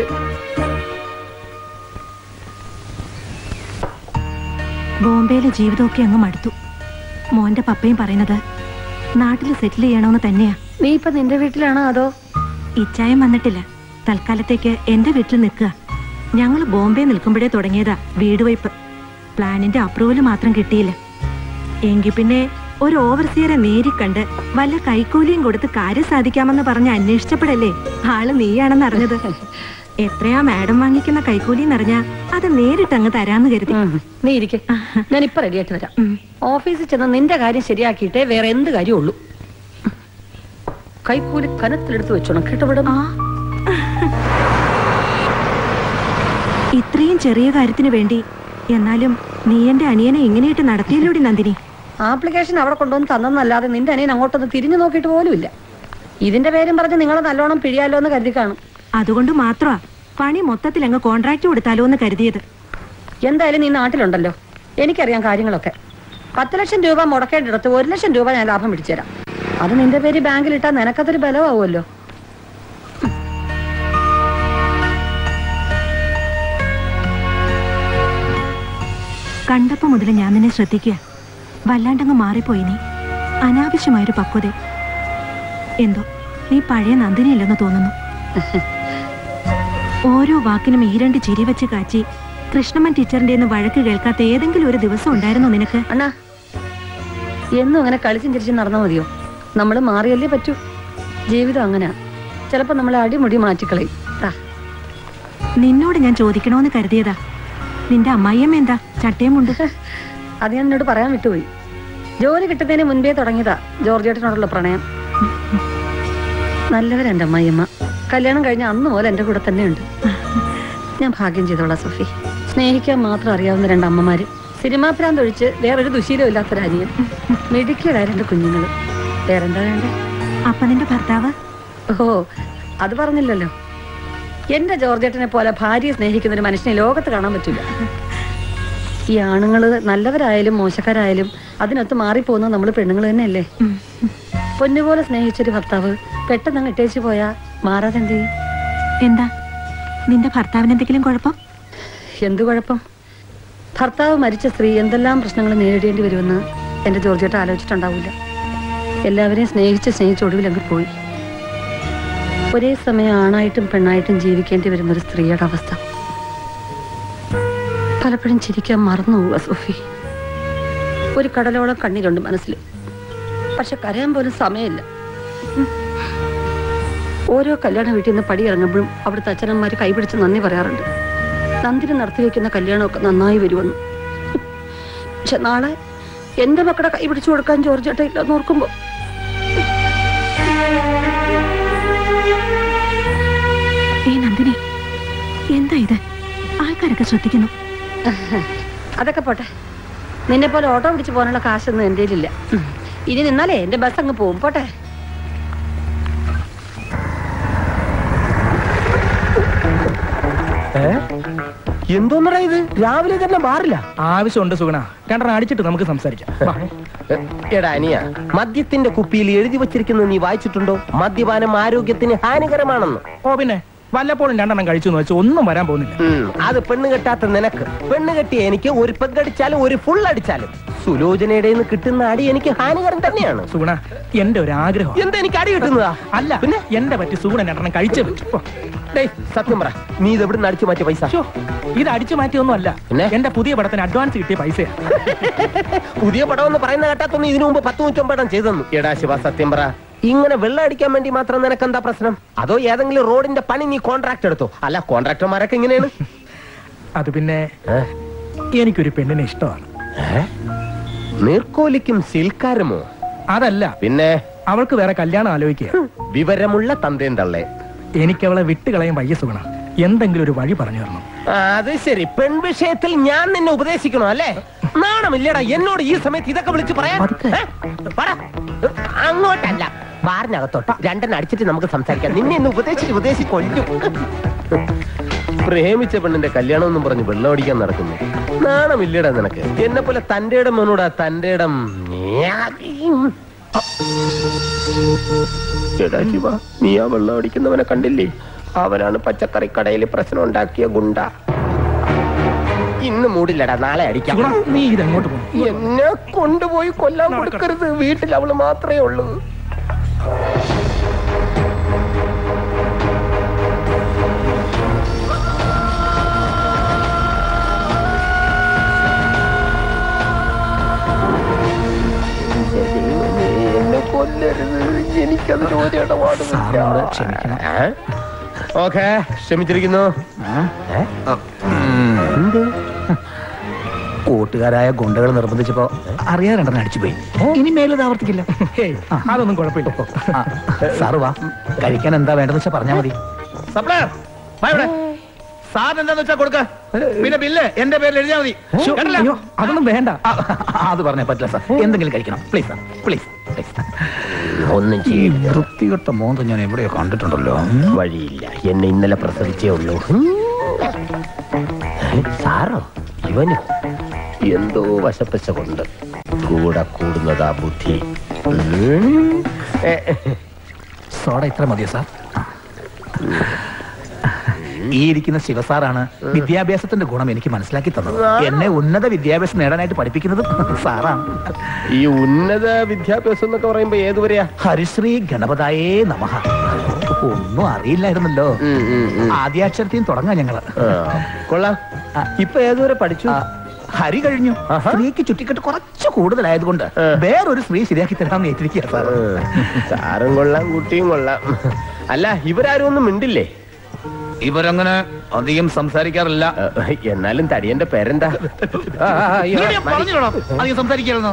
ബോംബെയിലെ ജീവിതമൊക്കെ അങ്ങ് മടുത്തു മോന്റെ പപ്പയും പറയുന്നത് നാട്ടിൽ സെറ്റിൽ ചെയ്യണമെന്ന് തന്നെയാ നീ ഇപ്പൊ നിന്റെ വീട്ടിലാണോ അതോ ഇച്ചായം വന്നിട്ടില്ല തൽക്കാലത്തേക്ക് എന്റെ വീട്ടിൽ നിൽക്കുക ഞങ്ങൾ ബോംബെ നിൽക്കുമ്പോഴേ തുടങ്ങിയതാ വീട് വയ്പ് പ്ലാനിന്റെ അപ്രൂവൽ മാത്രം കിട്ടിയില്ല എങ്കിൽ പിന്നെ ഒരു ഓവർസിയറെ നേരിക്കണ്ട് വല്ല കൈക്കൂലിയും കൊടുത്ത് കാര്യം സാധിക്കാമെന്ന് പറഞ്ഞ് അന്വേഷിച്ചപ്പോഴല്ലേ ആള് നീയാണെന്ന് അറിഞ്ഞത് എത്രയാ മാഡം വാങ്ങിക്കുന്ന കൈക്കൂലി എന്നറിഞ്ഞാ അത് നേരിട്ട് അങ്ങ് തരാന്ന് കരുതി നീ ഇരിക്കെ ഞാൻ ഇപ്പൊ റെഡിയായിട്ട് വരാം ഓഫീസിൽ ചെന്ന് നിന്റെ കാര്യം ശരിയാക്കിയിട്ടേ വേറെ എന്ത് കാര്യം ഉള്ളൂ കൈക്കൂലി കനത്തിലെടുത്ത് വെച്ചോണം കേട്ടോ ഇവിടെ ഇത്രയും ചെറിയ കാര്യത്തിന് വേണ്ടി എന്നാലും നീ എന്റെ അനിയനെ ഇങ്ങനെയിട്ട് നടത്തിയല്ലോടി നന്ദിനി ആപ്ലിക്കേഷൻ അവിടെ കൊണ്ടുവന്ന് തന്നെന്നല്ലാതെ നിന്റെ അനിയൻ അങ്ങോട്ടൊന്ന് തിരിഞ്ഞു നോക്കിയിട്ട് പോലുമില്ല ഇതിന്റെ പേരും പറഞ്ഞ് നിങ്ങളെ നല്ലോണം പിഴിയാലോ എന്ന് കരുതി കാണും അതുകൊണ്ട് മാത്രമാ പണി മൊത്തത്തിൽ അങ്ങ് കോൺട്രാക്ട് കൊടുത്താലോ എന്ന് കരുതിയത് എന്തായാലും നീ നാട്ടിലുണ്ടല്ലോ എനിക്കറിയാം കാര്യങ്ങളൊക്കെ പത്ത് ലക്ഷം രൂപ മുടക്കേണ്ടിടത്ത് ഒരു ലക്ഷം രൂപ ഞാൻ ലാഭം പിടിച്ചുതരാം അത് നിന്റെ പേര് ബാങ്കിൽ ഇട്ടാൽ നിനക്കതൊരു ബലമാവുമല്ലോ കണ്ടപ്പോ മുതൽ ഞാൻ നിന്നെ ശ്രദ്ധിക്കുക വല്ലാണ്ടങ്ങ് മാറിപ്പോയി നീ അനാവശ്യമായൊരു പക്വത എന്തോ നീ പഴയ നന്ദിനിയല്ലെന്ന് തോന്നുന്നു ഓരോ വാക്കിനും ഈ രണ്ട് ചിരി വെച്ച് കാച്ചി കൃഷ്ണമ്മൻ ടീച്ചറിന്റെ വഴക്ക് കേൾക്കാത്ത ഏതെങ്കിലും ഒരു ദിവസം ഉണ്ടായിരുന്നോ നിനക്ക് അണ്ണാ എന്നും അങ്ങനെ കളിച്ചും ചിരിച്ചും നടന്നാൽ മതിയോ നമ്മൾ മാറിയല്ലേ പറ്റൂ ജീവിതം അങ്ങനെയാ ചിലപ്പോ നമ്മളെ അടിമുടി മാറ്റിക്കളയും ട്ടാ. നിന്നോട് ഞാൻ ചോദിക്കണോന്ന് കരുതിയതാ നിന്റെ അമ്മായിയമ്മ എന്താ ചട്ടയുമുണ്ട് അത് ഞാൻ എന്നോട് പറയാൻ വിട്ടുപോയി ജോലി കിട്ടുന്നതിന് മുൻപേ തുടങ്ങിയതാ ജോർജേട്ടനോടുള്ള പ്രണയം നല്ലവരെന്റെ അമ്മായിയമ്മ കല്യാണം കഴിഞ്ഞ അന്ന് മുതൽ എന്റെ കൂടെ തന്നെയുണ്ട് ഞാൻ ഭാഗ്യം ചെയ്തോളാം സോഫി സ്നേഹിക്കാൻ മാത്രം അറിയാവുന്ന രണ്ട് അമ്മമാര് സിനിമാ ഭ്രാന്ത് ഒഴിച്ച് വേറൊരു ദുശീലം ഇല്ലാത്തൊരനിയൻ മിടുക്കിയതായ രണ്ട് കുഞ്ഞുങ്ങള് വേറെന്താ വേണ്ടേ അപ്പൊ നിന്റെ ഭർത്താവ് ഓ അത് പറഞ്ഞില്ലല്ലോ എന്റെ ജോർജേട്ടനെ പോലെ ഭാര്യയെ സ്നേഹിക്കുന്ന ഒരു മനുഷ്യനെ ലോകത്ത് കാണാൻ പറ്റില്ല ഈ ആണുങ്ങള് നല്ലവരായാലും മോശക്കാരായാലും അതിനൊത്ത് മാറിപ്പോകുന്നത് നമ്മൾ പെണ്ണുങ്ങൾ തന്നെയല്ലേ പൊന്നുപോലെ സ്നേഹിച്ചൊരു ഭർത്താവ് പെട്ടെന്ന് അങ്ങ് ഇട്ടേച്ച് പോയാ മാറാതെ എന്ത് ചെയ്യും എന്താ നിന്റെ ഭർത്താവിന് എന്തെങ്കിലും കുഴപ്പം എന്തു കുഴപ്പം ഭർത്താവ് മരിച്ച സ്ത്രീ എന്തെല്ലാം പ്രശ്നങ്ങൾ നേരിടേണ്ടി വരുമെന്ന് എന്റെ ജോർജേട്ട ആലോചിച്ചിട്ടുണ്ടാവില്ല എല്ലാവരെയും സ്നേഹിച്ച് സ്നേഹിച്ച് ഒടുവിൽ അങ്ങ് പോയി ഒരേ സമയം ആണായിട്ടും പെണ്ണായിട്ടും ജീവിക്കേണ്ടി വരുന്ന ഒരു സ്ത്രീയുടെ അവസ്ഥ പലപ്പോഴും ചിരിക്കാൻ മറന്നു പോവുക സോഫി ഒരു കടലോളം കണ്ണീരുണ്ട് മനസ്സിൽ പക്ഷെ കരയാൻ പോലും സമയമില്ല ഉം. ഓരോ കല്യാണ വീട്ടിൽ നിന്ന് പടി ഇറങ്ങുമ്പോഴും അവിടുത്തെ അച്ഛനന്മാര് കൈപിടിച്ച് നന്ദി പറയാറുണ്ട് നന്ദിന് നടത്തി വെക്കുന്ന കല്യാണമൊക്കെ നന്നായി വരുമെന്ന് പക്ഷെ നാളെ എന്റെ മക്കളുടെ കൈ പിടിച്ചു കൊടുക്കാൻ ജോർജ് ഏട്ട ഇല്ലെന്ന് ഓർക്കുമ്പോ ഏ നന്ദിനി എന്താ ഇത് ആൾക്കാരൊക്കെ ശ്രദ്ധിക്കുന്നു അതൊക്കെ പോട്ടെ നിന്നെ പോലെ ഓട്ടോ പിടിച്ച് പോകാനുള്ള കാശൊന്നും എൻ്റെ ഇല്ല ഇനി നിന്നാലേ എന്റെ ബസ് അങ്ങ് പോകും പോട്ടെ എന്തോന്നടാ ഇത് രാവിലെ തന്നെ മാറില്ല ആവശ്യമുണ്ട് സുഗുണ രണ്ടെണ്ണം അടിച്ചിട്ട് നമുക്ക് സംസാരിക്കാം വാ. എടാ അനിയ മദ്യത്തിന്റെ കുപ്പിയിൽ എഴുതി വച്ചിരിക്കുന്നത് നീ വായിച്ചിട്ടുണ്ടോ മദ്യപാനം ആരോഗ്യത്തിന് ഹാനികരമാണെന്ന് ഓ പിന്നെ വല്ലപ്പോഴും രണ്ടെണ്ണം കഴിച്ചു എന്ന് വെച്ചാൽ ഒന്നും വരാൻ പോകുന്നില്ല ഉം, അത് പെണ്ണ് കെട്ടാത്ത നിനക്ക് പെണ്ണ് കെട്ടിയ എനിക്ക് ഒരു പെഗടിച്ചാലും ഒരു ഫുൾ അടിച്ചാലും സുലോചനയുടെ നിന്ന് കിട്ടുന്ന അടി എനിക്ക് ഹാനികരം തന്നെയാണ് സുഗുണ എന്റെ ഒരു ആഗ്രഹം എന്താ എനിക്ക് അടി കിട്ടുന്നതാ അല്ല പിന്നെ എന്റെ പറ്റി സുഗുണ രണ്ടെണ്ണം കഴിച്ചേ പറ്റൂ. ഡേയ് സത്യം പറ നീ ഇത് എവിടെ നിന്ന് അടിച്ചു മാറ്റിയ പൈസ ശ്ശോ, ഇത് അടിച്ചു മാറ്റിയൊന്നും അല്ല എന്റെ പുതിയ പടത്തിന് അഡ്വാൻസ് കിട്ടിയ പൈസയാ പുതിയ പടം എന്ന് പറയുന്ന കേട്ടാത്തൊന്നും ഇതിനു മുമ്പ് പത്ത് നൂറ്റമ്പത് പടം ചെയ്തെന്നു എടാ ശിവ സത്യം പറ ഇങ്ങനെ വെള്ളം അടിക്കാൻ വേണ്ടി മാത്രം നിനക്ക് എന്താ പ്രശ്നം അതോ ഏതെങ്കിലും റോഡിന്റെ പണി നീ കോൺട്രാക്ട് എടുത്തോ അല്ല കോൺട്രാക്ടർമാരൊക്കെ ഇങ്ങനെയാണ് അത് പിന്നെ എനിക്കൊരു പെണ്ണിനെ ഇഷ്ടമാണ് നീർക്കോലിക്കും സിൽക്കാരമോ അതല്ല പിന്നെ അവൾക്ക് വേറെ കല്യാണം ആലോചിക്കുക വിവരമുള്ള തന്തേം തള്ളേ എനിക്ക് അവളെ വിട്ടുകളയാൻ വയ്യ സുഗുണ എന്തെങ്കിലും ഒരു വഴി പറഞ്ഞു തരണം ആ, അത് ശരി പെൺവിഷയത്തിൽ ഞാൻ നിന്നെ ഉപദേശിക്കണോ അല്ലേ നാണമില്ലടാ എന്നോട് ഈ സമയത്ത് ഇതൊക്കെ വിളിച്ച് പറയാൻ ഏ? പറ. അങ്ങോട്ടല്ല ബാറിനകത്തോട്ട് രണ്ടെണ്ണം അടിച്ചിട്ട് നമുക്ക് സംസാരിക്കാം നിന്നെ ഇന്ന് ഉപദേശിച്ച് ഉപദേശിച്ച് കൊല്ലും പ്രേമിച്ച പെണ്ണിന്റെ കല്യാണം എന്നും പറഞ്ഞ് വെള്ളം അടിക്കാൻ നടക്കുന്നു നാണമില്ലടാ നിനക്ക് എന്നെ പോലെ തന്റെ ഇടം മോനോടാ തന്റെ ഇടം എടാ ശിവ നീ ആ വെള്ളം അടിക്കുന്നവനെ കണ്ടില്ലേ അവനാണ് പച്ചക്കറി കടയിൽ പ്രശ്നം ഉണ്ടാക്കിയ ഗുണ്ട ഇന്ന് മൂടില്ലടാ നാളെ അടിക്കാം നീ ഇതെങ്ങോട്ട് പോകും എന്നെ കൊണ്ടുപോയി കൊല്ലാൻ കൊടുക്കരുത് വീട്ടിൽ അവള് മാത്രമേ ഉള്ളൂ എന്നെ കൊല്ലരുത് എനിക്കതിന് ഒരു ഇടപാടുമില്ല ഓക്കെ ക്ഷമിച്ചിരിക്കുന്നു കൂട്ടുകാരായ ഗുണ്ടകൾ നിർബന്ധിച്ചപ്പോ അറിയാറുണ്ടെന്ന് അടിച്ചുപോയി ഇനി മേലത് ആവർത്തിക്കില്ല ഹേയ്, അതൊന്നും കുഴപ്പമില്ല സാറ് വാ കഴിക്കാൻ എന്താ വേണ്ടെന്ന് വെച്ചാ പറഞ്ഞാ മതി സപ്ലയർ വാ ഇവിടെ സാറിന് എന്താന്ന് വെച്ചാ കൊടുക്ക പിന്നെ ബില്ല് എന്റെ പേരിൽ എഴുതിയാ മതി കേട്ടില്ല? അയ്യോ അതൊന്നും വേണ്ട അത് പറഞ്ഞാ പറ്റില്ല സാർ എന്തെങ്കിലും കഴിക്കണം പ്ലീസ് സാർ പ്ലീസ് ഒന്നും ചെയ്യില്ല വൃത്തികെട്ട മോന്ത ഞാൻ എവിടെയോ കണ്ടിട്ടുണ്ടല്ലോ വഴിയില്ല എന്നെ ഇന്നലെ പ്രസവിച്ചേ ഉള്ളൂ ഏ, സാറോ ഇവന് എന്തോ വശപ്പശ കൊണ്ട് കൂടെ കൂടുന്നതാ ബുദ്ധി ഉം. ഏ, സോഡ ഇത്ര മതിയോ സാർ ഈ ഇരിക്കുന്ന ശിവസാറാണ് വിദ്യാഭ്യാസത്തിന്റെ ഗുണം എനിക്ക് മനസ്സിലാക്കി തന്നത് എന്നെ ഉന്നത വിദ്യാഭ്യാസം നേടാനായിട്ട് പഠിപ്പിക്കുന്നത് സാറാണ് ഈ ഉന്നത വിദ്യാഭ്യാസം എന്നൊക്കെ പറയുമ്പോ ഏതുവരെയാ ഹരിശ്രീ ഗണപതായേ നമഃ ഒന്നും അറിയില്ലായിരുന്നല്ലോ ആദ്യാക്ഷരത്തെയും തുടങ്ങാം ഞങ്ങള് കൊള്ളാം ഇപ്പൊ ഏതുവരെ പഠിച്ചു ഹരി കഴിഞ്ഞു സ്ത്രീക്ക് ചുറ്റിക്കെട്ട് കുറച്ച് കൂടുതലായതുകൊണ്ട് വേറൊരു സ്ത്രീ ശരിയാക്കി തരാമെന്ന് ഏറ്റിരിക്കുക സാർ സാറും കൊള്ളാം കുട്ടിയും കൊള്ളാം അല്ല ഇവരാരും ഒന്നും മിണ്ടില്ലേ ഇവരങ്ങനെ അധികം സംസാരിക്കാറില്ല എന്നാലും തടിയന്റെ പേരെന്താ ആ, ആ, അയ്യോ, മതി. അധികം സംസാരിക്കായിരുന്നോ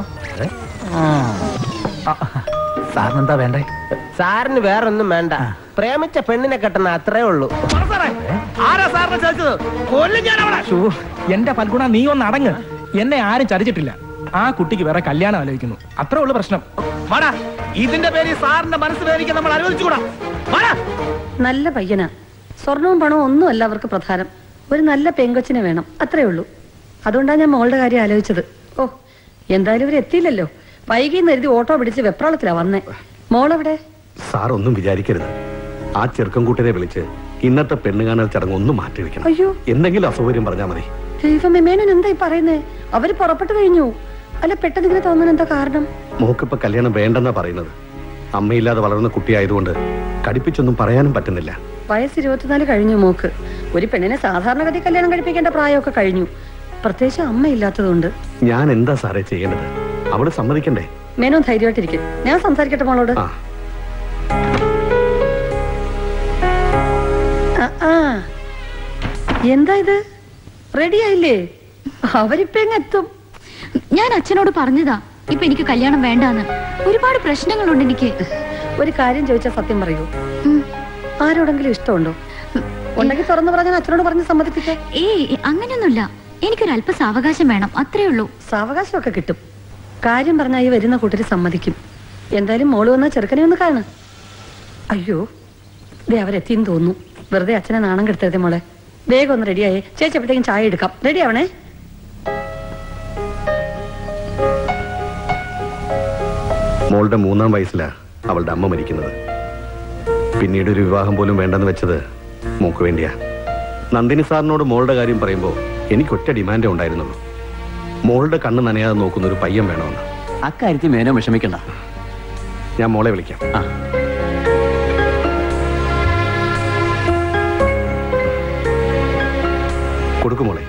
സാറിനെന്താ വേണ്ടേ സാറിന് വേറൊന്നും വേണ്ട പ്രേമിച്ച പെണ്ണിനെ കെട്ടണ അത്രേ ഉള്ളൂ ആരാ സാറിനെ ചതിച്ചത് കൊല്ലും ഞാൻ അവളെ ഷൂ, എന്റെ പൽഗുണ നീ ഒന്ന് അടങ്ങ് എന്നെ ആരും ചതിച്ചിട്ടില്ല ആ കുട്ടിക്ക് വേറെ കല്യാണം ആലോചിക്കുന്നു അത്രേ ഉള്ളു പ്രശ്നം വാടാ ഇതിന്റെ പേരിൽ സാറിന്റെ മനസ്സ് വേദിക്കാൻ നമ്മൾ അനുവദിച്ചുകൂടാ വാടാ നല്ല പയ്യനാ സ്വർണവും പണവും ഒന്നും അല്ല അവർക്ക് പ്രധാനം ഒരു നല്ല പെങ്കൊച്ചിനെ വേണം അത്രേ ഉള്ളൂ അതുകൊണ്ടാണ് ഞാൻ മോളുടെ കാര്യം ആലോചിച്ചത് ഓ എന്തായാലും ഇവർ എത്തിയില്ലല്ലോ വൈകിന്ന് എഴുതി ഓട്ടോ പിടിച്ച് വെപ്രാളത്തിലാ വന്നേ മോളെവിടെ സാർ ഒന്നും വിചാരിക്കരുത് ആ ചെറുക്കം കൂട്ടരെ വിളിച്ച് ഇന്നത്തെ പെണ്ണ് കാണൽ ചടങ്ങ് ഒന്ന് മാറ്റി വെക്കണം അയ്യോ എന്തെങ്കിലും അസൗകര്യം പറഞ്ഞാൽ മതി ദൈവമേ മേനോൻ എന്തായി പറയുന്നേ അവര് പുറപ്പെട്ടു കഴിഞ്ഞു അല്ല പെട്ടെന്ന് ഇങ്ങനെ തോന്നാൻ എന്താ കാരണം മോക്കിപ്പോ കല്യാണം വേണ്ടെന്നാ പറയുന്നത് അമ്മയില്ലാതെ വളർന്ന കുട്ടിയായതുകൊണ്ട് കടിപ്പിച്ചൊന്നും പറയാനും പറ്റുന്നില്ല വയസ്സ് ഇരുപത്തിനാല് കഴിഞ്ഞു മോക്ക് ഒരു പെണ്ണിനെ സാധാരണഗതി കല്യാണം കഴിപ്പിക്കേണ്ട പ്രായമൊക്കെ കഴിഞ്ഞു പ്രത്യേകിച്ച് അമ്മ ഇല്ലാത്തതുകൊണ്ട് ഞാൻ എന്താ സാറേ ചെയ്യേണ്ടത് അവള് സമ്മതിക്കണ്ടേ മേനോൻ ധൈര്യമായിട്ടിരിക്കും ഞാൻ സംസാരിക്കട്ടെ മോളോട് ആ. ആ, ആ. എന്താ ഇത് റെഡി ആയില്ലേ അവരിപ്പ എങ്ങെത്തും ഞാൻ അച്ഛനോട് പറഞ്ഞതാ ഇപ്പൊ എനിക്ക് കല്യാണം വേണ്ടാന്ന് ഒരുപാട് പ്രശ്നങ്ങളുണ്ട് എനിക്ക് ഒരു കാര്യം ചോദിച്ചാൽ സത്യം പറയൂ ആരോടെങ്കിലും ഇഷ്ടമുണ്ടോ ഉണ്ടെങ്കിൽ തുറന്നു പറഞ്ഞാൽ അച്ഛനോട് പറഞ്ഞ് സമ്മതിപ്പിച്ചേ ഏയ് അങ്ങനെയൊന്നുമില്ല എനിക്കൊരു അല്പ സാവകാശം വേണം അത്രേ ഉള്ളൂ സാവകാശമൊക്കെ കിട്ടും കാര്യം പറഞ്ഞാൽ ഈ വരുന്ന കൂട്ടര് സമ്മതിക്കും എന്തായാലും മോള് വന്ന ചെറുക്കനെ ഒന്ന് കാണു അയ്യോ ദേ അവരെത്തിയെന്ന് തോന്നുന്നു വെറുതെ അച്ഛനെ നാണം കെടുത്തരുതേ മോളെ വേഗം ഒന്ന് റെഡിയായേ ചേച്ചി എപ്പോഴത്തേക്കും ചായ എടുക്കാം റെഡി ആവണേ മോളുടെ മൂന്നാം വയസ്സിലാ അവളുടെ അമ്മ മരിക്കുന്നത് പിന്നീട് ഒരു വിവാഹം പോലും വേണ്ടെന്ന് വെച്ചത് മോക്ക് വേണ്ടിയാ നന്ദിനി സാറിനോട് മോളുടെ കാര്യം പറയുമ്പോൾ എനിക്ക് ഒറ്റ ഡിമാൻഡേ ഉണ്ടായിരുന്നുള്ളൂ മോളുടെ കണ്ണ് നനയാതെ നോക്കുന്ന ഒരു പയ്യൻ വേണമെന്ന് അക്കാര്യത്തിൽ മേനോ വിഷമിക്കണ്ട ഞാൻ മോളെ വിളിക്കാം കൊടുക്കും മോളെ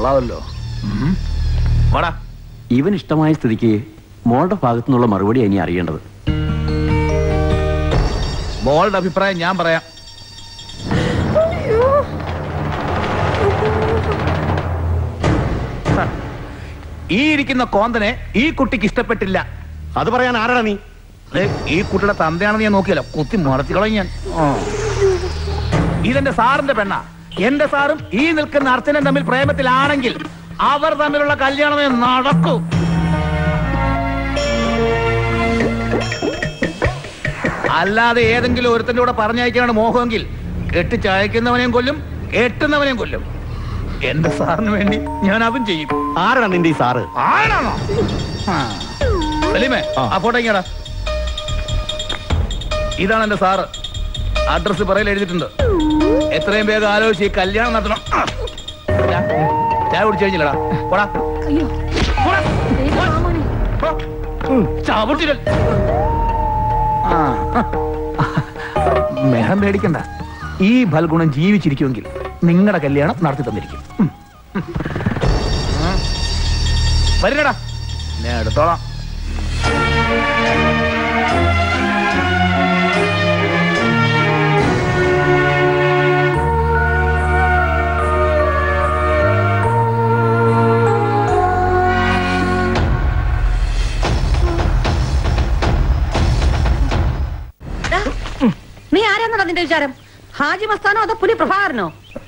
കൊള്ളാമല്ലോ ഉം. വാടാ ഇവൻ ഇഷ്ടമായ സ്ഥിതിക്ക് മോളുടെ ഭാഗത്തു നിന്നുള്ള മറുപടി ഇനി അറിയേണ്ടത് മോളുടെ അഭിപ്രായം ഞാൻ പറയാം ഈ ഇരിക്കുന്ന കോന്തനെ ഈ കുട്ടിക്ക് ഇഷ്ടപ്പെട്ടില്ല അത് പറയാൻ ആരാടാ നീ ദേ, ഈ കുട്ടിയുടെ തന്തയാണെന്ന് ഞാൻ നോക്കിയല്ലോ കുത്തി മറച്ചു കളയും ഞാൻ ആ. ഇതെന്റെ സാറിന്റെ പെണ്ണ എന്റെ സാറും ഈ നിൽക്കുന്ന അർച്ചനും തമ്മിൽ പ്രേമത്തിലാണെങ്കിൽ അവർ തമ്മിലുള്ള കല്യാണമേ നടക്കൂ അല്ലാതെ ഏതെങ്കിലും ഒരുത്തന്റെ കൂടെ പറഞ്ഞയക്കാനാണ് മോഹമെങ്കിൽ കെട്ടിച്ചയക്കുന്നവനെയും കൊല്ലും കെട്ടുന്നവനെയും കൊല്ലും എന്റെ സാറിന് വേണ്ടി ഞാൻ അതും ചെയ്യും ആരാണ് നിന്റെ ഈ സാറ് ആരാണോ സലീമേ ആ ഫോട്ടോ ഇങ്ങടാ ഇതാണ് എന്റെ സാറ് അഡ്രസ് പറയിൽ എഴുതിയിട്ടുണ്ട് എത്രയും വേഗം ആലോചിച്ച് ഈ കല്യാണം നടത്തണം ആ. ചാ- ചായ കുടിച്ചു കഴിഞ്ഞില്ലടാ പോടാ പോടാ. പോ. ഉം, ചവിട്ടിടൽ. ആ. മേഹം പേടിക്കണ്ട ഈ ഫൽഗുണം ജീവിച്ചിരിക്കുമെങ്കിൽ നിങ്ങളുടെ കല്യാണം നടത്തി തന്നിരിക്കും ഉം. ഉം. വരില്ലടാ ഞാൻ എടുത്തോളാം നീ ആരാന്നാ നിന്റെ വിചാരം ഹാജി മസ്താനോ അതോ പുലി പ്രഭാകരനോ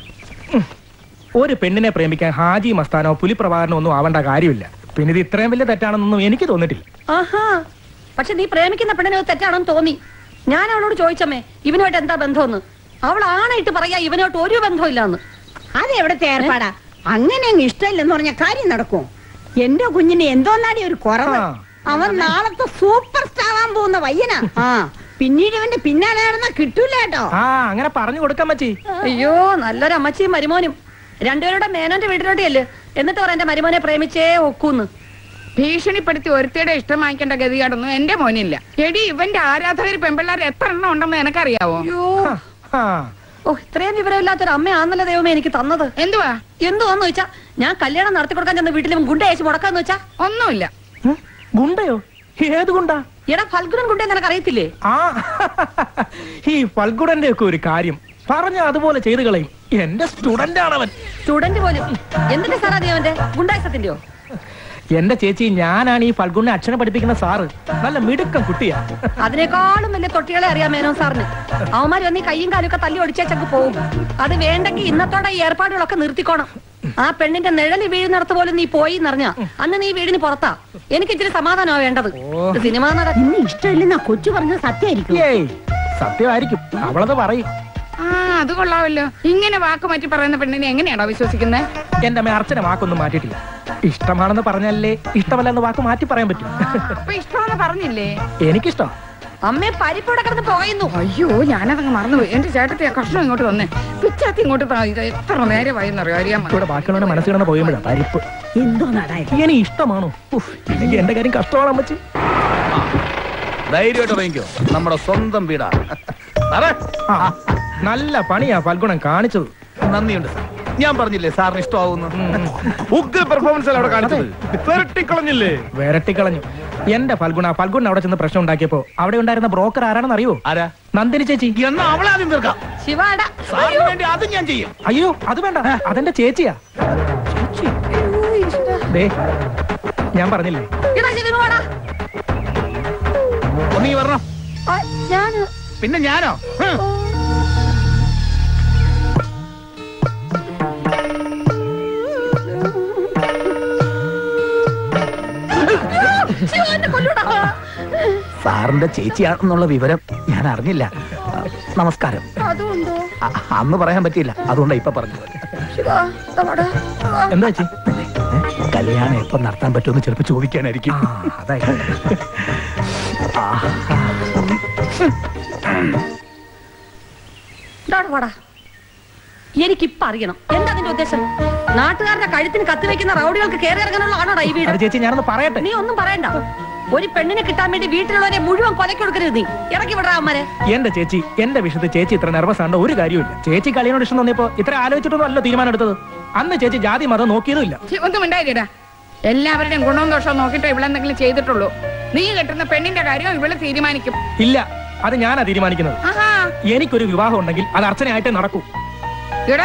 ഒരു പെണ്ണിനെ പ്രേമിക്കാൻ ഹാജി മസ്താനോ പുലിപ്രഭാകരനോ ഒന്നും ആവേണ്ട കാര്യമില്ല പിന്നെ ഇത് ഇത്രയും വലിയ തെറ്റാണെന്നൊന്നും എനിക്ക് തോന്നിട്ടില്ല ആഹാ പക്ഷെ നീ പ്രേമിക്കുന്ന പെണ്ണിന് അത് തെറ്റാണെന്ന് തോന്നി ഞാൻ അവളോട് ചോദിച്ചമ്മേ ഇവനുമായിട്ട് എന്താ ബന്ധമെന്ന് അവൾ ആണായിട്ട് പറയാ ഇവനോട്ട് ഒരു ബന്ധമില്ലാന്ന് അത് എവിടത്തെ ഏർപ്പാടാ അങ്ങനെ അങ്ങ് ഇഷ്ടമില്ലെന്ന് പറഞ്ഞ കാര്യം നടക്കും എന്റെ കുഞ്ഞിന് എന്തോന്നാടി ഒരു കുറവ് അവൻ നാളത്തെ സൂപ്പർ സ്റ്റാർ ആവാൻ പോകുന്ന പയ്യനാ ആ പിന്നീട് ഇവന്റെ പിന്നാലെ നടന്നാ കിട്ടൂല കേട്ടോ ആ അങ്ങനെ പറഞ്ഞു കൊടുക്കാൻ പറ്റി അയ്യോ നല്ലൊരു അമ്മച്ചിയും മരുമോനും രണ്ടുപേരുടെ മേനോന്റെ വീട്ടിലോട്ട് ചെല്ല് എന്നിട്ട് പറ എന്റെ മരുമോനെ പ്രേമിച്ചേ ഒക്കൂന്ന് ഭീഷണിപ്പെടുത്തി ഒരുത്തിയുടെ ഇഷ്ടം വാങ്ങിക്കേണ്ട ഗതികേടൊന്നും എന്റെ മോനില്ല എടി ഇവന്റെ ആരാധകർ പെമ്പിള്ളേർ എത്ര എണ്ണം ഉണ്ടെന്ന് എനക്കറിയാവോ ഓ ഇത്രയും വിവരമില്ലാത്തൊരു അമ്മയാന്നല്ലോ ദൈവമേ എനിക്ക് തന്നത് എന്തുവാ എന്തുവാന്ന് വെച്ചാ ഞാൻ കല്യാണം നടത്തി കൊടുക്കാൻ ചെന്ന വീട്ടിലും ഗുണ്ട അയച്ചു മുടക്കാന്ന് വെച്ചാ ഒന്നുമില്ല ഗുണ്ടയോ ഏത് ഗുണ്ട എടാ ഫൽഗുനൻ ഗുണ്ട നിനക്ക് അറിയത്തില്ലേ ആ ഈ ഫൽഗുടന്റെ ഒക്കെ ഒരു കാര്യം പറഞ്ഞ അതുപോലെ ചെയ്തു കളയും എന്റെ സ്റ്റുഡന്റ് ആണവൻ സ്റ്റുഡന്റ് പോലും എന്തിന്റെ സാറാ നീ അവന്റെ ഗുണ്ടായസത്തിന്റെയോ എന്റെ ചേച്ചി ഞാനാണ് ഈ ഫൽഗുനെ അക്ഷരം പഠിപ്പിക്കുന്ന സാറ് നല്ല മിടുക്കം കുട്ടിയാ അതിനേക്കാളും വലിയ തൊട്ടികളെ അറിയാം മേനോൻ സാറിന് അവന്മാർ വന്ന് ഈ കയ്യും കാലും ഒക്കെ തല്ലി ഒടിച്ചേച്ചങ്ങ് പോകും അത് വേണ്ടെങ്കിൽ ഇന്നത്തോടെ ഈ ഏർപ്പാടുകളൊക്കെ നിർത്തിക്കോണം ആ പെണ്ണിന്റെ നിഴല് വീഴുന്നിടത്ത് പോലും നീ പോയി എന്നറിഞ്ഞ അന്ന് നീ വീടിന് പുറത്താ എനിക്ക് ഇച്ചിരി സമാധാനമാ വേണ്ടത് സിനിമ നട ഇന്ന് ഇഷ്ടമില്ലെന്നാ കൊച്ചു പറഞ്ഞത് സത്യമായിരിക്കും ഏയ് സത്യമായിരിക്കും അവളത് പറയും ആ അത് കൊള്ളാവല്ലോ ഇങ്ങനെ വാക്ക് മാറ്റി പറയുന്ന പെണ്ണിനെ എങ്ങനെയാണോ വിശ്വസിക്കുന്നത് എന്റെ അമ്മ അർച്ചന വാക്കൊന്നും മാറ്റിയിട്ടില്ല ഇഷ്ടമാണെന്ന് പറഞ്ഞാലേ ഇഷ്ടമല്ലെന്ന് വാക്ക് മാറ്റി പറയാൻ പറ്റും അപ്പൊ ഇഷ്ടമെന്ന് പറഞ്ഞില്ലേ എനിക്കിഷ്ടം അമ്മേ പരിപ്പോടെ കിടന്ന് പുകയുന്നു അയ്യോ ഞാനതങ്ങ് മറന്നുപോയി എന്റെ ചേട്ടത്തെ ആ കഷ്ണം ഇങ്ങോട്ട് തന്നെ പിച്ചാത്തി ഇങ്ങോട്ട് താ. ഇത് എത്ര നേരമായി എന്നറിയോ അറിയാൻ ഇവിടെ ബാക്കിയുള്ളവരുടെ മനസ്സിൽ കിടന്ന് പോയുമ്പോഴാ പരിപ്പ് എന്തോ നടായി ഇനി ഇഷ്ടമാണോ ഉഫ്, ഇല്ലെങ്കിൽ എന്റെ കാര്യം കഷ്ടമാണ് അമ്മച്ചി ധൈര്യമായിട്ട് ഇറങ്ങിക്കോ നമ്മുടെ സ്വന്തം വീടാ സാറേ ആ, നല്ല പണിയാ ഫൽഗുണം കാണിച്ചത് നന്ദിയുണ്ട് സാർ. ഞാൻ പറഞ്ഞില്ലേ സാറിന് ഇഷ്ടമാവുന്നു ഉഗ്ര പെർഫോമൻസ് അവിടെ കാണിച്ചത് കളഞ്ഞില്ലേ വിരട്ടിക്കളഞ്ഞു എന്റെ ഫൽഗുണ ഫൽഗുൺ അവിടെ ചെന്ന് പ്രശ്നം ഉണ്ടാക്കിയപ്പോ അവിടെ ഉണ്ടായിരുന്ന ബ്രോക്കർ ആരാണെന്ന് അറിയോ ആരാ നന്ദിനി ചേച്ചി എന്നാ അവളെ ആദ്യം തീർക്കാം ശിവാട സാറിന് വേണ്ടി അതും ഞാൻ ചെയ്യും അയ്യോ അത് വേണ്ട അതെന്റെ ചേച്ചിയാ ദേ ഞാൻ പറഞ്ഞില്ലേ ഇതാ ശിവനോടാ ഒന്നീ വരണം ഞാന് പിന്നെ ഞാനോ ഹ്. ശിവന്റെ കൊല്ലൂടാ സാറിന്റെ ചേച്ചിയാണെന്നുള്ള വിവരം ഞാൻ അറിഞ്ഞില്ല നമസ്കാരം അതുകൊണ്ടോ അ- അന്ന് പറയാൻ പറ്റിയില്ല അതുകൊണ്ടാ ഇപ്പൊ പറഞ്ഞത് ശിവാ ഇതാ വാടാ. എന്താ ചേച്ചി കല്യാണം എപ്പോ നടത്താൻ പറ്റുമെന്ന് ചിലപ്പോ ചോദിക്കാനായിരിക്കും ആ. ഇതാടാ വാടാ എനിക്കിപ്പ അറിയണം എന്താ നിന്റെ ഉദ്ദേശം നാട്ടുകാരുടെ കഴുത്തിന് കത്തി വെക്കുന്ന റൗഡികൾക്ക് കയറി ഇറങ്ങാനുള്ള ആണോടാ ഈ വീട് അത് ചേച്ചി ഞാനൊന്ന് പറയട്ടെ നീ ഒന്നും പറയണ്ട ഒരു പെണ്ണിനെ കിട്ടാൻ വേണ്ടി വീട്ടിലുള്ളവരെ മുഴുവൻ കൊലക്ക് കൊടുക്കരുത് നീ ഇറക്കി വിടറാ അമ്മരെ എന്റെ ചേച്ചി എന്റെ വിഷയത്തിൽ ചേച്ചി ഇത്ര നെർവസ് ആണ്ട് ഒരു കാര്യമില്ല ചേച്ചി കളിയോട് ഇഷ്ടം തോന്നിയപ്പോ ഇത്ര ആലോചിച്ചിട്ടൊന്നും അല്ല തീരുമാനം എടുത്തത് അന്ന് ചേച്ചി ജാതി മതം നോക്കിയതുമില്ല ഛി, ഒന്നും ഉണ്ടായില്ലടാ എല്ലാവരുടെയും ഗുണവും ദോഷവും നോക്കിയിട്ട് ഇവളെന്തെങ്കിലും ചെയ്തിട്ടുള്ളൂ നീ കെട്ടുന്ന പെണ്ണിന്റെ കാര്യം ഇവള് തീരുമാനിക്കും ഇല്ല അത് ഞാനാ തീരുമാനിക്കുന്നത് ആഹാ എനിക്കൊരു വിവാഹം ഉണ്ടെങ്കിൽ അത് അർച്ചനയായിട്ടേ നടക്കൂ എടാ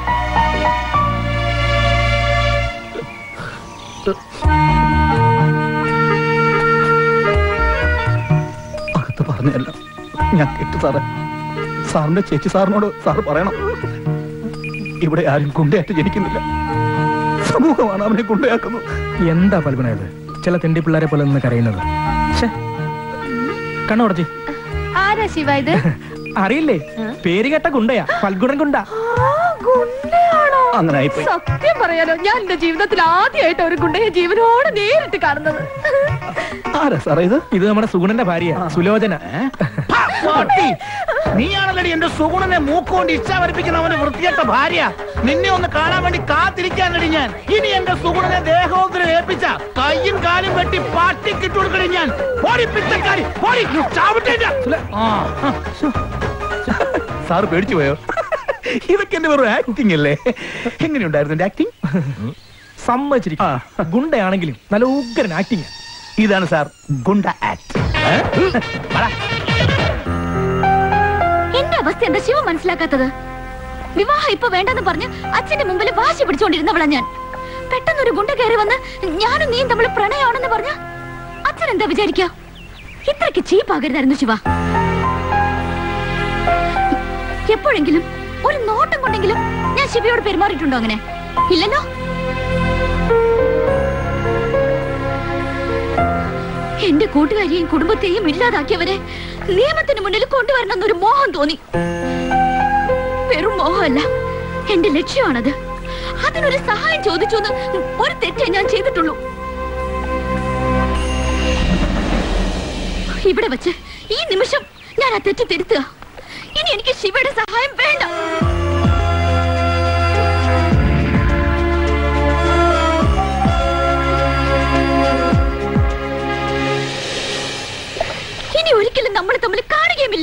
അകത്ത് പറഞ്ഞല്ല ഞാൻ കേട്ടു സാറേ സാറിന്റെ ചേച്ചി സാറിനോട് സാറ് പറയണം ഇവിടെ ആരും കുണ്ടയായിട്ട് ജനിക്കുന്നില്ല സമൂഹമാണ് അവനെ കുണ്ടയാക്കുന്നത് എന്താ പൽപ്പന ഇത് ചില തെണ്ടി പിള്ളേരെ പോലെ നിന്ന് കരയുന്നത് കണ്ണുടച്ചി ആരാ ശിവ ഇത് അറിയില്ലേ പേര് കേട്ട ഗുണ്ടയാ ഫൽഗുണൻ ഗുണ്ട ഗുണ്ടയാണോ അങ്ങനെ ആയിപ്പോയി. സത്യം പറയാലോ ഞാൻ എന്റെ ജീവിതത്തിൽ ആദ്യമായിട്ട് ഒരു ഗുണ്ടയെ ജീവനോട് നേരിട്ട് കാണുന്നത് ആരാ സാറേ ഇത് ഇത് നമ്മുടെ സുഗുണന്റെ ഭാര്യ സുലോചന നീയാണല്ലടി എന്റെ സുഗുണനെ മൂക്കുകൊണ്ട് ഇച്ഛാവരിപ്പിക്കുന്ന വൃത്തികെട്ട ഭാര്യ നിന്നെ ഒന്ന് കാണാൻ വേണ്ടി കാത്തിരിക്കാനടി ഞാൻ ഇനി എന്റെ സുഗുണനെ ദേഹോദരം ഏൽപ്പിച്ച കയ്യും കാലും വെട്ടി പാട്ടിക്കിട്ട് കൊടുക്കണേ ഞാൻ പോടി പിത്തക്കാരി പോടി ചാവട്ടെ സാറ് പേടിച്ചു പോയോ ഇതൊക്കെ എന്റെ വെറും ആക്ടിങ് അല്ലേ എങ്ങനെയുണ്ടായിരുന്നു എന്റെ ആക്ടിങ് സമ്മതിച്ചിരിക്കും ഗുണ്ടയാണെങ്കിലും നല്ല ഉഗ്രൻ ആക്ടിങ് ഇതാണ് സാർ ഗുണ്ട ആക്ട് എന്റെ അവസ്ഥ എന്താ ശിവ മനസ്സിലാക്കാത്തത് വിവാഹം ഇപ്പൊ വേണ്ടെന്ന് പറഞ്ഞ് അച്ഛന്റെ മുമ്പിൽ വാശി പിടിച്ചോണ്ടിരുന്നവളാ ഞാൻ പെട്ടെന്നൊരു ഗുണ്ട കയറി വന്ന് ഞാനും നീയും തമ്മിൽ പ്രണയമാണെന്ന് പറഞ്ഞ അച്ഛൻ എന്താ വിചാരിക്ക ഇത്രയ്ക്ക് ചീപ്പാകരുതായിരുന്നു ശിവ എപ്പോഴെങ്കിലും ഒരു നോട്ടം കൊണ്ടെങ്കിലും ഞാൻ ശിവയോട് പെരുമാറിയിട്ടുണ്ടോ അങ്ങനെ ഇല്ലല്ലോ എന്റെ കൂട്ടുകാരിയെയും കുടുംബത്തെയും ഇല്ലാതാക്കിയവരെ നിയമത്തിന് മുന്നിൽ കൊണ്ടുവരണമെന്നൊരു മോഹം തോന്നി വെറും മോഹമല്ല എന്റെ ലക്ഷ്യമാണത് അതിനൊരു സഹായം ചോദിച്ചു എന്ന് ഒരു തെറ്റേ ഞാൻ ചെയ്തിട്ടുള്ളൂ ഇവിടെ വെച്ച് ഈ നിമിഷം ഞാൻ ആ തെറ്റ് തിരുത്തുക ഇനി എനിക്ക് ശിവയുടെ സഹായം വേണ്ട ഇനി ഒരിക്കലും നമ്മൾ തമ്മിൽ കാണുകയുമില്ല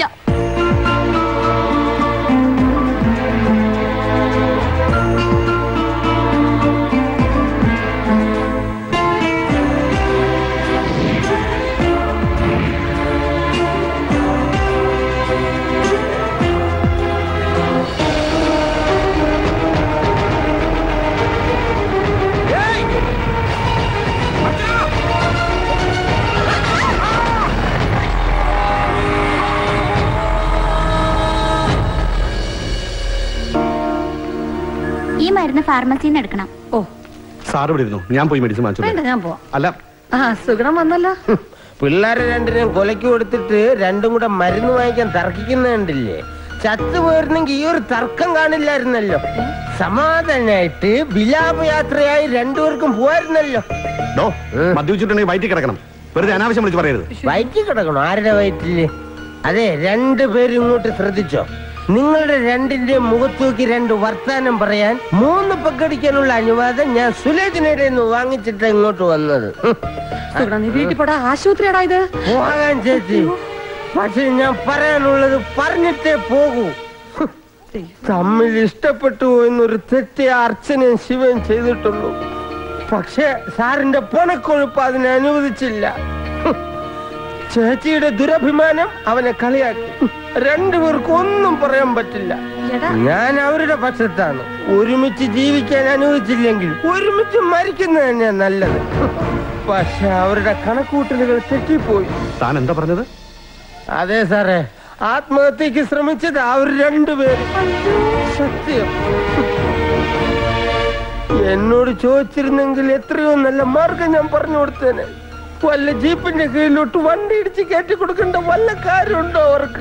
ഈ മരുന്ന് ഫാർമസിയിൽ നിന്ന് എടുക്കണം ഓ സാറ് ഇവിടെ ഇരുന്നു ഞാൻ പോയി മെഡിസിൻ വാങ്ങിച്ചു വേണ്ട ഞാൻ പോവാം അല്ല ആ സുഗുണം വന്നല്ലോ പിള്ളേരെ രണ്ടിനെയും കൊലയ്ക്ക് കൊടുത്തിട്ട് രണ്ടും കൂടെ മരുന്ന് വാങ്ങിക്കാൻ തർക്കിക്കുന്ന കണ്ടില്ലേ ചത്തു പോയിരുന്നെങ്കിൽ ഈ ഒരു തർക്കം കാണില്ലായിരുന്നല്ലോ സമാധാനായിട്ട് വിലാപയാത്രയായി രണ്ടുപേർക്കും പോയിരുന്നല്ലോ ഡോ മദ്യപിച്ചിട്ടുണ്ടെങ്കിൽ വയറ്റിൽ കിടക്കണം വെറുതെ അനാവശ്യം വിളിച്ച് പറയരുത് വയറ്റിൽ കിടക്കണോ ആരുടെ വയറ്റില് അതെ രണ്ടുപേരും ഇങ്ങോട്ട് ശ്രദ്ധിച്ചോ നിങ്ങളുടെ രണ്ടിന്റെ മുഖത്ത് നോക്കി രണ്ട് വർത്താനം പറയാൻ മൂന്ന് പക്കടിക്കാനുള്ള അനുവാദം ഞാൻ സുലേഖനയുടെ നിന്ന് വാങ്ങിച്ചിട്ട് ഇങ്ങോട്ട് വന്നത് ഹും. സുഗുണം നീ വീട്ടിൽ പോടാ ആശുപത്രിയാടാ ഇത് പോകാൻ ചേച്ചി പക്ഷെ ഞാൻ പറയാനുള്ളത് പറഞ്ഞിട്ടേ പോകൂ ഹും. തമ്മിൽ ഇഷ്ടപ്പെട്ടു പോയെന്നൊരു തെറ്റേ അർച്ചനയും ശിവൻ ചെയ്തിട്ടുള്ളൂ പക്ഷേ സാറിന്റെ പണക്കൊഴുപ്പ് അതിനെ അനുവദിച്ചില്ല ഹും. ചേച്ചിയുടെ ദുരഭിമാനം അവനെ കളിയാക്കി ഹും. രണ്ടുപേർക്കും ഒന്നും പറയാൻ പറ്റില്ല ഞാൻ അവരുടെ പക്ഷത്താണ് ഒരുമിച്ച് ജീവിക്കാൻ അനുവദിച്ചില്ലെങ്കിൽ ഒരുമിച്ച് മരിക്കുന്നത് തന്നെയാ നല്ലത് ഹും. പക്ഷെ അവരുടെ കണക്കൂട്ടലുകൾ തെറ്റിപ്പോയി താൻ എന്താ പറഞ്ഞത് അതെ സാറേ ആത്മഹത്യക്ക് ശ്രമിച്ചത് അവർ രണ്ടുപേരും സത്യം എന്നോട് ചോദിച്ചിരുന്നെങ്കിൽ എത്രയോ നല്ല മാർഗം ഞാൻ പറഞ്ഞു കൊടുത്തേനെ വല്ല ജീപ്പിന്റെ കീഴിലോട്ട് വണ്ടി ഇടിച്ച് കയറ്റി കൊടുക്കേണ്ട വല്ല കാര്യമുണ്ടോ അവർക്ക്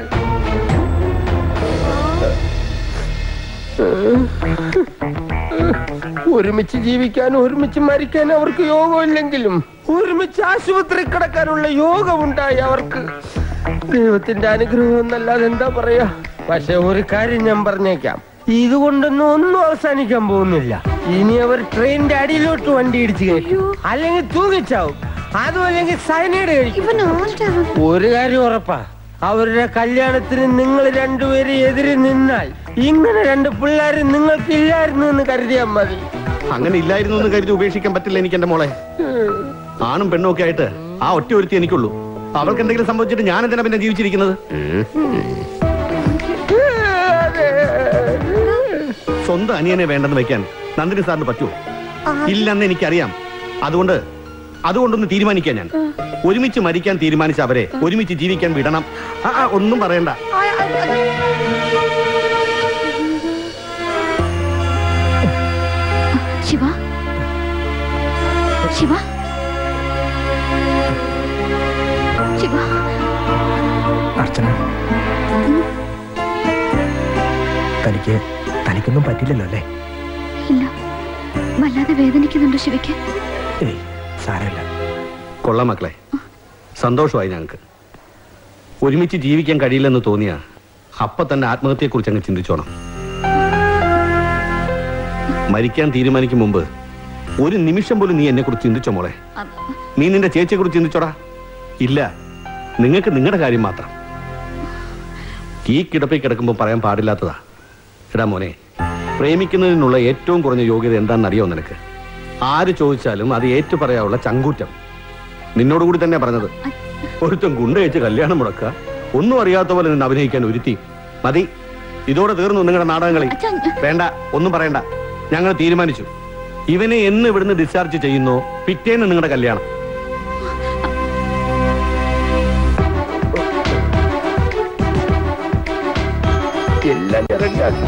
ഒരുമിച്ച് ജീവിക്കാനും ഒരുമിച്ച് മരിക്കാനും അവർക്ക് യോഗമില്ലെങ്കിലും ഒരുമിച്ച് ആശുപത്രി കിടക്കാനുള്ള യോഗമുണ്ടായി അവർക്ക് ദൈവത്തിന്റെ അനുഗ്രഹം എന്നല്ലാതെ എന്താ പറയാ പക്ഷെ ഒരു കാര്യം ഞാൻ പറഞ്ഞേക്കാം ഇതുകൊണ്ടൊന്നും ഒന്നും അവസാനിക്കാൻ പോകുന്നില്ല ഇനി അവർ ട്രെയിനിന്റെ അടിയിലോട്ട് വണ്ടി ഇടിച്ച് കയറ്റും അല്ലെങ്കിൽ തൂങ്ങിച്ചാവും അതും അല്ലെങ്കിൽ സൈനൈഡ് കഴിക്കും ഒരു കാര്യം ഉറപ്പാ അവരുടെ കല്യാണത്തിന് നിങ്ങൾ രണ്ടുപേരും എതിര് നിന്നാൽ ഇങ്ങനെ രണ്ട് പിള്ളേർ നിങ്ങൾക്കില്ലായിരുന്നു എന്ന് കരുതിയാൽ മതി അങ്ങനെ ഇല്ലായിരുന്നു എന്ന് കരുതി ഉപേക്ഷിക്കാൻ പറ്റില്ല എനിക്ക് എന്റെ മോളെ ആണും പെണ്ണും ഒക്കെ ആയിട്ട് ആ ഒറ്റ ഒരുത്തി എനിക്കുള്ളൂ അവൾക്ക് എന്തെങ്കിലും സംഭവിച്ചിട്ട് ഞാൻ എന്തിനാ പിന്നെ ജീവിച്ചിരിക്കുന്നത് സ്വന്തം അനിയനെ വേണ്ടെന്ന് വെക്കാൻ നന്ദിനി സാറിന് പറ്റുമോ ഇല്ലെന്ന് എനിക്കറിയാം അതുകൊണ്ട് അതുകൊണ്ടൊന്ന് തീരുമാനിക്കാൻ ഞാൻ ഒരുമിച്ച് മരിക്കാൻ തീരുമാനിച്ച അവരെ ഒരുമിച്ച് ജീവിക്കാൻ വിടണം ആ ആ, ഒന്നും പറയണ്ട ശിവ ശിവ ശിവ അർച്ചന തനിക്ക് തനിക്കൊന്നും പറ്റില്ലല്ലോ അല്ലേ ഇല്ല വല്ലാതെ വേദനിക്കുന്നുണ്ടോ ശിവയ്ക്ക് ഏയ് സാരമില്ല കൊള്ളാം മക്കളെ സന്തോഷമായി ഞങ്ങൾക്ക് ഒരുമിച്ച് ജീവിക്കാൻ കഴിയില്ലെന്ന് തോന്നിയ അപ്പൊ തന്നെ ആത്മഹത്യയെക്കുറിച്ച് അങ്ങ് ചിന്തിച്ചോണം മരിക്കാൻ തീരുമാനിക്കും മുമ്പ് ഒരു നിമിഷം പോലും നീ എന്നെ കുറിച്ച് ചിന്തിച്ചോ മോളെ നീ നിന്റെ ചേച്ചിയെ കുറിച്ച് ചിന്തിച്ചോടാ ഇല്ല നിങ്ങൾക്ക് നിങ്ങളുടെ കാര്യം മാത്രം ഈ കിടപ്പിൽ കിടക്കുമ്പോൾ പറയാൻ പാടില്ലാത്തതാ എടാ മോനെ പ്രേമിക്കുന്നതിനുള്ള ഏറ്റവും കുറഞ്ഞ യോഗ്യത എന്താണെന്ന് അറിയോ നിനക്ക് ആര് ചോദിച്ചാലും അത് ഏറ്റു പറയാനുള്ള ചങ്കൂറ്റം നിന്നോട് കൂടി തന്നെ പറഞ്ഞത് ഒരുത്തൻ ഗുണ്ടയച്ച് കല്യാണം മുടക്കുക ഒന്നും അറിയാത്ത പോലെ നിന്ന് അഭിനയിക്കാൻ ഒരുത്തി മതി ഇതോടെ തീർന്നു നിങ്ങളുടെ നാടകങ്ങളി വേണ്ട ഒന്നും പറയണ്ട ഞങ്ങൾ തീരുമാനിച്ചു ഇവനെ എന്ന് ഇവിടുന്ന് ഡിസ്ചാർജ് ചെയ്യുന്നോ പിറ്റേന്ന് നിങ്ങളുടെ കല്യാണം എല്ലാം ഞരങ്ങാക്കി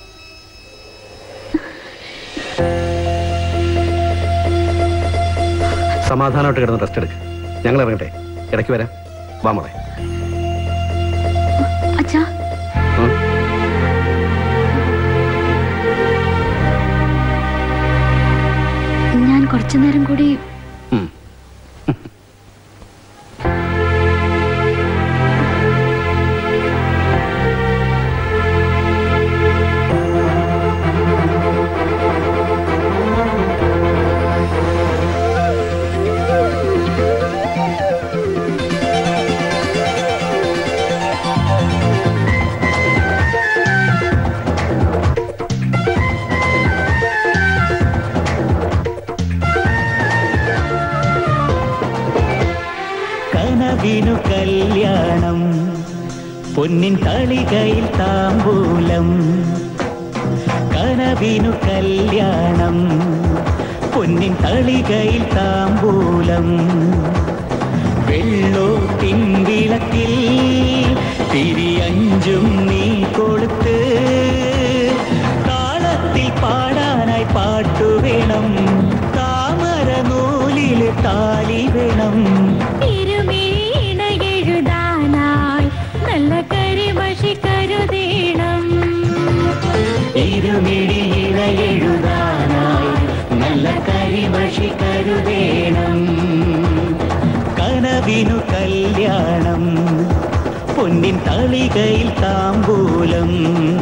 സമാധാനമായിട്ട് കിടന്ന് റെസ്റ്റ് എടുക്ക് ഞങ്ങൾ ഇറങ്ങട്ടെ ഇടയ്ക്ക് വരാം വാ മോളെ അച്ഛാ ഉം. ഞാൻ കുറച്ചു നേരം കൂടി ഉം. കനവിനു കല്യാണം പൊന്നിൻ തളികയിൽ താമ്പൂലം കനവിനു കല്യാണം പൊന്നിൻ തളികയിൽ താമ്പൂലം വെള്ളോത്തിൻ വിളക്കിൽ തിരിയഞ്ചും നീ കൊടുത്ത് താളത്തിൽ പാടാനായി പാട്ടു വേണം താമര നൂലിൽ താലി വേണം എഴുതാനായി നല്ല കരിമഷി കരുതേണം ഇരുമിഴിയില എഴുതാനായി നല്ല കരിമഷി കരുതേണം കനവിനു കല്യാണം പൊന്നിൻ തളികയിൽ താമ്പൂലം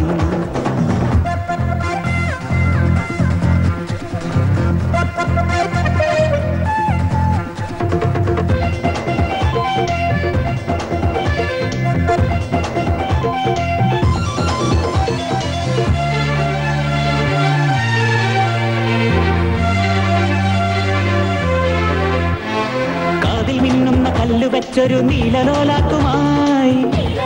കാതിൽ മിന്നുന്ന കല്ല് വെച്ചൊരു നീലലോലാക്കുമായി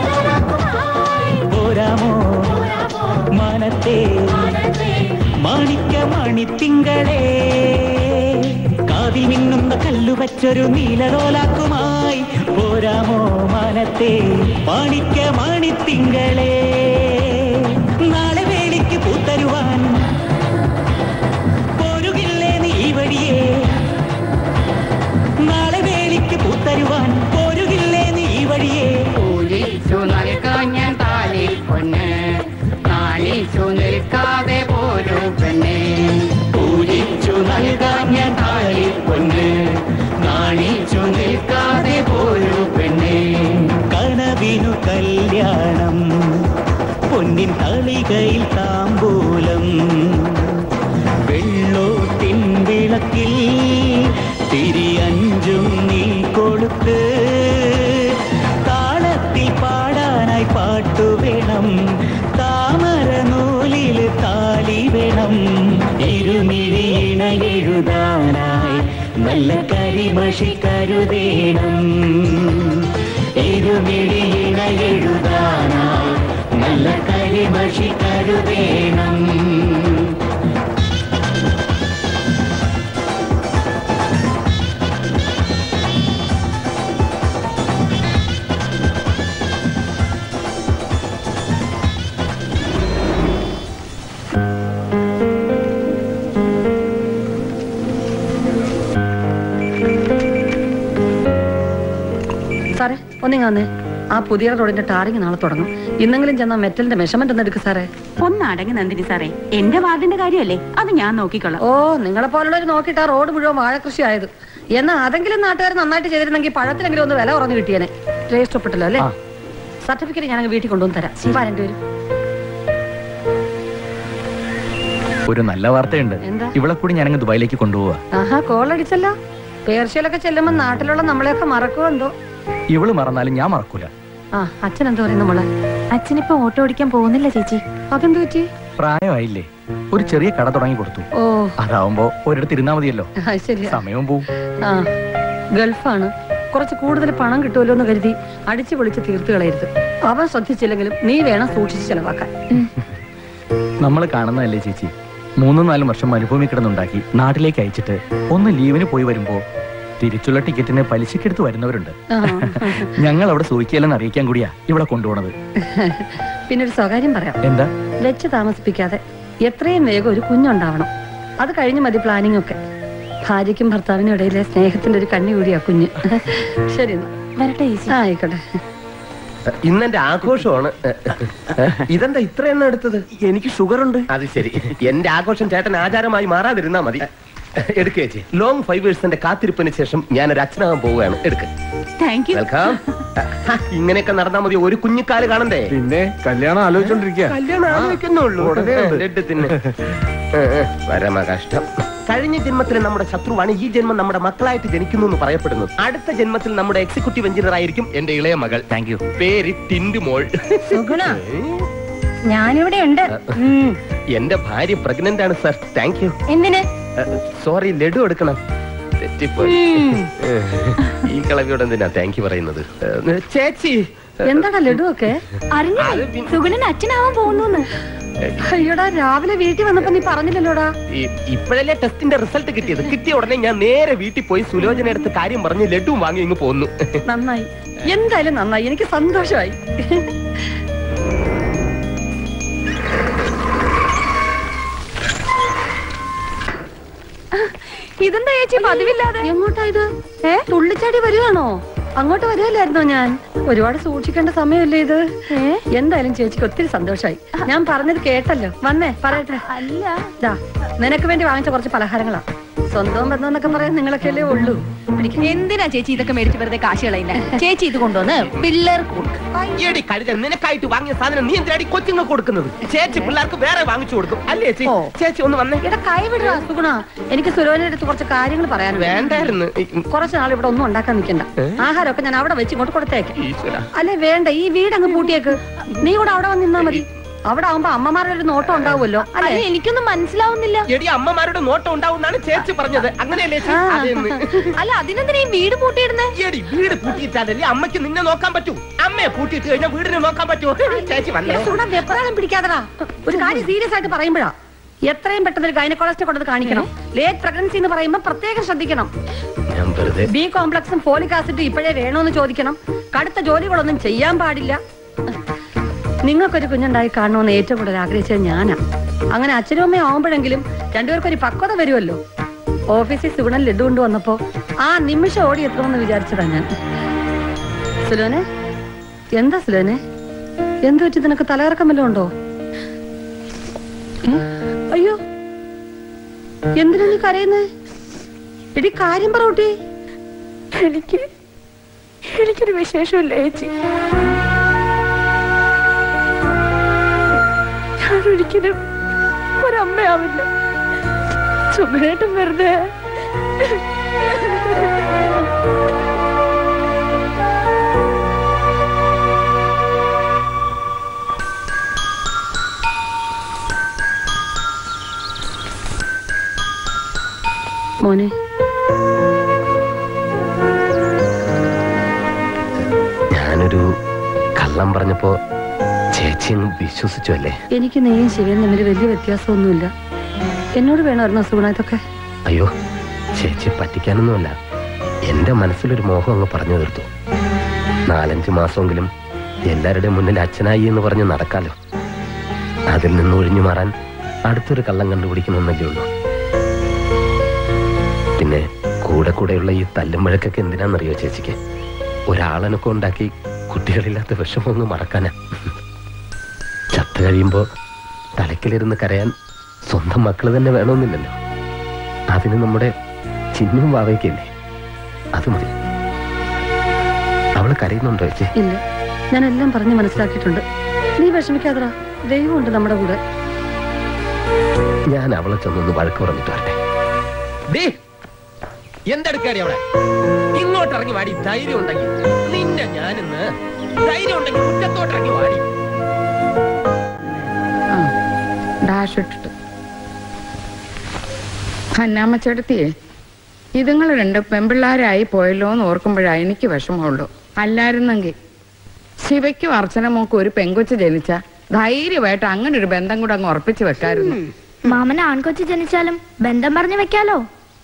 പോരാമോ മനത്തെ മാണിക്ക മണിത്തിങ്കളെ കാതിൽ മിന്നുന്ന കല്ലു വെച്ചൊരു നീലലോലാക്കുമായി പോരാമോ മനത്തെ മാണിക്ക മണിത്തിങ്കളെ നാളെ വേലിക്ക് പൂത്തരുവാൻ പോരുകില്ലേ നീ ഈ വഴിയേ നാളെ വേലിക്ക് പൂത്തരുവാൻ പോരുകില്ലേ നീ ഈ വഴിയേ പൂജിച്ചു നൽകാൻ ഞാൻ താലി പൊന്ന് നാളിച്ചു നിൽക്കാതെ പോരു പെണ്ണേ പൂജിച്ചു നൽകാൻ ഞാൻ താലി പൊന്ന് നാണിച്ചു നിൽക്കാതെ പോരു പെണ്ണേ കനവിനു കല്യാണം പൊന്നിൻ തളികയിൽ താമ്പൂലം വെള്ളോത്തിൻ വിളക്കിൽ തിരിയഞ്ചും നീ കൊടുത്ത് താളത്തിൽ പാ നല്ല കരിമഷി കരുതേണം ഇരുമിഴിയിണ എഴുതാനായി നല്ല കരിമഷി കരുതേണം സാറേ ഒന്നിങ്ങാന്നേ ആ പുതിയ റോഡിന്റെ ടാറിങ് നാളെ തുടങ്ങും ഇന്നെങ്കിലും ചെന്നാ മെറ്റലിന്റെ മെഷർമെന്റ് ഒന്ന് എടുക്ക് സാറേ ഒന്നടങ്ങി നന്ദിനി സാറേ എന്റെ വാർഡിന്റെ കാര്യമല്ലേ അത് ഞാൻ നോക്കിക്കൊള്ളാം ഓ നിങ്ങളെ പോലുള്ളവർ നോക്കിയിട്ട് ആ റോഡ് മുഴുവൻ വാഴകൃഷി ആയത് എന്നാ അതെങ്കിലും നാട്ടുകാർ നന്നായിട്ട് ചെയ്തിരുന്നെങ്കിൽ പഴത്തിനെങ്കിലും ഒന്ന് വില കുറഞ്ഞു കിട്ടിയേനെ രജിസ്റ്റർ ഒപ്പിട്ടല്ലോ അല്ലേ സർട്ടിഫിക്കറ്റ് ഞാൻ വീട്ടിൽ കൊണ്ടുവന്ന് തരാം വരേണ്ടി വരും ഒരു നല്ല വാർത്തയുണ്ട് എന്താ? ഇവിടെ കൂടി ഞാനങ്ങ് ദുബായിലേക്ക് കൊണ്ടുപോവാ ആഹാ കോൾ അടിച്ചല്ലോ പേർഷ്യയിലൊക്കെ ചെല്ലുമ്പോ നാട്ടിലുള്ള നമ്മളെയൊക്കെ മറക്കുമോ എന്തോ ഇവള് മറന്നാലും ഞാൻ മറക്കൂല ആ അച്ഛൻ എന്താ പറയുന്നു മോളെ അച്ഛനിപ്പോ ഓട്ടോ ഓടിക്കാൻ പോകുന്നില്ല ചേച്ചി അതെന്ത് പറ്റി പ്രായമായില്ലേ ഒരു ചെറിയ കട തുടങ്ങി കൊടുത്തു ഓ അതാവുമ്പോ ഒരിടത്ത് ഇരുന്നാ മതിയല്ലോ അത് ശരിയാ സമയവും പോവും ആ ഗൾഫാണ് കുറച്ച് കൂടുതൽ പണം കിട്ടുമല്ലോ എന്ന് കരുതി അടിച്ചു പൊളിച്ച് തീർത്ത് കളയരുത് അവൻ ശ്രദ്ധിച്ചില്ലെങ്കിലും നീ വേണം സൂക്ഷിച്ച് ചെലവാക്കാൻ നമ്മൾ കാണുന്നതല്ലേ ചേച്ചി മൂന്നും നാലും വർഷം മരുഭൂമി കിടന്നുണ്ടാക്കി നാട്ടിലേക്ക് അയച്ചിട്ട് ഒന്ന് ലീവിന് പോയി വരുമ്പോ തിരിച്ചുള്ള ടിക്കറ്റിന് പലിശക്കെടുത്ത് വരുന്നവരുണ്ട് ആ. ഞങ്ങൾ അവിടെ സൂഹിക്കലെന്ന് അറിയിക്കാൻ കൂടിയാ ഇവിടെ കൊണ്ടുപോണത് പിന്നെ ഒരു സ്വകാര്യം പറയാം എന്താ വെച്ച് താമസിപ്പിക്കാതെ എത്രയും വേഗം ഒരു കുഞ്ഞുണ്ടാവണം അത് കഴിഞ്ഞ് മതി പ്ലാനിങ് ഒക്കെ ഭാര്യയ്ക്കും ഭർത്താവിനും ഇടയിലെ സ്നേഹത്തിന്റെ ഒരു കണ്ണി കൂടിയാ കുഞ്ഞ് ശരി എന്നാ. വരട്ടെ ആ, ആയിക്കോട്ടെ ഇന്നെന്റെ ആഘോഷമാണ് ഇതെന്താ ഇത്ര എണ്ണം എടുത്തത് എനിക്ക് ഷുഗർ ഉണ്ട് അത് ശരി എന്റെ ആഘോഷം ചേട്ടൻ ആചാരമായി മാറാതിരുന്നാ മതി എടുക്കുക ചേച്ചി ലോങ് ഫൈവ് ഇയേഴ്സിന്റെ കാത്തിരിപ്പിന് ശേഷം ഞാൻ ഒരു അച്ഛനാകാൻ പോവുകയാണ് എടുക്ക താങ്ക് യു വെൽക്കം ഇങ്ങനെയൊക്കെ നടന്നാ മതി ഒരു കുഞ്ഞിക്കാല് കാണണ്ടേ പിന്നെ കല്യാണം ആലോചിച്ചോണ്ടിരിക്കുക കല്യാണം ആലോചിക്കുന്നുള്ളൂ ഉടനെ ഉണ്ട്. ലഡ്ഡു തിന്ന് ഏ, ഏ, പരമ കഷ്ടം കഴിഞ്ഞ ജന്മത്തിലെ നമ്മുടെ ശത്രുവാണ് ഈ ജന്മം നമ്മുടെ മക്കളായിട്ട് ജനിക്കുന്നു എന്ന് പറയപ്പെടുന്നത് അടുത്ത ജന്മത്തിൽ നമ്മുടെ എക്സിക്യൂട്ടീവ് എഞ്ചിനീയർ ആയിരിക്കും എന്റെ ഇളയ മകൾ താങ്ക് യു പേര് ടിൻഡു മോൾ സുഗുണ ഞാനിവിടെ ഉണ്ട് എന്റെ ഭാര്യ പ്രഗ്നന്റ് ആണ് സർ താങ്ക് യു എന്തിന് സോറി ലഡു എടുക്കണം തെറ്റിപ്പോയി ഈ കളവിയോട് എന്തിനാ താങ്ക് യു പറയുന്നത് ഏ, ചേച്ചി എന്താടാ ലഡു ഒക്കെ അറിഞ്ഞില്ലേ സുഗുണൻ അച്ഛനാവാൻ പോകുന്നു അയ്യോടാ രാവിലെ വീട്ടിൽ വന്നപ്പോ നീ പറഞ്ഞില്ലല്ലോടാ ഈ- ഇപ്പോഴല്ലേ ടെസ്റ്റിന്റെ റിസൾട്ട് കിട്ടിയത് കിട്ടിയ ഉടനെ ഞാൻ നേരെ വീട്ടിൽ പോയി സുലോചന എടുത്ത് കാര്യം പറഞ്ഞ് ലഡുവും വാങ്ങി ഇങ്ങ് പോന്നു നന്നായി എന്തായാലും നന്നായി എനിക്ക് സന്തോഷമായി ഇതെന്താ ചേച്ചി പതിവില്ലാതെ എങ്ങോട്ടാ ഇത് ഏ തുള്ളിച്ചാടി വരുവാണോ അങ്ങോട്ട് വരുമല്ലായിരുന്നോ ഞാൻ ഒരുപാട് സൂക്ഷിക്കേണ്ട സമയമല്ലേ ഇത് എന്തായാലും ചേച്ചിക്ക് ഒത്തിരി സന്തോഷമായി ഞാൻ പറഞ്ഞത് കേട്ടല്ലോ വന്നേ പറയട്ടെ അല്ല ദാ നിനക്ക് വേണ്ടി വാങ്ങിച്ച കുറച്ച് പലഹാരങ്ങളാ സ്വന്തം ബന്ധം എന്നൊക്കെ പറയാൻ നിങ്ങളൊക്കെയല്ലേ ഉള്ളൂ എന്തിനാ ചേച്ചി ഇതൊക്കെ മേടിച്ച് വെറുതെ കാശ് കളയുന്നേ ചേച്ചി ഇത് കൊണ്ടുവന്ന് പിള്ളേർക്ക് കൊടുക്കും എടി കഴുത നിനക്കായിട്ട് വാങ്ങിയ സാധനം നീ എന്തിനാടി കൊച്ചുങ്ങൾ കൊടുക്കുന്നത് ചേച്ചി പിള്ളേർക്ക് വേറെ വാങ്ങിച്ചു കൊടുക്കും അല്ലേ ചേച്ചി ചേച്ചി ഒന്ന് വന്നേ എടാ കൈ വിടുക സുഗുണ എനിക്ക് സുരോന്റെ അടുത്ത് കുറച്ച് കാര്യങ്ങൾ പറയാനുണ്ട് വേണ്ടായിരുന്നു കുറച്ച് നാൾ ഇവിടെ ഒന്നും ഉണ്ടാക്കാൻ നിൽക്കണ്ട ആഹാരമൊക്കെ ഞാൻ അവിടെ വെച്ച് ഇങ്ങോട്ട് കൊടുത്തേക്ക് ഈശ്വര അല്ലെ വേണ്ട ഈ വീട് അങ്ങ് പൂട്ടിയേക്ക് നീ കൂടെ അവിടെ വന്ന് നിന്നാ മതി അവിടെ ആവുമ്പോ അമ്മമാരുടെ ഒരു നോട്ടം ഉണ്ടാവുമല്ലോ അല്ലെ എനിക്കൊന്നും മനസ്സിലാവുന്നില്ല എടി അമ്മമാരുടെ നോട്ടം ഉണ്ടാവുന്നാണ് ചേച്ചി പറഞ്ഞത് അങ്ങനെയല്ലേ ചേച്ചി? അതെന്ന്. അല്ല അതിനെന്തിനാ ഈ വീട് പൂട്ടിയിടുന്നേ എടി വീട് പൂട്ടിയിട്ടാലല്ലേ അമ്മയ്ക്ക് നിന്നെ നോക്കാൻ പറ്റൂ അമ്മയെ പൂട്ടിയിട്ട് കഴിഞ്ഞാൽ വീടിനെ നോക്കാൻ പറ്റുമോ ചേച്ചി വന്നേ സുഗുണ വെപ്രാളം പിടിക്കാതടാ ഒരു കാര്യം സീരിയസ് ആയിട്ട് പറയുമ്പോഴാ എത്രയും പെട്ടെന്ന് ഒരു ഗൈനക്കോളജിസ്റ്റ് കൊണ്ടത് കാണിക്കണം ലേറ്റ് പ്രഗ്നൻസി എന്ന് പറയുമ്പോൾ പ്രത്യേകം ശ്രദ്ധിക്കണം ഞാൻ വെറുതെ ബി കോംപ്ലക്സും ഫോലിക് ആസിഡും ഇപ്പോഴേ വേണോന്ന് ചോദിക്കണം കടുത്ത ജോലികളൊന്നും ചെയ്യാൻ പാടില്ല നിങ്ങൾക്കൊരു കുഞ്ഞുണ്ടായി കാണണമെന്ന് ഏറ്റവും കൂടുതൽ ആഗ്രഹിച്ചത് ഞാനാ അങ്ങനെ അച്ഛനും അമ്മയും ആവുമ്പോഴെങ്കിലും രണ്ടുപേർക്കും ഒരു പക്വത വരുമല്ലോ ഓഫീസിൽ സുഗുണൻ ലഡു കൊണ്ട് വന്നപ്പോ ആ നിമിഷം ഓടി എത്തണമെന്ന് വിചാരിച്ചതാ ഞാൻ സുലോനെ എന്താ സുലോനെ എന്ത് പറ്റി നിനക്ക് തലകറക്കം വല്ലതും ഉണ്ടോ ഏ? അയ്യോ എന്തിനാ നീ കരയുന്നേ എടി കാര്യം പറ കുട്ടി എനിക്ക് എനിക്കൊരു വിശേഷമില്ല ചേച്ചി ഞാൻ ഒരിക്കലും ഒരമ്മയാവില്ല സുഖമായിട്ടും വെറുതെ മോനെ ഞാനൊരു കള്ളം പറഞ്ഞപ്പോ ചേച്ചി അങ്ങ് വിശ്വസിച്ചു അല്ലേ എനിക്ക് നെയ്യും ശിവയും തമ്മിൽ വലിയ വ്യത്യാസമൊന്നുമില്ല എന്നോട് വേണമായിരുന്നു അസുഖണ ഇതൊക്കെ അയ്യോ ചേച്ചി പറ്റിക്കാനൊന്നുമല്ല എന്റെ മനസ്സിലൊരു മോഹം അങ്ങ് പറഞ്ഞു തീർത്തു നാലഞ്ച് മാസമെങ്കിലും എല്ലാവരുടെയും മുന്നിൽ അച്ഛനായി എന്ന് പറഞ്ഞ് നടക്കാലോ അതിൽ നിന്ന് ഒഴിഞ്ഞു മാറാൻ അടുത്തൊരു കള്ളം കണ്ടുപിടിക്കണമെന്നല്ലേ ഉള്ളൂ പിന്നെ കൂടെ കൂടെയുള്ള ഈ തല്ലും വഴക്കൊക്കെ എന്തിനാണെന്നറിയോ ചേച്ചിക്ക് ഒരാളനൊക്കെ ഉണ്ടാക്കി കുട്ടികളില്ലാത്ത വിഷമമൊന്നും മറക്കാനാ ചത്തു കഴിയുമ്പോ തലക്കിലിരുന്ന് കരയാൻ സ്വന്തം മക്കള് തന്നെ വേണമെന്നില്ലല്ലോ അതിന് നമ്മുടെ ചിഹ്നം വാവയ്ക്കല്ലേ അത് മതി അവള് കരയുന്നുണ്ടോ ചേച്ചി ഇല്ല ഞാൻ എല്ലാം പറഞ്ഞ് മനസ്സിലാക്കിയിട്ടുണ്ട് നീ വിഷമിക്കാതറ ദൈവമുണ്ട് നമ്മുടെ കൂടെ ഞാൻ അവളെ ചെന്നൊന്ന് വഴക്ക് പറഞ്ഞിട്ട് വരട്ടെ ഡേ എന്തെടുക്കാടി അവിടെ ഇങ്ങോട്ട് ഇറങ്ങി വാടി ധൈര്യം ഉണ്ടെങ്കിൽ നിന്നെ ഞാനിന്ന് ധൈര്യം ഉണ്ടെങ്കിൽ മുറ്റത്തോട്ട് ഇറങ്ങി വാടി ഡാഷ് ഇട്ടിട്ട് ഹന്നാമ്മച്ചെടുത്തിയേ ഇതുങ്ങൾ രണ്ട് പെമ്പിള്ളാരായി പോയല്ലോ എന്ന് ഓർക്കുമ്പോഴാ എനിക്ക് വിഷമമുള്ളൂ അല്ലായിരുന്നെങ്കിൽ ശിവയ്ക്കും അർച്ചനമോക്കും ഒരു പെങ്കൊച്ച് ജനിച്ച ധൈര്യമായിട്ട് അങ്ങനെ ഒരു ബന്ധം കൂടെ അങ്ങ് ഉറപ്പിച്ചു വെക്കായിരുന്നു മാമന് ആൺകൊച്ചു ജനിച്ചാലും ബന്ധം പറഞ്ഞു വെക്കാലോ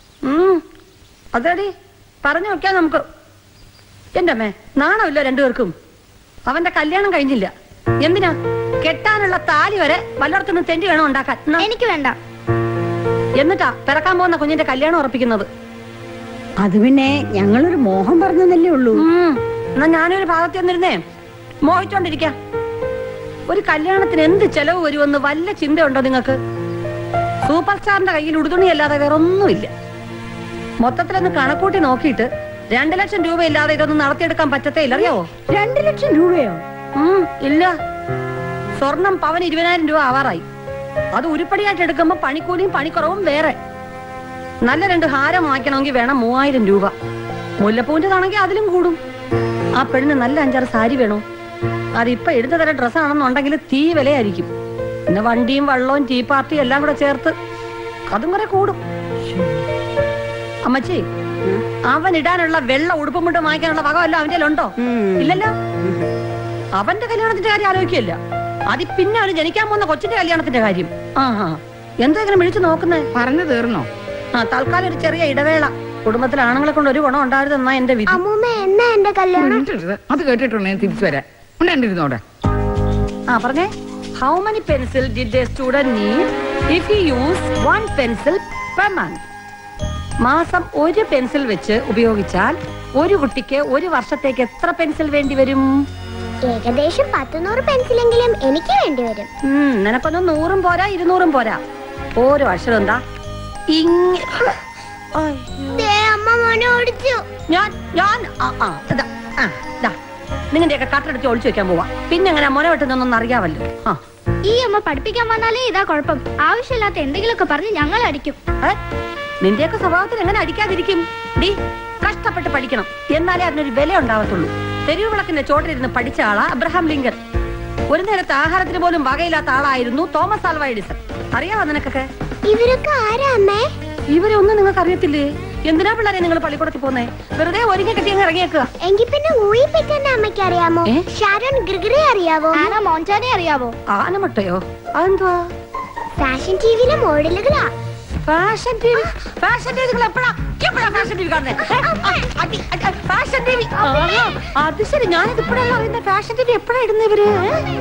അതേടി പറഞ്ഞു വെക്കാം നമുക്ക് എന്റെ അമ്മേ നാണമില്ല രണ്ടുപേർക്കും അവന്റെ കല്യാണം കഴിഞ്ഞില്ല എന്തിനാ കെട്ടാനുള്ള താലി വരെ വല്ലയിടത്തുനിന്ന് തെണ്ടി വേണം ഉണ്ടാക്കാൻ എനിക്ക് വേണ്ട എന്നിട്ടാ പിറക്കാൻ പോകുന്ന കുഞ്ഞിന്റെ കല്യാണം ഉറപ്പിക്കുന്നത് അത് പിന്നെ ഞങ്ങളൊരു മോഹം പറഞ്ഞതല്ലേ ഉള്ളൂ എന്നാ ഞാനൊരു ഭാഗത്ത് ചെന്നിരുന്നേ മോഹിച്ചോണ്ടിരിക്കാം ഒരു കല്യാണത്തിന് എന്ത് ചെലവ് വരുമെന്ന് വല്ല ചിന്തയുണ്ടോ നിങ്ങൾക്ക് സൂപ്പർ സ്റ്റാറിന്റെ കയ്യിൽ ഉടുതുണി അല്ലാതെ വേറെ ഒന്നുമില്ല മൊത്തത്തിലൊന്ന് കണക്കൂട്ടി നോക്കിയിട്ട് രണ്ടു ലക്ഷം രൂപ ഇല്ലാതെ ഇതൊന്നും നടത്തിയെടുക്കാൻ പറ്റത്തേ ഇല്ല അറിയാവോ രണ്ടു ലക്ഷം രൂപയോ ഉം, ഇല്ല സ്വർണം പവൻ ഇരുപതിനായിരം രൂപ ആവാറായി അത് ഉരുപ്പടിയായിട്ട് എടുക്കുമ്പോ പണിക്കൂലിയും പണിക്കുറവും വേറെ നല്ല രണ്ട് ഹാരം വാങ്ങിക്കണമെങ്കിൽ വേണം മൂവായിരം രൂപ മുല്ലപ്പൂവിൻ്റെതാണെങ്കിൽ അതിലും കൂടും ആ പെണ്ണിന് നല്ല അഞ്ചാറ് സാരി വേണോ അതിപ്പോ എടുത്ത തരം ഡ്രസ്സാണെന്നുണ്ടെങ്കിൽ തീ വിലയായിരിക്കും പിന്നെ വണ്ടിയും വള്ളവും ടീ പാർട്ടിയും എല്ലാം കൂടെ ചേർത്ത് അതും കുറെ കൂടും അമ്മച്ചി അവൻ ഇടാനുള്ള വെള്ള ഉടുപ്പും മുണ്ടും വാങ്ങിക്കാനുള്ള വക വല്ല അവന്റെ ഉണ്ടോ ഇല്ലല്ലോ അവന്റെ കല്യാണത്തിന്റെ കാര്യം ആലോചിക്കില്ല അതി പിന്നെ അവന് ജനിക്കാൻ പോകുന്ന കൊച്ചിന്റെ കല്യാണത്തിന്റെ കാര്യം ആഹാ എന്താ ഇങ്ങനെ വിളിച്ചു നോക്കുന്നേ പറഞ്ഞു തീർന്നോ ആ തൽക്കാലം ഒരു ചെറിയ ഇടവേള കുടുംബത്തിൽ ആണുങ്ങളെ കൊണ്ട് ഒരു ഗുണം ഉണ്ടായിരുന്നാ എന്റെ വിധി അമ്മൂമ്മ എന്നാ എന്റെ കല്യാണം മിണ്ടരുത്. അത് കേട്ടിട്ടുണ്ടോ ഞാൻ തിരിച്ചു വരാൻ ഉണ്ടാണ്ടിരുന്നോടെ ആ പറഞ്ഞേ how many pencil did a student need if he use one pencil per month മാസം ഒരു പെൻസിൽ വെച്ച് ഉപയോഗിച്ചാൽ ഒരു കുട്ടിക്ക് ഒരു വർഷത്തേക്ക് എത്ര പെൻസിൽ വേണ്ടി വരും ഏകദേശം പത്തുനൂറ് പെൻസിലെങ്കിലും എനിക്ക് വേണ്ടി വരും ഉം, നിനക്കൊന്നും നൂറും പോരാ ഇരുന്നൂറും പോരാ ഓരോ അക്ഷരം എന്താ ഇങ്ങ ദേ, അമ്മ മോനെ ഓടിച്ചു ഞാൻ ഞാൻ ആ, ആ, ഇതാ, ആ, ഇതാ. നിങ്ങളുടെയൊക്കെ കട്ടെടുത്ത് ഒളിച്ചു വെക്കാൻ പോവാ പിന്നെ എങ്ങനെ മുന വെട്ടുന്നൊന്നും അറിയാവല്ലോ ആ ഈ അമ്മ പഠിപ്പിക്കാൻ വന്നാലേ ഇതാ കുഴപ്പം ആവശ്യമില്ലാത്ത എന്തെങ്കിലുമൊക്കെ പറഞ്ഞ് ഞങ്ങൾ അടിക്കും ഏ? നിന്റെയൊക്കെ സ്വഭാവത്തിൽ എങ്ങനെ അടിക്കാതിരിക്കും ഡി കഷ്ടപ്പെട്ട് പഠിക്കണം എന്നാലേ അതിനൊരു വില ഉണ്ടാവത്തുള്ളൂ തെരുവ് വിളക്കിന്റെ ചോട്ടിലിരുന്ന് പഠിച്ച ആളാ അബ്രഹാം ലിങ്കൻ ഒരു നേരത്തെ ആഹാരത്തിന് പോലും വകയില്ലാത്ത ആളായിരുന്നു തോമസ് ആൽവ എഡിസൺ അറിയാവോ നിനക്കൊക്കെ ഇവരൊക്കെ ആരാ അമ്മേ ഇവരെ ഒന്നും നിങ്ങൾക്ക് അറിയത്തില്ലേ എന്തിനാ പിള്ളേരെ നിങ്ങൾ പള്ളിക്കൂടത്തിൽ പോന്നേ വെറുതെ ഒരുങ്ങി കെട്ടി അങ്ങ് ഇറങ്ങിയേക്കുക എങ്കിൽ പിന്നെ ഊയിപ്പിക്കാൻ അമ്മയ്ക്ക് അറിയാമോ ഷാരോൺ ഗ്രിഗറി അറിയാവോ ആന മോഞ്ചാനെ അറിയാവോ ആനമുട്ടയോ അതെന്തുവാ ഫാഷൻ ടിവിയിലെ മോഡലുകളാ fashion T V fashion T V നിങ്ങൾ എപ്പോഴാ എപ്പോഴാ ഫാഷൻ ടി വി കാണുന്നത് ഫാഷൻ ടി വി അത് ശരി ഞാനിത് ഇപ്പോഴല്ല അറിയുന്ന ഫാഷൻ ടി വി എപ്പോഴാ ഇടുന്ന ഇവര്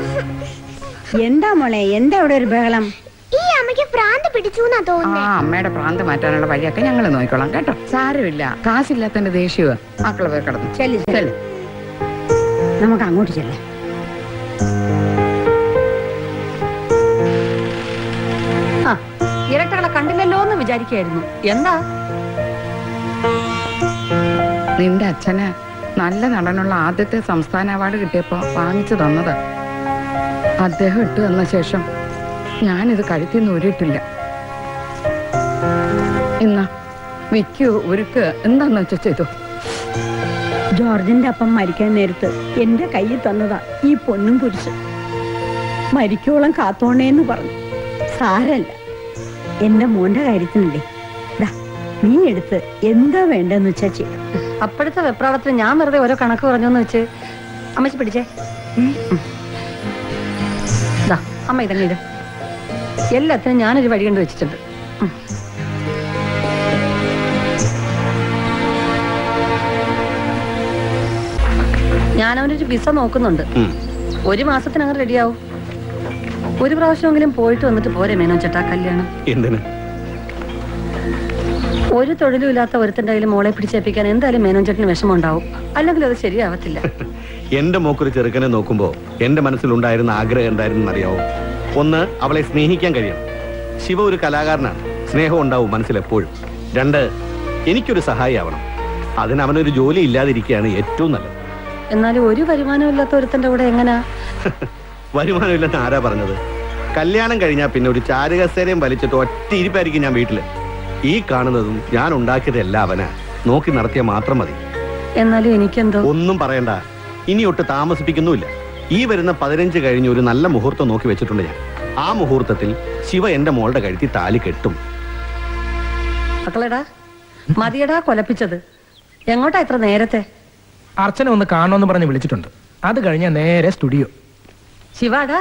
എന്താ മോളെ എന്താ ഇവിടെ ഒരു ബഹളം ഈ അമ്മയ്ക്ക് ഭ്രാന്ത് പിടിച്ചു എന്നാ ആ തോന്നുന്നേ അമ്മയുടെ പ്രാന്ത് മാറ്റാനുള്ള വഴിയൊക്കെ ഞങ്ങൾ നോക്കിക്കോളാം കേട്ടോ സാരമില്ല കാശില്ലാത്തതിന്റെ ദേഷ്യവ് മക്കളെ പോയി കിടന്നു ചെല്ലു ചെല്ലു നമുക്ക് അങ്ങോട്ട് ചെല്ലാം ആ ഇരട്ടകളെ കണ്ടില്ലല്ലോ എന്ന് വിചാരിക്കായിരുന്നു എന്താ നിന്റെ അച്ഛന് നല്ല നടനുള്ള ആദ്യത്തെ സംസ്ഥാന അവാർഡ് കിട്ടിയപ്പോ വാങ്ങിച്ചു തന്നതാ അദ്ദേഹം ഇട്ടു തന്ന ശേഷം ഞാനിത് കഴുത്തിൽ നിന്ന് ഊരിയിട്ടില്ല ഇന്ന വിക്കു ഉരുക്ക് എന്താന്ന് വെച്ചാ ചെയ്തു ജോർജിന്റെ അപ്പം മരിക്കാൻ നേരത്ത് എന്റെ കയ്യിൽ തന്നതാ ഈ പൊന്നും കുരിശ് മരിക്കോളം കാത്തോണേന്ന് പറഞ്ഞു സാരല്ല എന്റെ മോന്റെ കാര്യത്തിനല്ലേ ദാ നീ എടുത്ത് എന്താ വേണ്ടെന്ന് വെച്ചാ ചെയ്യും അപ്പോഴത്തെ വെപ്രാളത്തിന് ഞാൻ വെറുതെ ഓരോ കണക്ക് പറഞ്ഞോന്ന് വെച്ച് അമ്മച്ചി പിടിച്ചേ ഉം. ദാ, അമ്മ ഇതങ്ങിട് എല്ലാത്തിനും ഞാനൊരു വഴി കണ്ടു വെച്ചിട്ടുണ്ട് ഉം. ഞാൻ അവനൊരു വിസ നോക്കുന്നുണ്ട് ഉം. ഒരു മാസത്തിനകം റെഡിയാവും ഒരു പ്രാവശ്യമെങ്കിലും പോയിട്ട് വന്നിട്ട് പോരെ മേനോ ചേട്ടാ കല്യാണം എന്തിന് ഒരു തൊഴിലും ഇല്ലാത്ത ഒരുത്തൻ്റെ കയ്യിൽ മോളെ പിടിച്ചേപ്പിക്കാൻ എന്തായാലും മേനോൻ ചേട്ടന് വിഷമം ഉണ്ടാവും അല്ലെങ്കിൽ അത് ശരിയാവത്തില്ല എന്റെ മോക്കൊരു ചെറുക്കനെ നോക്കുമ്പോ എന്റെ മനസ്സിലുണ്ടായിരുന്ന ആഗ്രഹം എന്തായിരുന്നു അറിയാവോ ഒന്ന് അവളെ സ്നേഹിക്കാൻ കഴിയണം ശിവ ഒരു കലാകാരനാണ് സ്നേഹം ഉണ്ടാവും മനസ്സിൽ എപ്പോഴും രണ്ട് എനിക്കൊരു സഹായി ആവണം അതിന് അവനൊരു ജോലി ഇല്ലാതിരിക്കുകയാണ് ഏറ്റവും നല്ലത് എന്നാലും ഒരു വരുമാനം ഇല്ലാത്ത ഒരുത്തൻ്റെ കൂടെ എങ്ങനാ വരുമാനമില്ലെന്ന് ആരാ പറഞ്ഞത് കല്യാണം കഴിഞ്ഞാൽ പിന്നെ ഒരു ചാരുകസേരയും വലിച്ചിട്ട് ഒറ്റ ഇരിപ്പായിരിക്കും ഞാൻ വീട്ടില് ഈ കാണുന്നതും ഞാൻ ഉണ്ടാക്കിയതെല്ലാം അവനാ നോക്കി നടത്തിയ മാത്രം മതി എന്നാലും എനിക്കെന്തോ ഒന്നും പറയണ്ട ഇനി ഒട്ട് താമസിപ്പിക്കുന്നുമില്ല ഈ വരുന്ന പതിനഞ്ച് കഴിഞ്ഞ് ഒരു നല്ല മുഹൂർത്തം നോക്കി വെച്ചിട്ടുണ്ട് ഞാൻ ആ മുഹൂർത്തത്തിൽ ശിവ എന്റെ മോളുടെ കഴുത്തി താലി കെട്ടും മക്കളെടാ മതിയടാ കൊലപ്പിച്ചത് എങ്ങോട്ടാ ഇത്ര നേരത്തെ അർച്ചന ഒന്ന് കാണണമെന്ന് പറഞ്ഞ് വിളിച്ചിട്ടുണ്ട് അത് കഴിഞ്ഞാൽ നേരെ സ്റ്റുഡിയോ ശിവാടാ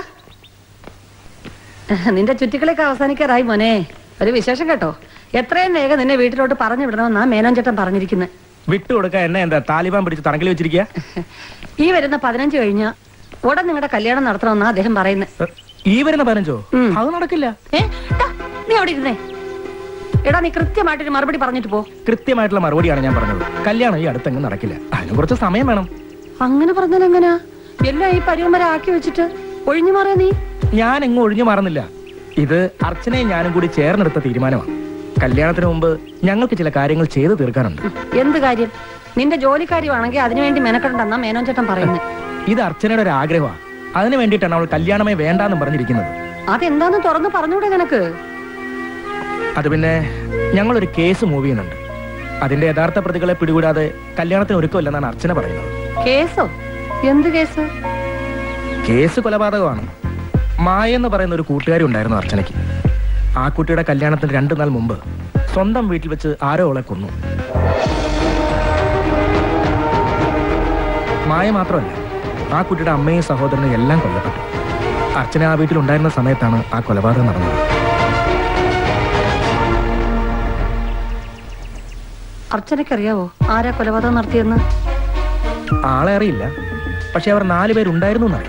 നിന്റെ ചുറ്റിക്കളിയൊക്കെ അവസാനിക്കാറായി മോനെ ഒരു വിശേഷം കേട്ടോ എത്രയും വേഗം നിന്നെ വീട്ടിലോട്ട് പറഞ്ഞു വിടണമെന്നാ മേനോൻ ചേട്ടൻ പറഞ്ഞിരിക്കുന്നത് വിട്ടുകൊടുക്കാൻ എന്നെ എന്താ താലിബാൻ പിടിച്ച് തണക്കിൽ വെച്ചിരിക്കുക ഈ വരുന്ന പതിനഞ്ച് കഴിഞ്ഞ ഉടൻ നിങ്ങളുടെ കല്യാണം നടത്തണമെന്നാ അദ്ദേഹം പറയുന്നത് ഈ വരുന്ന പതിനഞ്ചോ അത് നടക്കില്ല ഏ ടാ, നീ അവിടെ ഇരുന്നേ എടാ നീ കൃത്യമായിട്ടൊരു മറുപടി പറഞ്ഞിട്ട് പോ കൃത്യമായിട്ടുള്ള മറുപടിയാണ് ഞാൻ പറഞ്ഞത് കല്യാണം ഈ അടുത്തെങ്ങും നടക്കില്ല അതിന് കുറച്ച് സമയം വേണം അങ്ങനെ പറഞ്ഞാൽ എങ്ങനെയാ എല്ലാം ഈ പരിവം വരെ ആക്കി വെച്ചിട്ട് ഒഴിഞ്ഞു മാറിയ നീ ഞാൻ എങ്ങും ഒഴിഞ്ഞു മാറുന്നില്ല ഇത് അർച്ചനയും ഞാനും കൂടി ചേർന്നെടുത്ത തീരുമാനമാണ് കല്യാണത്തിന് മുമ്പ് ഞങ്ങൾക്ക് ചില കാര്യങ്ങൾ ചെയ്തു തീർക്കാനുണ്ട് എന്ത് കാര്യം നിന്റെ ജോലിക്കാര്യമാണെങ്കിൽ അതിനുവേണ്ടി മെനക്കെടണ്ടെന്നാ മേനോൻ ചേട്ടൻ പറയുന്നത് ഇത് അർച്ചനയുടെ ഒരു ആഗ്രഹമാണ് അതിന് വേണ്ടിയിട്ടാണ് അവൾ കല്യാണമേ വേണ്ടാന്നും പറഞ്ഞിരിക്കുന്നത് അതെന്താന്ന് തുറന്ന് പറഞ്ഞൂടെ നിനക്ക് അത് പിന്നെ ഞങ്ങളൊരു കേസ് മൂവ് ചെയ്യുന്നുണ്ട് അതിന്റെ യഥാർത്ഥ പ്രതികളെ പിടികൂടാതെ കല്യാണത്തിന് ഒരുക്കമില്ലെന്നാണ് അർച്ചന പറയുന്നത് കേസോ എന്ത് കേസ് കേസ് കൊലപാതകമാണ് മായ എന്ന് പറയുന്ന ഒരു കൂട്ടുകാരി ഉണ്ടായിരുന്നു അർച്ചനയ്ക്ക് ആ കുട്ടിയുടെ കല്യാണത്തിന് രണ്ടു നാൾ മുമ്പ് സ്വന്തം വീട്ടിൽ വെച്ച് ആരോ അവളെ കൊന്നു മായ മാത്രമല്ല ആ കുട്ടിയുടെ അമ്മയും സഹോദരനും എല്ലാം കൊല്ലപ്പെട്ടു അർച്ചന ആ വീട്ടിൽ ഉണ്ടായിരുന്ന സമയത്താണ് ആ കൊലപാതകം നടന്നത് അർച്ചനയ്ക്കറിയാവോ ആരാ കൊലപാതകം നടത്തിയെന്ന് ആളെ അറിയില്ല പക്ഷെ അവർ നാലുപേരുണ്ടായിരുന്നു എന്നറിയാം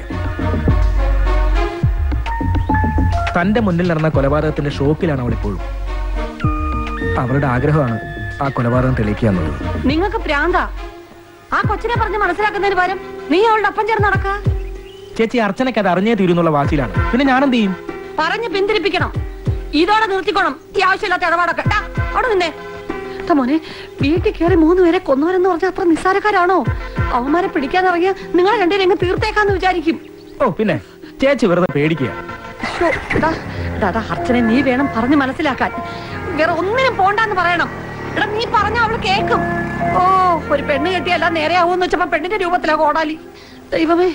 തന്റെ മുന്നിൽ നടന്ന കൊലപാതകത്തിന്റെ ഷോക്കിലാണ് അവൾ ഇപ്പോഴും അവളുടെ ആഗ്രഹമാണ് ആ കൊലപാതകം തെളിയിക്കുക എന്നുള്ളത് നിങ്ങൾക്ക് പ്രാന്ത ആ കൊച്ചിനെ പറഞ്ഞ് മനസ്സിലാക്കുന്നതിന് പകരം നീ അവളുടെ ഒപ്പം ചേർന്ന് നടക്ക ചേച്ചി അർച്ചനയ്ക്ക് അത് അറിഞ്ഞേ തീരുന്നുള്ള വാശിയിലാണ് പിന്നെ ഞാനെന്ത് ചെയ്യും പറഞ്ഞ് പിന്തിരിപ്പിക്കണം ഇതോടെ നിർത്തിക്കോണം ഈ ആവശ്യമില്ലാത്ത ഇടപാടൊക്കെ ടാ, അവിടെ നിന്നേ ടാ മോനെ വീട്ടിൽ കയറി മൂന്ന് പേരെ കൊന്നവരെന്ന് പറഞ്ഞാൽ അത്ര നിസ്സാരക്കാരാണോ അവന്മാരെ പിടിക്കാൻ ഇറങ്ങിയ നിങ്ങൾ രണ്ടുപേരും എങ്ങ് തീർത്തേക്കാന്ന് വിചാരിക്കും ഓ പിന്നെ ചേച്ചി വെറുതെ പേടിക്കുക ശ്ശോ, എടാ, എടാ, എടാ, അർച്ചനെ നീ വേണം പറഞ്ഞ് മനസ്സിലാക്കാൻ വേറെ ഒന്നിനും പോണ്ടാന്ന് പറയണം എടാ നീ പറഞ്ഞ അവള് കേക്കും ഓ ഒരു പെണ്ണ് കെട്ടിയല്ല നേരെയാവൂന്ന് വെച്ചപ്പോ പെണ്ണിന്റെ രൂപത്തിലാ കോടാലി ദൈവമേ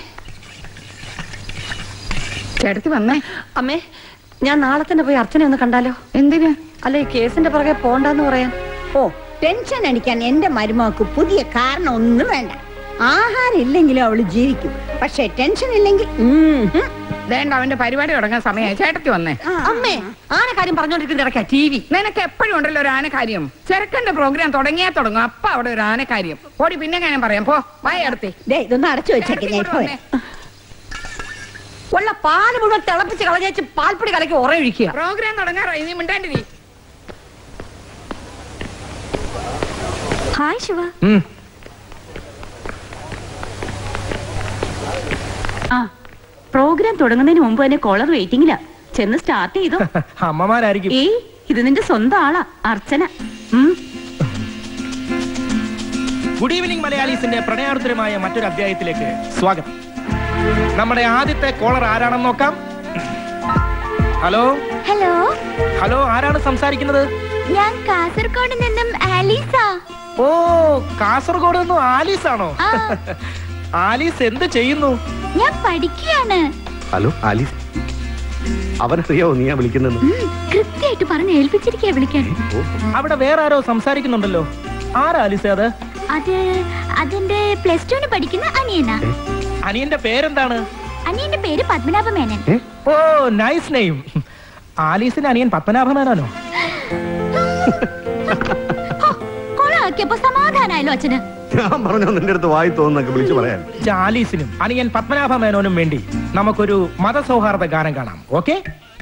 ചേട്ടത്തി വന്നേ അമ്മേ ഞാൻ നാളെ തന്നെ പോയി അർച്ചനെ ഒന്ന് കണ്ടാലോ എന്തിന് അല്ല ഈ കേസിന്റെ പുറകെ പോണ്ടാന്ന് പറയാൻ ഓ ടെൻഷൻ അടിക്കാൻ എന്റെ മരുമകൾക്ക് പുതിയ കാരണം ഒന്നും വേണ്ട ആഹാരം ഇല്ലെങ്കിലും അവള് ജീവിക്കും പക്ഷെ ടെൻഷൻ ഇല്ലെങ്കിൽ ഉം, ഹും. വേണ്ട അവന്റെ പരിപാടി തുടങ്ങാൻ സമയമായി ചേട്ടത്തി വന്നേ അമ്മേ ആന കാര്യം പറഞ്ഞോണ്ടിരിക്കുന്ന ഇടയ്ക്കാ ടി വി നിനക്ക് എപ്പോഴും ഉണ്ടല്ലോ ഒരു ആനക്കാര്യം ചെറുക്കന്റെ പ്രോഗ്രാം തുടങ്ങിയാ തുടങ്ങും അപ്പൊ അവിടെ ഒരു ആനക്കാര്യം ഓടി പിന്നെ ഞാൻ പറയാം പോ വായ അടുത്തേ ദേ, ഇതൊന്ന് അടച്ചു വെച്ചേക്ക് ഞാൻ ഇപ്പൊ വരാം. ഉള്ള പാല് മുഴുവൻ തിളപ്പിച്ച് കളഞ്ഞേച്ച് പാൽപ്പൊടി കലക്കി ഉറയൊഴിക്കുക പ്രോഗ്രാം തുടങ്ങാറായി നീ മിണ്ടാണ്ടിരി ഹായ് ശിവ ഉം. ആ പ്രോഗ്രാം തുടങ്ങുന്നതിന് മുമ്പ് തന്നെ കോളർ വെയിറ്റിംഗിലാ ചെന്ന് സ്റ്റാർട്ട് ചെയ്തോ അമ്മമാരായിരിക്കും ഏയ് ഇത് നിന്റെ സ്വന്തം ആളാ അർച്ചന ഉം ഗുഡ് ഈവനിങ് മലയാളീസിന്റെ പ്രണയാർദ്രമായ മറ്റൊരു അധ്യായത്തിലേക്ക് സ്വാഗതം നമ്മുടെ ആദ്യത്തെ കോളർ ആരാണെന്ന് നോക്കാം ഹലോ ഹലോ ഹലോ ആരാണ് സംസാരിക്കുന്നത് ഞാൻ കാസർഗോഡ് നിന്നും ആലീസ ഓ കാസർഗോഡ് നിന്നും ആലീസ് ആണോ ആ. ആലീസ് എന്ത് ചെയ്യുന്നു ഞാൻ പഠിക്കുകയാണ് ഹലോ ആലീസ് അവനറിയാവോ നീയാ വിളിക്കുന്നത് കൃത്യമായിട്ട് പറഞ്ഞ് ഏൽപ്പിച്ചിരിക്കാ വിളിക്കാൻ അവിടെ വേറെ ആരോ സംസാരിക്കുന്നുണ്ടല്ലോ ആരാ ആലിസ അത് അത് അതെന്റെ പ്ലസ് ടുവിന് പഠിക്കുന്ന അനിയനാ അനിയന്റെ പേരെന്താണ് അനിയന്റെ പേര് പത്മനാഭ മേനൻ ഓ നൈസ് നെയിം ആലീസിന് അനിയൻ പത്മനാഭമേനോ കൊളാക്കിയപ്പോ സമാധാനായല്ലോ അച്ഛന് ഞാൻ പറഞ്ഞോ നിന്റെ അടുത്ത് വായി തോന്നുന്നൊക്കെ വിളിച്ചു പറയാൻ ആലീസിനും അനിയൻ പത്മനാഭ മേനോനും വേണ്ടി നമുക്കൊരു മതസൗഹാർദ്ദ ഗാനം കാണാം ഓക്കെ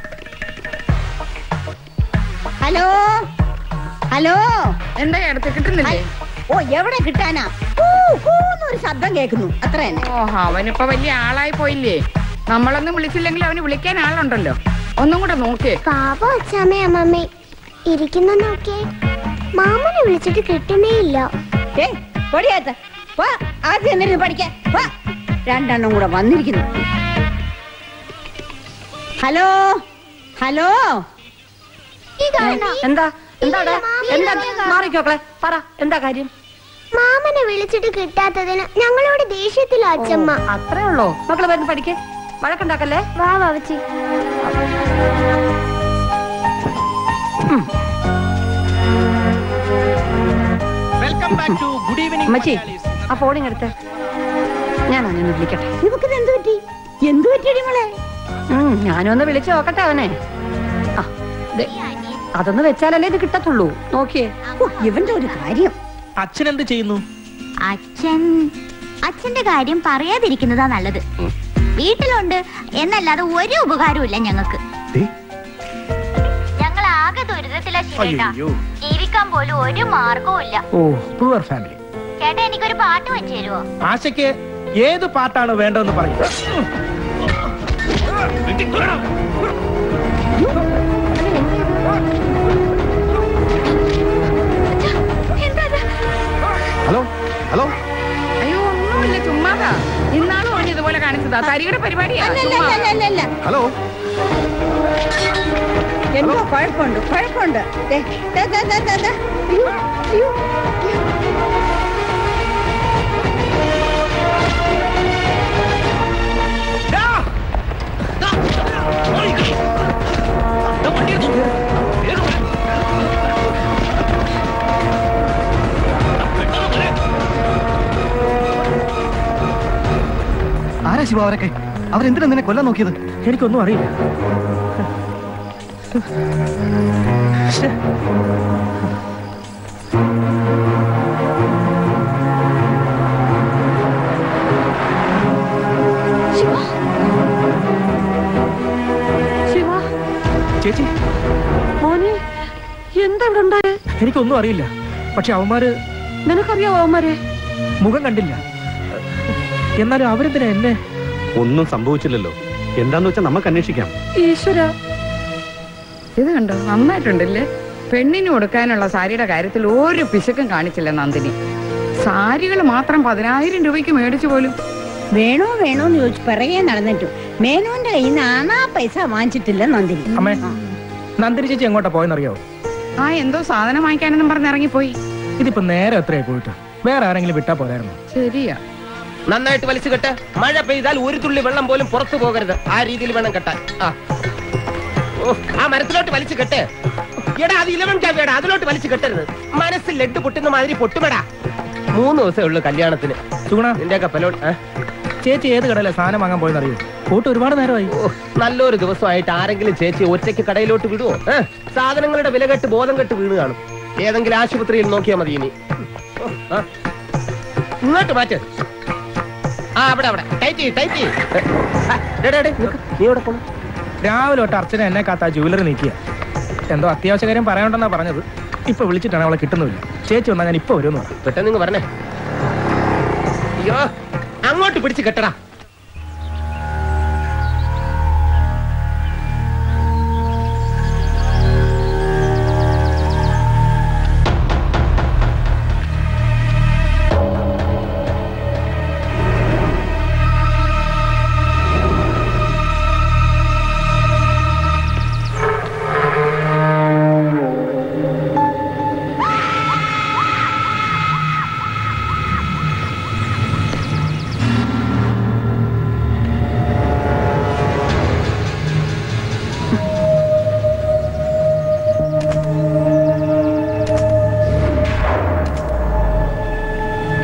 ഹലോ ഹലോ എന്താ അടുത്ത് കിട്ടുന്നില്ലേ ഓ എവിടെ കിട്ടാനാ ഊ, ഊ എന്നൊരു ശബ്ദം കേൾക്കുന്നു അത്ര തന്നെ ഓ അവനിപ്പോ വലിയ ആളായി പോയില്ലേ നമ്മളൊന്നും വിളിച്ചില്ലെങ്കിൽ അവന് വിളിക്കാൻ ആളുണ്ടല്ലോ ഒന്നും കൂടെ നോക്കേ പാപ അച്ഛാമ്മേ അമ്മമ്മേ ഇരിക്കുന്ന നോക്കിയേ മാമനെ വിളിച്ചിട്ട് കിട്ടുന്നേ ഇല്ല ഏയ് പൊടിയാത്ത വാ ആദ്യം എന്നിട്ട് പഠിക്കാൻ വാ രണ്ടെണ്ണം കൂടെ വന്നിരിക്കുന്നു ഹലോ ഹലോ എന്താ എന്താടാ എന്താ മാറിക്കോക്കളെ പറ എന്താ കാര്യം മാമനെ വിളിച്ചിട്ട് കിട്ടാത്തതിന് ഞങ്ങളോട് ദേഷ്യത്തില അച്ഛമ്മ അത്രേ ഉള്ളോ മക്കളെ വരുന്ന പഠിക്കേ വഴക്കുണ്ടാക്കല്ലേ വാ വാവച്ചി welcome back to good evening അമ്മച്ചി ആ ഫോണിങ് എടുത്ത് ഞാൻ അവനെ വിളിക്കട്ടെ ഇവക്ക് എന്ത് പറ്റി എന്ത് പറ്റിയടി മോളെ ഉം, ഞാനൊന്ന് വിളിച്ചു നോക്കട്ടെ അവനെ ആ, ദേ, അതൊന്ന് വെച്ചാലല്ലേ ഇത് കിട്ടത്തുള്ളൂ നോക്കിയേ ഓ, ഇവന്റെ ഒരു കാര്യം അച്ഛൻ എന്ത് ചെയ്യുന്നു അച്ഛൻ അച്ഛന്റെ കാര്യം പറയാതിരിക്കുന്നതാ നല്ലത് വീട്ടിലുണ്ട് എന്നല്ലാതെ ഒരു ഉപകാരവും ഇല്ല ഞങ്ങൾക്ക് ഞങ്ങൾ ആകെ ദുരിതത്തിലാ ശിവേട്ടാ അയ്യോ ജീവിക്കാൻ പോലും ഒരു മാർഗവും ഇല്ല ഓ പുവർ ഫാമിലി ചേട്ടാ എനിക്കൊരു പാട്ട് വെച്ചു തരുമോ ആശയ്ക്ക് ഏത് പാട്ടാണ് വേണ്ടതെന്ന് പറയും ഹലോ ഹലോ അയ്യോ ഒന്നുമില്ല ചുമ്മാതാ ഇന്നാളും അവൻ ഇതുപോലെ കാണിച്ചതാ തരികയുടെ പരിപാടിയാ ചുമ്മാ. ഹലോ എന്തോ കുഴപ്പമുണ്ട് കുഴപ്പമുണ്ട് ദേ, ദേ, ദേ, ദേ, ദേ, ദേ. അയ്യോ, അയ്യോ. ആരാ ശിവ അവരൊക്കെ അവരെന്തിനാ നിന്നെ കൊല്ലാൻ നോക്കിയത് എനിക്കൊന്നും അറിയില്ല ശിവ ചേച്ചി മോനെ എന്താ ഇവിടെ ഉണ്ടായേ എനിക്കൊന്നും അറിയില്ല പക്ഷെ അവന്മാര് നിനക്കറിയാവോ അവന്മാരെ മുഖം കണ്ടില്ല എന്നാലും അവരെന്തിനാ എന്നെ ഒന്നും സംഭവിച്ചില്ലല്ലോ എന്താന്ന് വെച്ചാൽ നമുക്ക് അന്വേഷിക്കാം ഈശ്വര ഇത് കണ്ടോ നന്നായിട്ടുണ്ടല്ലേ പെണ്ണിന് കൊടുക്കാനുള്ള സാരിയുടെ കാര്യത്തിൽ ഒരു പിശുക്കും കാണിച്ചില്ല നന്ദിനി സാരികൾ മാത്രം പതിനായിരം രൂപയ്ക്ക് മേടിച്ചു പോലും വേണോ വേണോ എന്ന് ചോദിച്ചു പിറകെ നടന്നിട്ടു മേനോന്റെ കയ്യിൽ നിന്ന് ആണാ പൈസ വാങ്ങിച്ചിട്ടില്ല നന്ദിനി അമ്മേ നന്ദിനി ചേച്ചി എങ്ങോട്ടാ പോയെന്നറിയോ ആ എന്തോ സാധനം വാങ്ങിക്കാനെന്നും പറഞ്ഞ് ഇറങ്ങിപ്പോയി ഇതിപ്പോ നേരെ എത്രയായി പോയിട്ട് വേറെ ആരെങ്കിലും വിട്ടാ പോരായിരുന്നു ശരിയാ നന്നായിട്ട് വലിച്ചു കെട്ട് മഴ പെയ്താൽ ഒരു തുള്ളി വെള്ളം പോലും പുറത്തു പോകരുത് ആ രീതിയിൽ വേണം കെട്ടാൻ ആ ഓ, ആ മരത്തിലോട്ട് വലിച്ചു കെട്ട് എടാ അത് ഇലവൻ ക്യാബേടാ അതിലോട്ട് വലിച്ചു കെട്ടരുത് മനസ്സിൽ ലെഡ് പൊട്ടുന്ന മാതിരി പൊട്ടുമെടാ മൂന്ന് ദിവസമേ ഉള്ളൂ കല്യാണത്തിന് സുഗുണ നിന്റെ കപ്പലോട്ട് ഏ? ചേച്ചി ഏത് കടയിലെ സാധനം വാങ്ങാൻ പോയെന്നറിയോ കൂട്ട് ഒരുപാട് നേരമായി ഓ, നല്ലൊരു ദിവസമായിട്ട് ആരെങ്കിലും ചേച്ചി ഒറ്റയ്ക്ക് കടയിലോട്ട് വിടുവോ ഏ? സാധനങ്ങളുടെ വില കെട്ട് ബോധം കെട്ട് വീണ് കാണും ഏതെങ്കിലും ആശുപത്രിയിൽ നോക്കിയാൽ മതി ഇനി ഓ, ആ. ഇങ്ങോട്ട് മാറ്റ് ആ അവിടെ അവിടെ ടൈറ്റ് ചെയ്യ്, ടൈറ്റ് ചെയ്യ്. ഏ, ആ, ഡേ, ഡേ, ഡേ, നിക്ക്. നീ എവിടെ പോണു രാവിലെ തൊട്ട് അർച്ചന എന്നെ കാത്ത ജുവലറി നീക്കിയ എന്തോ അത്യാവശ്യ കാര്യം പറയാനുണ്ടെന്നാ പറഞ്ഞത് ഇപ്പൊ വിളിച്ചിട്ടാണ് അവളെ കിട്ടുന്നില്ല ചേച്ചി വന്നാൽ ഞാൻ ഇപ്പൊ വരുമെന്ന് പറഞ്ഞു പെട്ടെന്ന് ഇങ്ങ് പറഞ്ഞേ അയ്യോ അങ്ങോട്ട് പിടിച്ച് കെട്ടടാ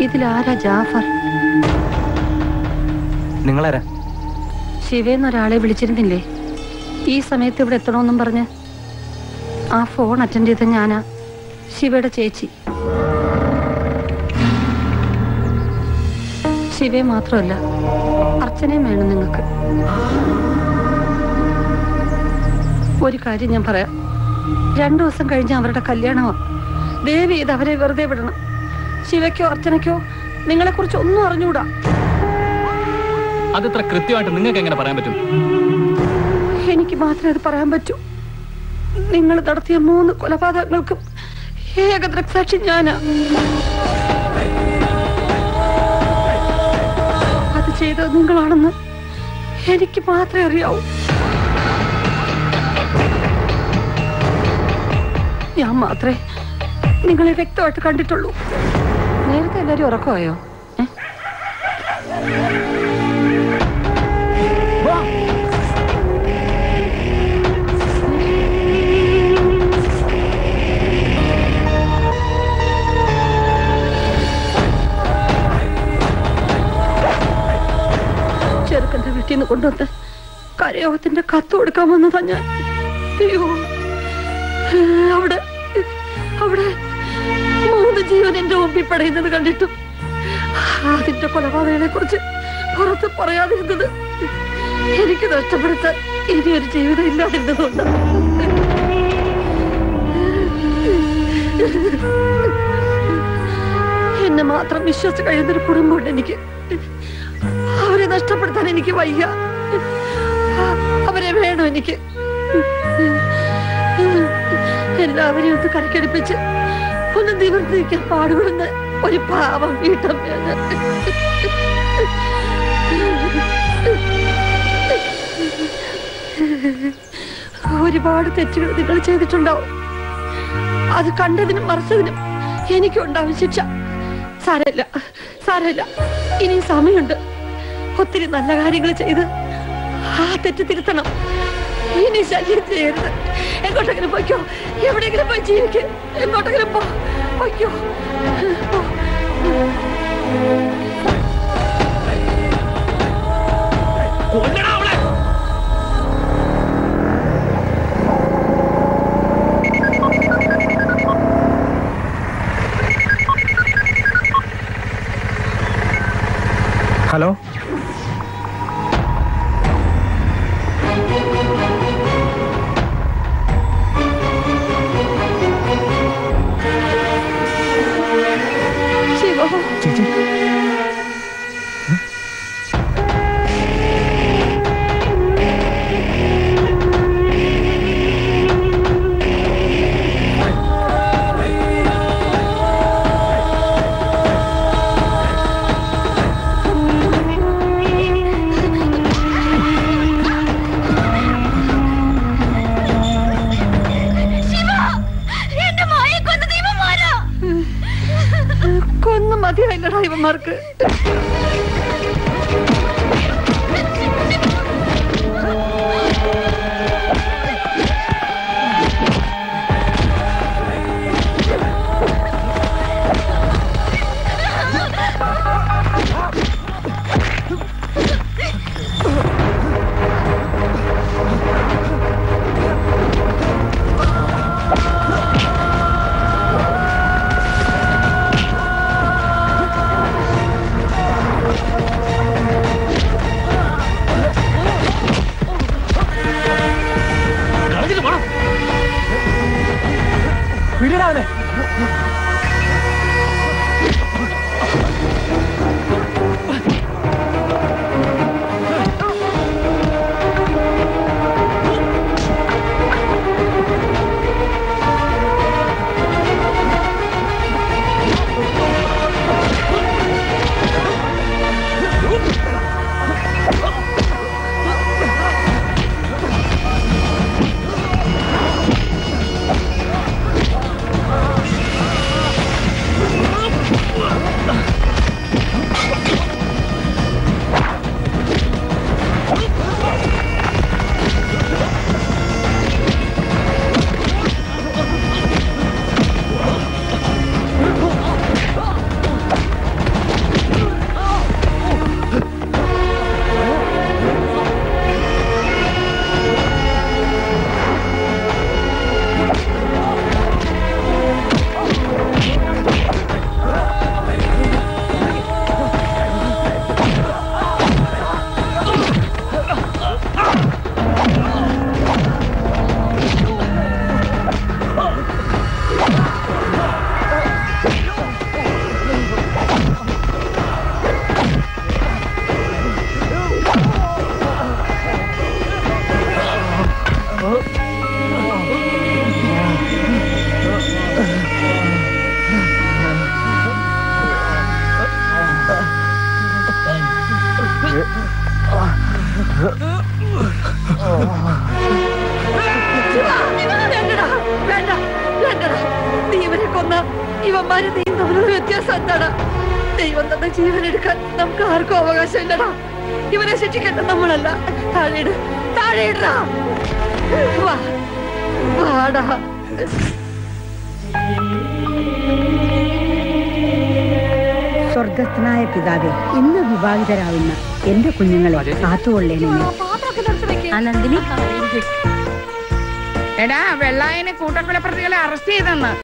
ഇതിലാരാ ജാഫർ നിങ്ങളാരാ ശിവേന്നൊരാളെ വിളിച്ചിരുന്നില്ലേ ഈ സമയത്ത് ഇവിടെ എത്തണമെന്നും പറഞ്ഞ് ആ ഫോൺ അറ്റൻഡ് ചെയ്ത ഞാനാ ശിവയുടെ ചേച്ചി ശിവയെ മാത്രമല്ല അർച്ചനയും വേണം നിങ്ങൾക്ക് ഒരു കാര്യം ഞാൻ പറയാം രണ്ടു ദിവസം കഴിഞ്ഞ് അവരുടെ കല്യാണമാ ദേവി ഇത് അവരെ വെറുതെ വിടണം ശിവയ്ക്കോ അർച്ചനയ്ക്കോ നിങ്ങളെ കുറിച്ച് ഒന്നും അറിഞ്ഞൂടാ അത് ഇത്ര കൃത്യമായിട്ട് നിങ്ങൾക്ക് എങ്ങനെ പറയാൻ പറ്റും എനിക്ക് മാത്രമേ അത് പറയാൻ പറ്റൂ നിങ്ങൾ നടത്തിയ മൂന്ന് കൊലപാതകങ്ങൾക്കും ഏക ദൃക്സാക്ഷി ഞാനാ അത് ചെയ്തത് നിങ്ങളാണെന്ന് എനിക്ക് മാത്രമേ അറിയാവൂ ഞാൻ മാത്രമേ നിങ്ങളെ വ്യക്തമായിട്ട് കണ്ടിട്ടുള്ളൂ നേരത്തെ എല്ലാരും ഉറക്കമായോ ഏ? ചെറുക്കന്റെ വീട്ടിൽ നിന്ന് കൊണ്ടുവന്ന് കരയോഗത്തിന്റെ കത്ത് കൊടുക്കാൻ വന്നതാ ഞാൻ അയ്യോ ഏ, അവിടെ അവിടെ മൂന്ന് ജീവൻ എന്റെ മുമ്പിൽ പടയുന്നത് കണ്ടിട്ടും അതിന്റെ കൊലപാതകളെ കുറിച്ച് പുറത്ത് പറയാതിരുന്നത് എനിക്ക് നഷ്ടപ്പെടുത്താൻ ഇനിയൊരു ജീവിതം ഇല്ലാതിരുന്നതുകൊണ്ട് എന്നെ മാത്രം വിശ്വസിച്ച് കഴിയുന്നൊരു കുടുംബമുണ്ട് എനിക്ക് അവരെ നഷ്ടപ്പെടുത്താൻ എനിക്ക് വയ്യ അവരെ വേണം എനിക്ക് എല്ലാവരെയും ഒന്ന് കരക്കടിപ്പിച്ച് ഒന്ന് നിവർത്തിക്കാൻ പാടുപെടുന്ന ഒരു പാവം വീട്ടമ്മയാണ് ഒരുപാട് തെറ്റുകൾ നിങ്ങൾ ചെയ്തിട്ടുണ്ടാവും അത് കണ്ടതിനും മറച്ചതിനും എനിക്കുണ്ടാവും ശിക്ഷ സാരമില്ല സാരമില്ല ഇനി സമയമുണ്ട് ഒത്തിരി നല്ല കാര്യങ്ങൾ ചെയ്ത് ആ തെറ്റ് തിരുത്തണം ഇനി ശല്യം ചെയ്യരുത് എങ്ങോട്ടെങ്കിലും പൊയ്ക്കോ എവിടെയെങ്കിലും പോയി ജീവിക്ക് എങ്ങോട്ടെങ്കിലും പോ പൊയ്ക്കോ പോ. ഹലോ ശിവ ചേച്ചി എന്റെ മോയെ കൊന്ന ദൈവമാരാ കൊന്നു മതിയായില്ലടാ ഇവന്മാർക്ക് ആ വേണ്ടടാ, വേണ്ട, വേണ്ടടാ. നീ ഇവരെ കൊന്ന ഇവന്മാര് നീ തമ്മിലുള്ള വ്യത്യാസം എന്താടാ ദൈവം തന്ന ജീവൻ എടുക്കാൻ നമുക്ക് ആർക്കും അവകാശം ഇല്ലടാ ഇവനെ ശിക്ഷിക്കേണ്ട നമ്മളല്ല താഴെയിട് താഴെയിടാ വാ വാടാ സ്വർഗസ്ഥനായ പിതാവേ ഇന്ന് വിവാഹിതരാവുന്ന എന്റെ കുഞ്ഞുങ്ങളെ കാത്തുകൊള്ളേണമേ എടാ വെള്ളായനെ കൂട്ടക്കൊലപ്രതികളെ അറസ്റ്റ് ചെയ്തെന്ന്